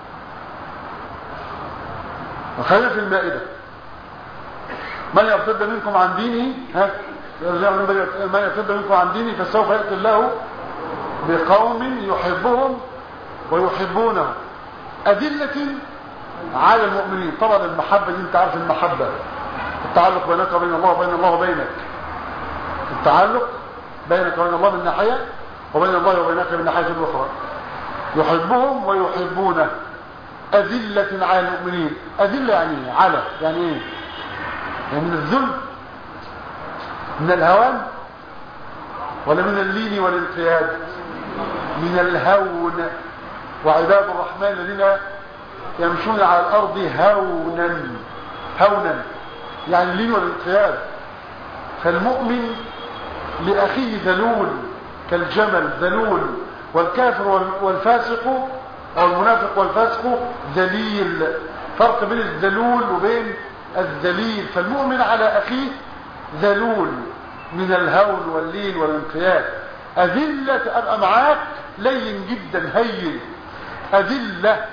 وخلينا في المائدة من يرتد منكم عن دينه ها من يرتد منكم عن دينه فسوف يأتي الله بقوم يحبهم ويحبونه أدلة على المؤمنين طبعا المحبة دي انت عارف المحبة التعلق بينك وبين الله وبين الله وبينك التعلق بينك وبين الله من ناحية وبين الله وبينك من ناحية أخرى يحبهم ويحبونه أذلة على المؤمنين أذلة يعني على يعني ايه يعني من الذل من الهوان ولا من اللين والانقياد من الهون وعباد الرحمن الذين يمشون على الأرض هونا هونا يعني لين والانقياد فالمؤمن لأخيه ذلول كالجمل ذلول والكافر والفاسق أو المنافق والفاسق ذليل فرق بين الذلول وبين الذليل فالمؤمن على أخيه ذلول من الهول واللين والانقياد أذلة أبقى معاك لين جدا هين أذلة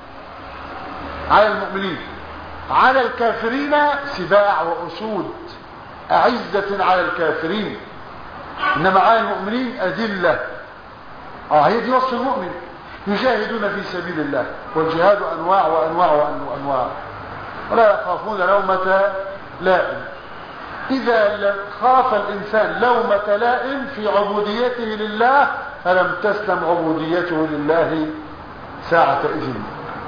على المؤمنين على الكافرين سباع وأسود أعزة على الكافرين إنما على المؤمنين أذلة آه هي دي وصف المؤمن يجاهدون في سبيل الله والجهاد أنواع وأنواع وأنواع ولا يخافون لومة لائم إذا خاف الإنسان لومة لائم في عبوديته لله فلم تسلم عبوديته لله ساعة إذن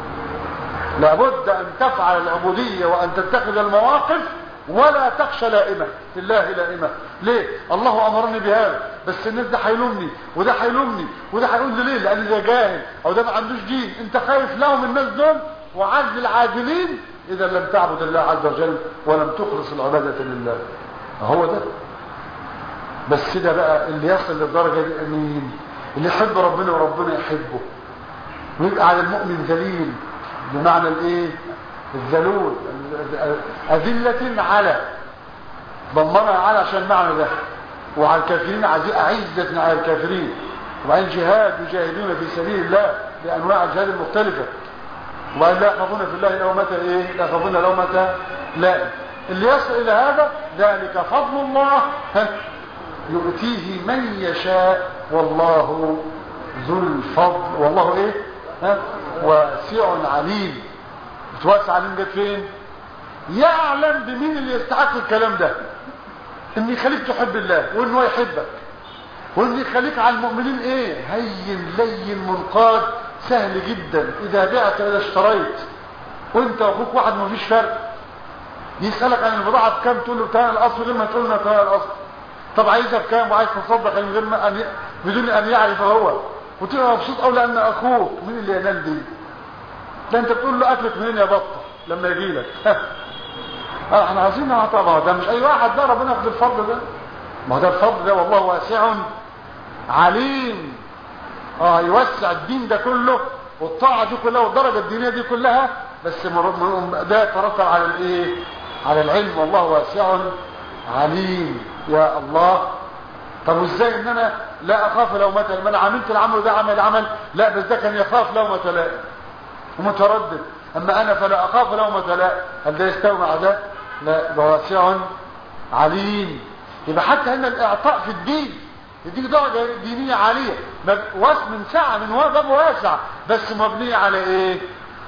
لابد أن تفعل العبودية وأن تتخذ المواقف ولا تخشى لائمة لله لائمة ليه الله أمرني بهذا بس الناس ده هيلومني وده هيلومني وده هيقول لي ليه لأن ده جاهل أو ده ما عندوش دين أنت خايف لهم الناس دول وعز العادلين إذا لم تعبد الله عز وجل ولم تخلص العبادة لله هو ده بس ده بقى اللي يصل للدرجة دي أمين اللي يحب ربنا وربنا يحبه ويبقى على المؤمن ذليل بمعنى الايه الذلول أذلة على ضمنها على عشان المعنى ده وعلى الكافرين أعزة على الكافرين وبعدين جهاد يجاهدون في سبيل الله بأنواع الجهاد المختلفة وبعدين لا يخافون في الله لومة ايه لا يخافون لومة لا اللي يصل إلى هذا ذلك فضل الله يؤتيه من يشاء والله ذو الفضل والله ايه ها واسع عليم بتوسع عليم جت فين يعلم بمين اللي يستحق الكلام ده ان يخليك تحب الله وان هو يحبك وان يخليك على المؤمنين ايه هين لين منقاد سهل جدا اذا بعت اذا اشتريت وانت واخوك واحد ما فيش فرق يسألك عن البضاعة بكام تقول له بتاع الاصل غير ما تقول له بتاع الاصل طب عايزها بكام وعايز تصدق من غير ما أن ي... بدون ان يعرف هو وتبقى مبسوط قوي لان اخوك مين اللي ينال دي ده انت بتقول له اكلك منين يا بطه لما يجي لك اه احنا عايزين طبعا ده مش اي واحد ده ربنا ياخد الفضل ده ما هو ده الفضل ده والله واسع عليم اه يوسع الدين ده كله والطاعه دي كلها والدرجه الدينيه دي كلها بس ده يترتب على الايه على العلم والله واسع عليم يا الله طب وازاي ان انا لا اخاف لومة لما انا عملت العمل ده عمل عمل لا بس ده كان يخاف لومة لا ومتردد اما انا فلا اخاف لومة لا هل ده يستوي مع ده لا ده واسع عليم يبقى حتى هنا الاعطاء في الدين يديك درجة دينية عالية واس من ساعة من باب واسع بس مبنية على ايه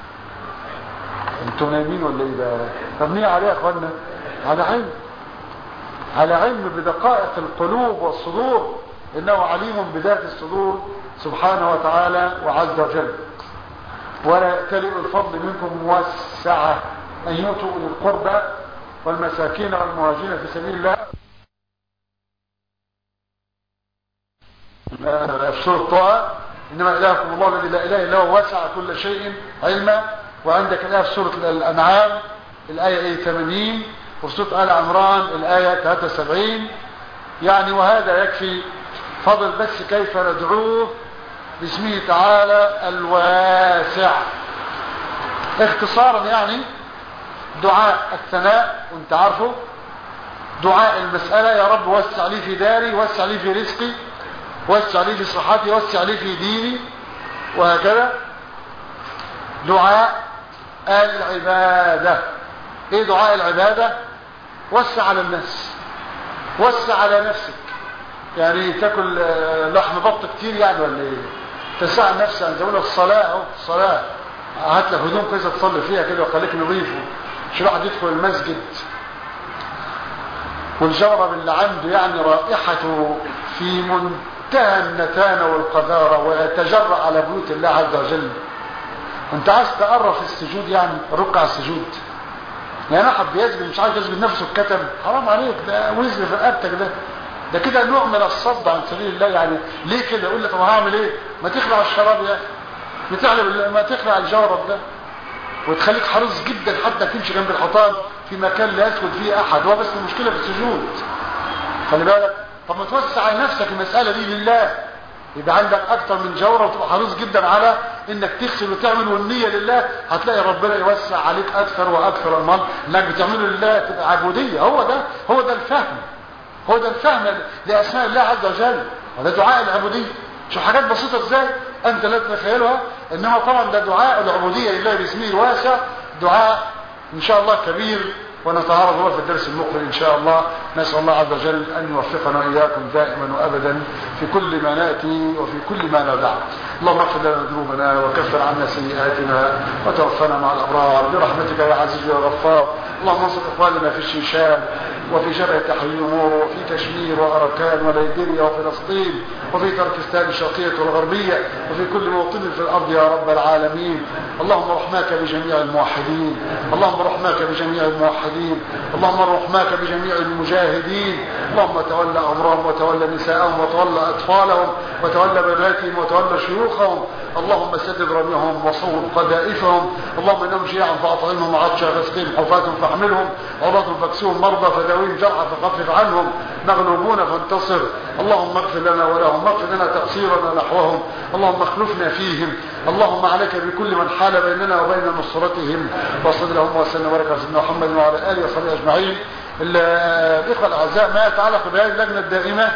انتوا نايمين ولا ايه ده مبنية عليه يا اخوانا على علم على علم بدقائق القلوب والصدور انه عليم بذات الصدور سبحانه وتعالى وعز وجل ولا يأتلئ الفضل منكم موسعة ان يؤتوا اولي القربى والمساكين والمهاجرين في سبيل الله في سورة طه انما الهكم الله الذي لا اله الا هو وسع كل شيء علما وعندك الايه في سوره الانعام الايه ايه 80 وفي سوره ال عمران الايه 73 يعني وهذا يكفي فضل بس كيف ندعوه باسمه تعالى الواسع اختصارا يعني دعاء الثناء وانت عارفه دعاء المسألة يا رب وسع لي في داري وسع لي في رزقي وسع لي في صحتي وسع لي في ديني وهكذا دعاء العبادة ايه دعاء العبادة وسع على الناس وسع على نفسك يعني تاكل لحم بط كتير يعني ولا ايه تسع نفسك يعني تقول الصلاة اهو الصلاة هات لك هدوم كويسه تصلي فيها كده وخليك نظيف مش واحد يدخل المسجد والجورب اللي عنده يعني رائحته في منتهى النتانة والقذارة ويتجرأ على بيوت الله عز وجل انت عايز تقرب في السجود يعني ركع السجود يعني احد بيسجد مش عايز يسجد نفسه الكتب حرام عليك ده وزن في رقبتك ده ده كده نوع من الصد عن سبيل الله يعني ليه كده يقول لك طب هعمل ايه ما تخلع الشراب يا ما تخلع ما تخلع الجورب ده وتخليك حريص جدا حتى تمشي جنب الحيطان في مكان لا يسكن فيه احد هو بس المشكله في السجود خلي بالك طب ما توسع على نفسك المساله دي لله يبقى عندك اكتر من جوره وتبقى حريص جدا على انك تغسل وتعمل والنيه لله هتلاقي ربنا يوسع عليك اكثر واكثر امال انك بتعمله لله تبقى عبوديه هو ده هو ده الفهم هو ده الفهم لاسماء الله عز وجل وده دعاء العبوديه شوف حاجات بسيطه ازاي انت لا تتخيلها انما طبعا ده دعاء العبوديه لله باسمه الواسع دعاء ان شاء الله كبير ونتعرض هو في الدرس المقبل إن شاء الله نسأل الله عز وجل أن يوفقنا وإياكم دائما وأبدا في كل ما نأتي وفي كل ما ندع اللهم اغفر لنا ذنوبنا وكفر عنا سيئاتنا وتوفنا مع الأبرار برحمتك يا عزيز يا غفار اللهم انصر إخواننا في الشيشان وفي شرع تحرير أمور وفي كشمير وأركان وليبيريا وفلسطين وفي تركستان الشرقية والغربية وفي كل موطن في الأرض يا رب العالمين اللهم رحماك بجميع الموحدين اللهم رحماك بجميع الموحدين اللهم رحماك بجميع المجاهدين اللهم تولى أمرهم وتولى نساءهم وتولى أطفالهم وتولى بناتهم وتولى شيوخهم اللهم سدد رميهم وصوب قذائفهم اللهم انهم جياعا فاطعمهم عطشا فاسقهم حفاة فاحملهم عرض فاكسوهم مرضى فداويهم جرحى فخفف عنهم مغلوبون فانتصر اللهم اغفر لنا ولهم اغفر لنا تقصيرنا نحوهم اللهم اخلفنا فيهم اللهم عليك بكل من حال بيننا وبين نصرتهم وصل اللهم وسلم وبارك على سيدنا محمد وعلى اله وصحبه اجمعين الاخوه الاعزاء ما يتعلق بهذه اللجنه الدائمه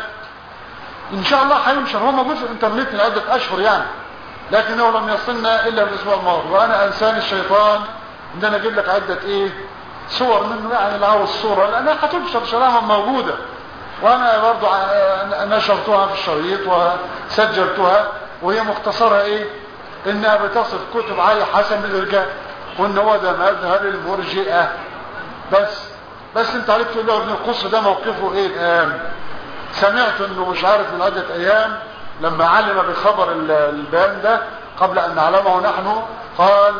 ان شاء الله هينشر هو موجود في الانترنت لعده اشهر يعني لكنه لم يصلنا الا الاسبوع الماضي وانا انسان الشيطان ان انا اجيب لك عده ايه صور منه يعني اللي عاوز صوره لانها هتنشر شراها موجوده وانا برضو نشرتها في الشريط وسجلتها وهي مختصرها ايه انها بتصف كتب علي حسن بالارجاء وان هو ده مذهب المرجئه بس بس انت عليك تقول له ابن القص ده موقفه ايه الان سمعت انه مش عارف من عده ايام لما علم بخبر البيان ده قبل ان نعلمه نحن قال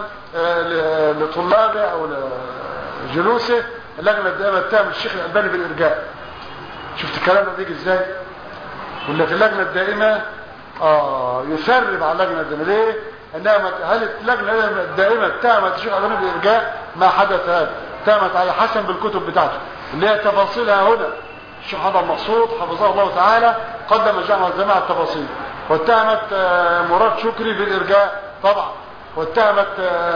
لطلابه او لجلوسه اللجنه الدائمه تتهم الشيخ الالباني بالارجاء شفت الكلام ده بيجي ازاي يقول لك اللجنه الدائمه اه يسرب على اللجنه الدائمه ليه انها هل اللجنه الدائمه اتهمت الشيخ الالباني بالارجاء ما حدث هذا اتهمت على حسن بالكتب بتاعته اللي هي تفاصيلها هنا الشيخ هذا المقصود حفظه الله تعالى قدم جامعة الجماعة التفاصيل واتهمت مراد شكري بالإرجاء طبعا واتهمت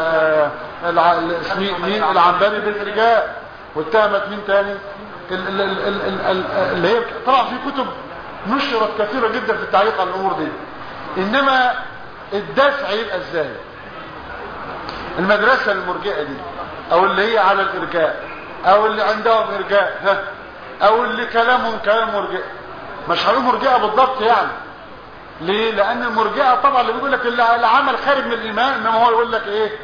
مين العنباني بالإرجاء واتهمت مين تاني اللي هي طبعا في كتب نشرت كثيرة جدا في التعليق على الأمور دي إنما الدافع يبقى ازاي المدرسة المرجئة دي أو اللي هي على الإرجاء أو اللي عندهم إرجاء ها او اللي كلامهم كلام مرجئه مش هنقول مرجئه بالضبط يعني ليه لان المرجئه طبعا اللي بيقول لك اللي عمل خارج من الايمان انما هو يقول لك ايه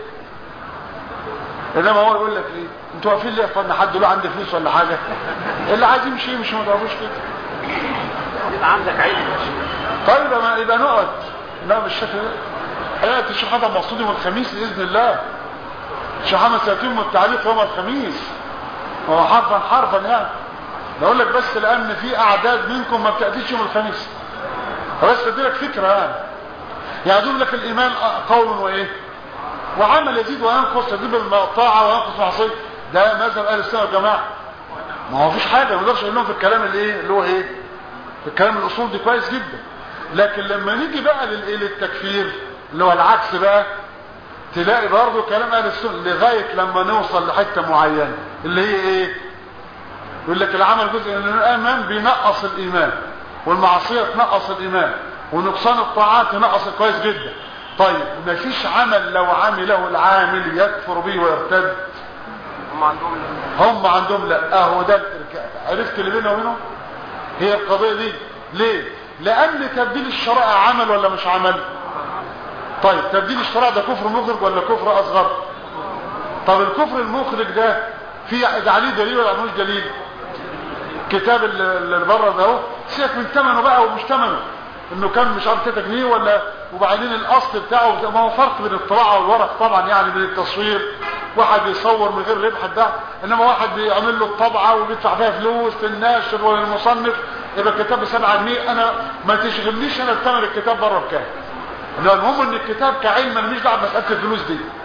انما هو يقول لك ايه انتوا واقفين ليه فن حد له عندي فلوس ولا حاجه اللي عايز يمشي يمشي ما تعرفوش كده يبقى عندك علم طيب يبقى يبقى نقعد لا بالشكل ده حياتي الشيخ هذا مقصودي من الخميس باذن الله الشيخ محمد سيتم التعليق يوم الخميس هو حرفا حرفا يعني بقول لك بس لان في اعداد منكم ما بتاتيش يوم الخميس بس ادي لك فكره يعني يعدون لك الايمان قول وايه وعمل يزيد وينقص يزيد بالطاعه وينقص معصيه ده مذهب اهل السنه والجماعه ما هو فيش حاجه ما اقدرش اقول لهم في الكلام اللي ايه اللي هو ايه في الكلام الاصول دي كويس جدا لكن لما نيجي بقى للايه للتكفير اللي هو العكس بقى تلاقي برضه كلام اهل السنه لغايه لما نوصل لحته معينه اللي هي ايه يقول لك العمل جزء من الايمان بينقص الايمان والمعصيه تنقص الايمان ونقصان الطاعات تنقص كويس جدا طيب ما فيش عمل لو عمله العامل يكفر به ويرتد هم عندهم هم عندهم لا اهو ده الاركاء عرفت اللي بينه وبينهم هي القضيه دي ليه لان تبديل الشرائع عمل ولا مش عمل طيب تبديل الشرائع ده كفر مخرج ولا كفر اصغر طب الكفر المخرج ده في عليه دليل ولا ملوش دليل كتاب اللي بره ده اهو سيبك من ثمنه بقى ومش ثمنه انه كان مش عارف 3 جنيه ولا وبعدين الاصل بتاعه ما هو فرق بين الطباعه والورق طبعا يعني بين التصوير واحد بيصور من غير ربح ده انما واحد بيعمل له الطبعه وبيدفع فيها فلوس للناشر وللمصنف يبقى الكتاب ب 7 جنيه انا ما تشغلنيش انا ثمن الكتاب بره بكام المهم ان الكتاب كعلم انا مش دعوه بمساله الفلوس دي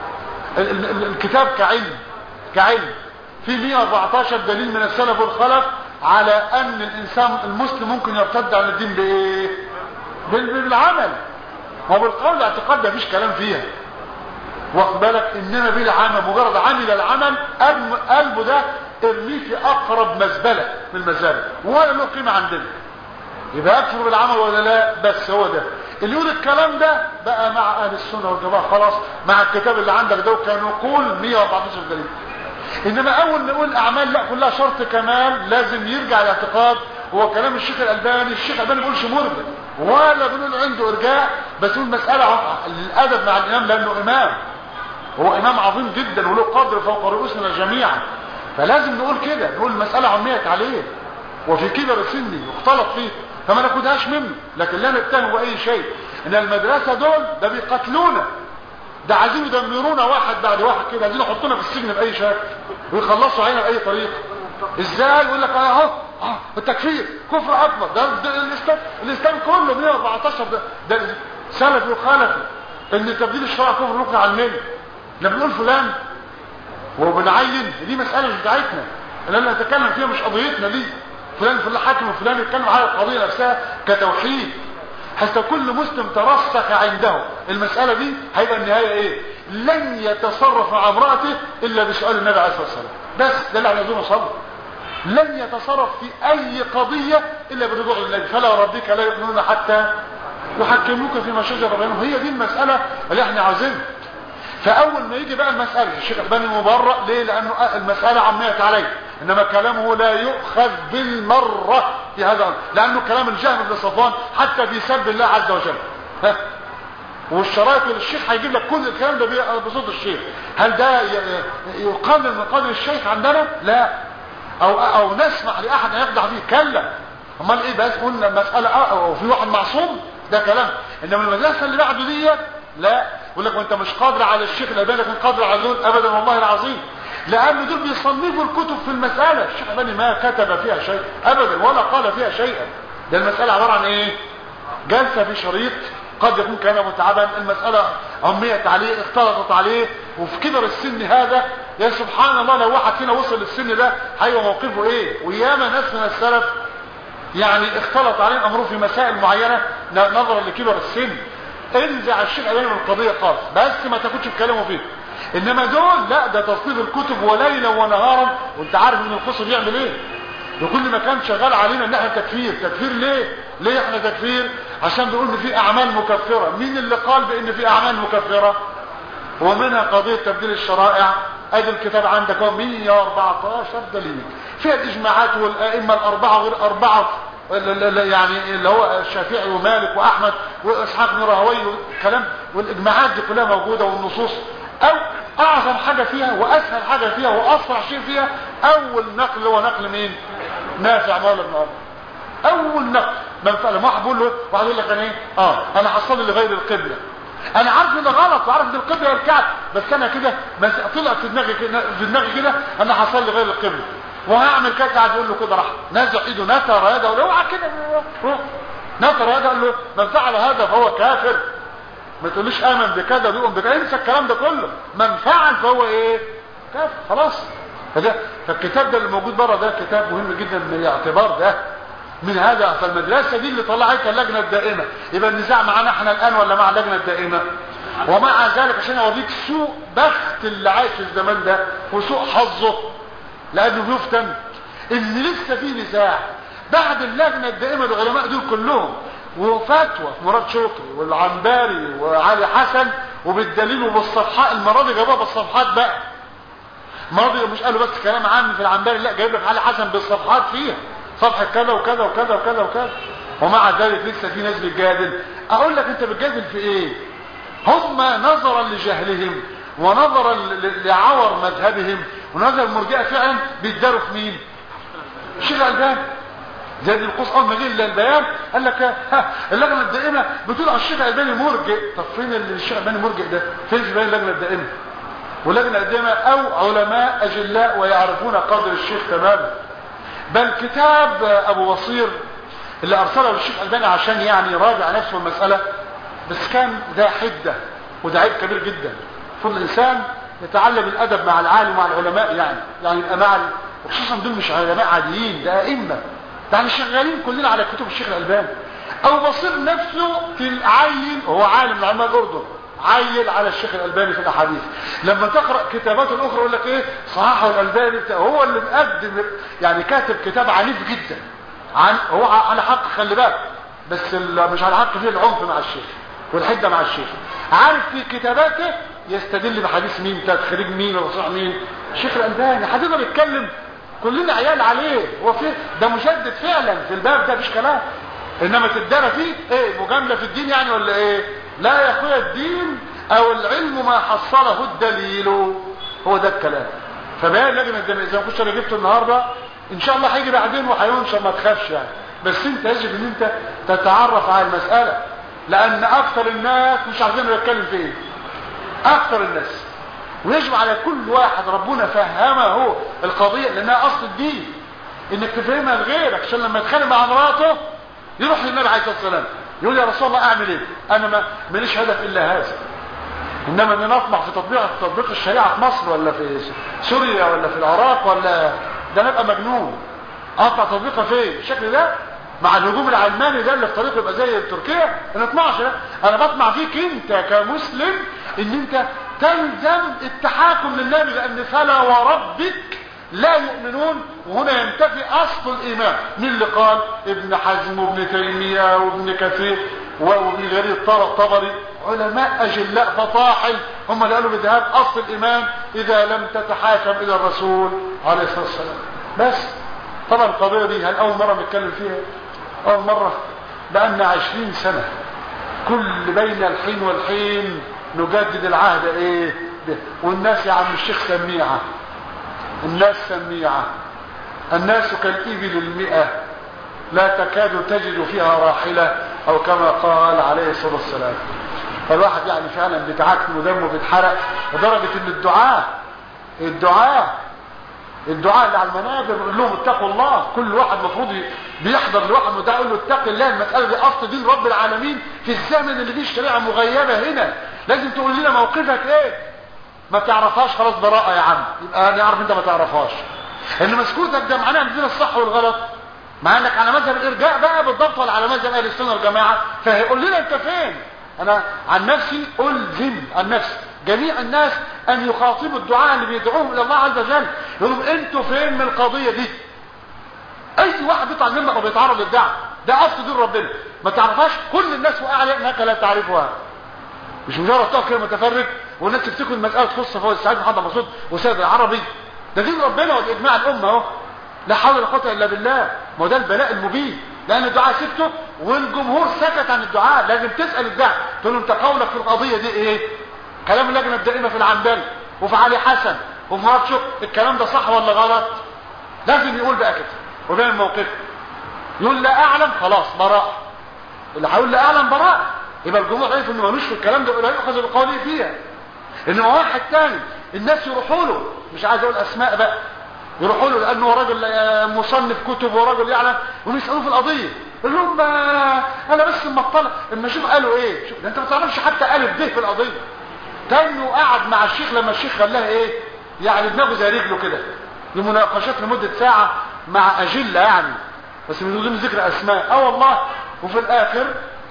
ال- ال- ال- الكتاب كعلم كعلم في 114 دليل من السلف والخلف على ان الانسان المسلم ممكن يرتد عن الدين بايه بال- بالعمل هو بالقول اعتقاد ده مفيش كلام فيها واخد بالك انما بالعمل مجرد عمل العمل أرم- قلبه ده ارميه في اقرب مزبله من المزابل ولا له قيمه عندنا يبقى اكفر بالعمل ولا لا بس هو ده اللي يقول الكلام ده بقى مع اهل السنه والجماعه خلاص مع الكتاب اللي عندك ده وكان يقول 114 دليل انما اول ما نقول اعمال لا كلها شرط كمال لازم يرجع الاعتقاد هو كلام الشيخ الالباني الشيخ الالباني ما بيقولش مرجع ولا بنقول عنده ارجاء بس يقول مساله عن- الادب مع الامام لانه امام هو امام عظيم جدا وله قدر فوق رؤوسنا جميعا فلازم نقول كده نقول المساله عميت عليه وفي كبر سني واختلط فيه فما ناخدهاش منه لكن لا نتهم باي شيء ان المدرسه دول ده بيقتلونا ده عايزين يدمرونا واحد بعد واحد كده عايزين يحطونا في السجن باي شكل ويخلصوا علينا باي طريقه ازاي يقول لك اهو اه التكفير كفر اكبر ده, ده الاسلام الاسلام كله 114 ده, ده سلفي وخلفي ان تبديل الشرع كفر ركن على المله احنا بنقول فلان وبنعين دي مساله مش بتاعتنا اللي انا اتكلم فيها مش قضيتنا دي فلان فلان حاكم وفلان يتكلم على القضيه نفسها كتوحيد حتى كل مسلم ترسخ عنده المساله دي هيبقى النهايه ايه لن يتصرف مع امراته الا بسؤال النبي عليه الصلاه والسلام بس ده اللي احنا عايزينه صبر لن يتصرف في اي قضيه الا بالرجوع لله فلا ربك لا يؤمنون حتى يحكموك فيما شجر بينهم هي دي المساله اللي احنا عايزينها فاول ما يجي بقى المساله الشيخ الباني مبرأ ليه لانه المساله عميت عليه انما كلامه لا يؤخذ بالمره في هذا الامر لانه كلام الجهم بن صفوان حتى في سب الله عز وجل ها والشرايط للشيخ هيجيب لك كل الكلام ده بصوت الشيخ هل ده ي- يقلل من قدر الشيخ عندنا لا او او نسمح لاحد ان يخدع فيه كلا امال ايه بس قلنا مساله اه او في واحد معصوم ده كلام انما المدرسه اللي بعده ديت لا يقول لك وانت مش قادر على الشيخ الالباني لكن قادر على دول ابدا والله العظيم لان دول بيصنفوا الكتب في المساله الشيخ الالباني ما كتب فيها شيء ابدا ولا قال فيها شيئا ده المساله عباره عن ايه جلسه في شريط قد يكون كان متعبا المسألة عميت عليه اختلطت عليه وفي كبر السن هذا يا سبحان الله لو واحد فينا وصل للسن ده هيبقى موقفه ايه وياما ناس من السلف يعني اختلط عليهم امره في مسائل معينة ن- نظرا لكبر السن انزع الشيخ عليه من القضية خالص بس ما تاخدش بكلامه فيه انما دول لا ده تصنيف الكتب وليلا ونهارا وانت عارف ان القصر بيعمل ايه بكل ما كان شغال علينا ان احنا تكفير تكفير ليه ليه احنا تكفير عشان بيقول ان في اعمال مكفرة مين اللي قال بان في اعمال مكفرة ومنها قضية تبديل الشرائع ادي الكتاب عندك هو 114 دليل فيها الاجماعات والائمة الاربعة غير اربعة ال- ال- ال- يعني اللي هو الشافعي ومالك واحمد واسحاق بن راهوي والكلام والاجماعات دي كلها موجودة والنصوص او اعظم حاجة فيها واسهل حاجة فيها واسرع شيء فيها اول نقل هو نقل مين نافع مولى بن عمر اول نقل من فعل ما واحد بيقول له واحد يقول لك انا ايه اه انا هصلي لغير القبله انا عارف ان ده غلط وعارف ان القبله هي الكعب بس انا كده بس طلع في دماغي كده في دماغي كده انا هصلي لغير القبله وهعمل كده قاعد يقول له كده راح نزع ايده نثر يده ولو اوعى كده روح نثر يده قال له من فعل هذا فهو كافر ما تقوليش امن بكذا ويؤمن بكذا انسى الكلام ده كله من فعل فهو ايه كافر خلاص فده فالكتاب ده اللي موجود بره ده كتاب مهم جدا من الاعتبار ده من هذا فالمدرسه دي اللي طلعتها اللجنه الدائمه يبقى النزاع معانا احنا الان ولا مع اللجنه الدائمه ومع ذلك عشان اوريك سوء بخت اللي عايش في الزمان ده وسوء حظه لانه بيفتن ان لسه في نزاع بعد اللجنه الدائمه العلماء دول كلهم وفتوى مراد شكري والعنباري وعلي حسن وبالدليل وبالصفحات المره دي جابوها بالصفحات بقى المره دي مش قالوا بس كلام عام في العنباري لا جايب لك علي حسن بالصفحات فيها صفحه كذا وكذا وكذا وكذا وكذا ومع ذلك لسه في ناس بتجادل اقول لك انت بتجادل في ايه هم نظرا لجهلهم ونظرا ل- لعور مذهبهم ونظرا المرجئه فعلا بيتداروا في مين الشيخ الالباني زي ابن القوس اول ما جه للبيان قال لك ها اللجنه الدائمه بتقول على الشيخ الالباني مرجئ طب فين اللي الشيخ الالباني مرجئ ده فين في بيان اللجنه الدائمه واللجنه الدائمه او علماء اجلاء ويعرفون قدر الشيخ تماما بل كتاب ابو بصير اللي ارسله للشيخ الالباني عشان يعني يراجع نفسه المساله بس كان ده حده وده عيب كبير جدا المفروض الانسان يتعلم الادب مع العالم ومع العلماء يعني يعني يبقى مع ال... وخصوصا دول مش علماء عاديين ده ائمه ده احنا شغالين كلنا على كتب الشيخ الالباني او بصير نفسه عين هو عالم من علماء الاردن عيل على الشيخ الالباني في الاحاديث لما تقرا كتابات الاخرى يقول لك ايه صححه الالباني هو اللي مقدم يعني كاتب كتاب عنيف جدا عن هو على حق خلي بالك بس مش على حق فيه العنف مع الشيخ والحده مع الشيخ عارف في كتاباته يستدل بحديث مين تخريج مين وصح مين الشيخ الالباني هتقدر يتكلم كلنا عيال عليه هو في ده مشدد فعلا في الباب ده مفيش كلام انما تدرى فيه ايه مجامله في الدين يعني ولا ايه لا يا اخويا الدين او العلم ما حصله الدليل هو ده الكلام فبقى لجنه الدم اذا كنت انا جبته النهارده ان شاء الله هيجي بعدين وهينشر ما تخافش يعني بس انت يجب ان انت تتعرف على المساله لان اكثر الناس مش عارفين نتكلم في ايه اكثر الناس ويجب على كل واحد ربنا فهمه القضيه لانها اصل الدين انك تفهمها لغيرك عشان لما يتخانق مع مراته يروح للنبي عليه الصلاه والسلام يقول يا رسول الله اعمل ايه انا ما ماليش هدف الا هذا انما ان نطمع في تطبيق تطبيق الشريعه في مصر ولا في سوريا ولا في العراق ولا ده نبقى مجنون اطلع تطبيقها فين الشكل ده مع الهجوم العلماني ده اللي في طريقه يبقى زي تركيا ما نطمعش انا بطمع فيك انت كمسلم ان انت تلزم التحاكم للنبي لان فلا وربك لا يؤمنون وهنا ينتفي اصل الايمان من اللي قال ابن حزم وابن تيميه وابن كثير وابن جرير الطبري علماء اجلاء فطاحل هم اللي قالوا بذهاب اصل الايمان اذا لم تتحاكم الى الرسول عليه الصلاه والسلام بس طبعا القضيه دي هل اول مره نتكلم فيها اول مره بقالنا عشرين سنه كل بين الحين والحين نجدد العهد ايه ده والناس يا عم الشيخ سميعه الناس سميعة الناس كالإبل المئة لا تكاد تجد فيها راحلة أو كما قال عليه الصلاة والسلام فالواحد يعني فعلا بيتعكم ودمه بيتحرق لدرجة ان الدعاء الدعاء الدعاء اللي على المنابر يقول لهم اتقوا الله كل واحد مفروض بيحضر لواحد ودعاء يقول له اتق الله المسألة دي أصل دين رب العالمين في الزمن اللي فيه الشريعة مغيبة هنا لازم تقول لنا موقفك ايه ما تعرفهاش خلاص براءة يا عم يبقى نعرف انت ما تعرفهاش ان مسكوتك ده معناه عندنا الصح والغلط مع انك على مذهب الارجاء بقى بالضبط ولا على مذهب اهل السنه والجماعه فهيقول لنا انت فين انا عن نفسي الزم عن نفسي جميع الناس ان يخاطبوا الدعاء اللي بيدعوهم الى الله عز وجل يقول لهم انتوا فين من القضيه دي اي واحد بيطلع منك وبيتعرض للدعوه ده اصل دين ربنا ما تعرفهاش كل الناس وقع عليها انك لا تعرفها مش مجرد تقف كده متفرج والناس تفتكر المساله تخص فوق السعيد محمد مسعود وسيد العربي ده دين ربنا واجماع الامه اهو لا حول ولا قوه الا بالله ما ده البلاء المبين لان الدعاء سبته والجمهور سكت عن الدعاء لازم تسال الداعي تقول له انت قولك في القضيه دي ايه كلام اللجنه الدائمه في العنبري وفي علي حسن وفي مراد شكر الكلام ده صح ولا غلط لازم يقول بقى كده وبين الموقف يقول لا اعلم خلاص براءه اللي هيقول لا اعلم براءه يبقى الجمهور عرف انه ملوش في الكلام ده ولا يؤخذ بقوله فيها انما واحد تاني الناس يروحوا له مش عايز اقول اسماء بقى يروحوا له لانه راجل مصنف كتب وراجل يعلم ويسالوه في القضيه يقول لهم ما انا بس اما اطلع اما اشوف قالوا ايه شوف ده انت ما تعرفش حتى الف ب في القضيه كانه قعد مع الشيخ لما الشيخ خلاها ايه يعني دماغه زي رجله كده لمناقشات لمده ساعه مع اجله يعني بس من دون ذكر اسماء اه والله وفي الاخر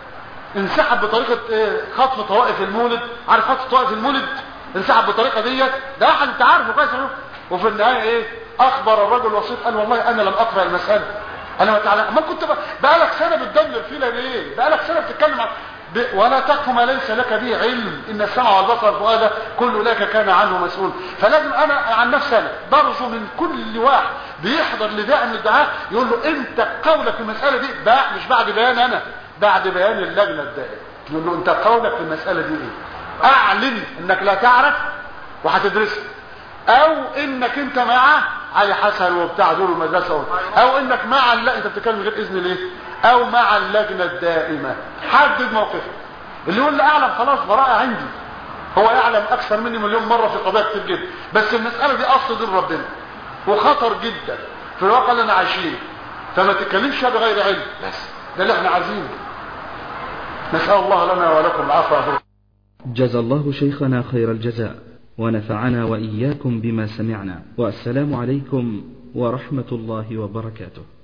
انسحب بطريقة ايه خطف طوائف المولد عارف خطف طوائف المولد انسحب بالطريقة ديت ده احد انت عارفه كويس وفي النهاية ايه اخبر الرجل الوسيط قال والله انا لم اقرأ المسألة انا ما تعلم ما كنت بقالك سنة بتدمر فينا ليه بقالك سنة بتتكلم عن ب... ولا تقف ما ليس لك به علم ان السمع والبصر والفؤاد كل اولئك كان عنه مسؤول فلازم انا عن نفسي انا برجو من كل واحد بيحضر لداء من الدعاء يقول له انت قولك في المساله دي بقى مش بعد بيان انا بعد بيان اللجنه الدائمه يقول له انت قولك في المساله دي ايه اعلن انك لا تعرف وهتدرسها او انك انت معاه علي حسن وبتاع دول المدرسه او انك مع لا انت بتتكلم غير اذن ليه او مع اللجنه الدائمه حدد موقفك اللي يقول لي اعلم خلاص براءه عندي هو يعلم اكثر مني مليون مره في قضايا كتير جدا بس المساله دي اصل دين ربنا وخطر جدا في الواقع اللي انا عايشينه فما تتكلمش بغير علم بس ده اللي احنا عايزينه نسال الله لنا ولكم العفو جزى الله شيخنا خير الجزاء ونفعنا وإياكم بما سمعنا والسلام عليكم ورحمة الله وبركاته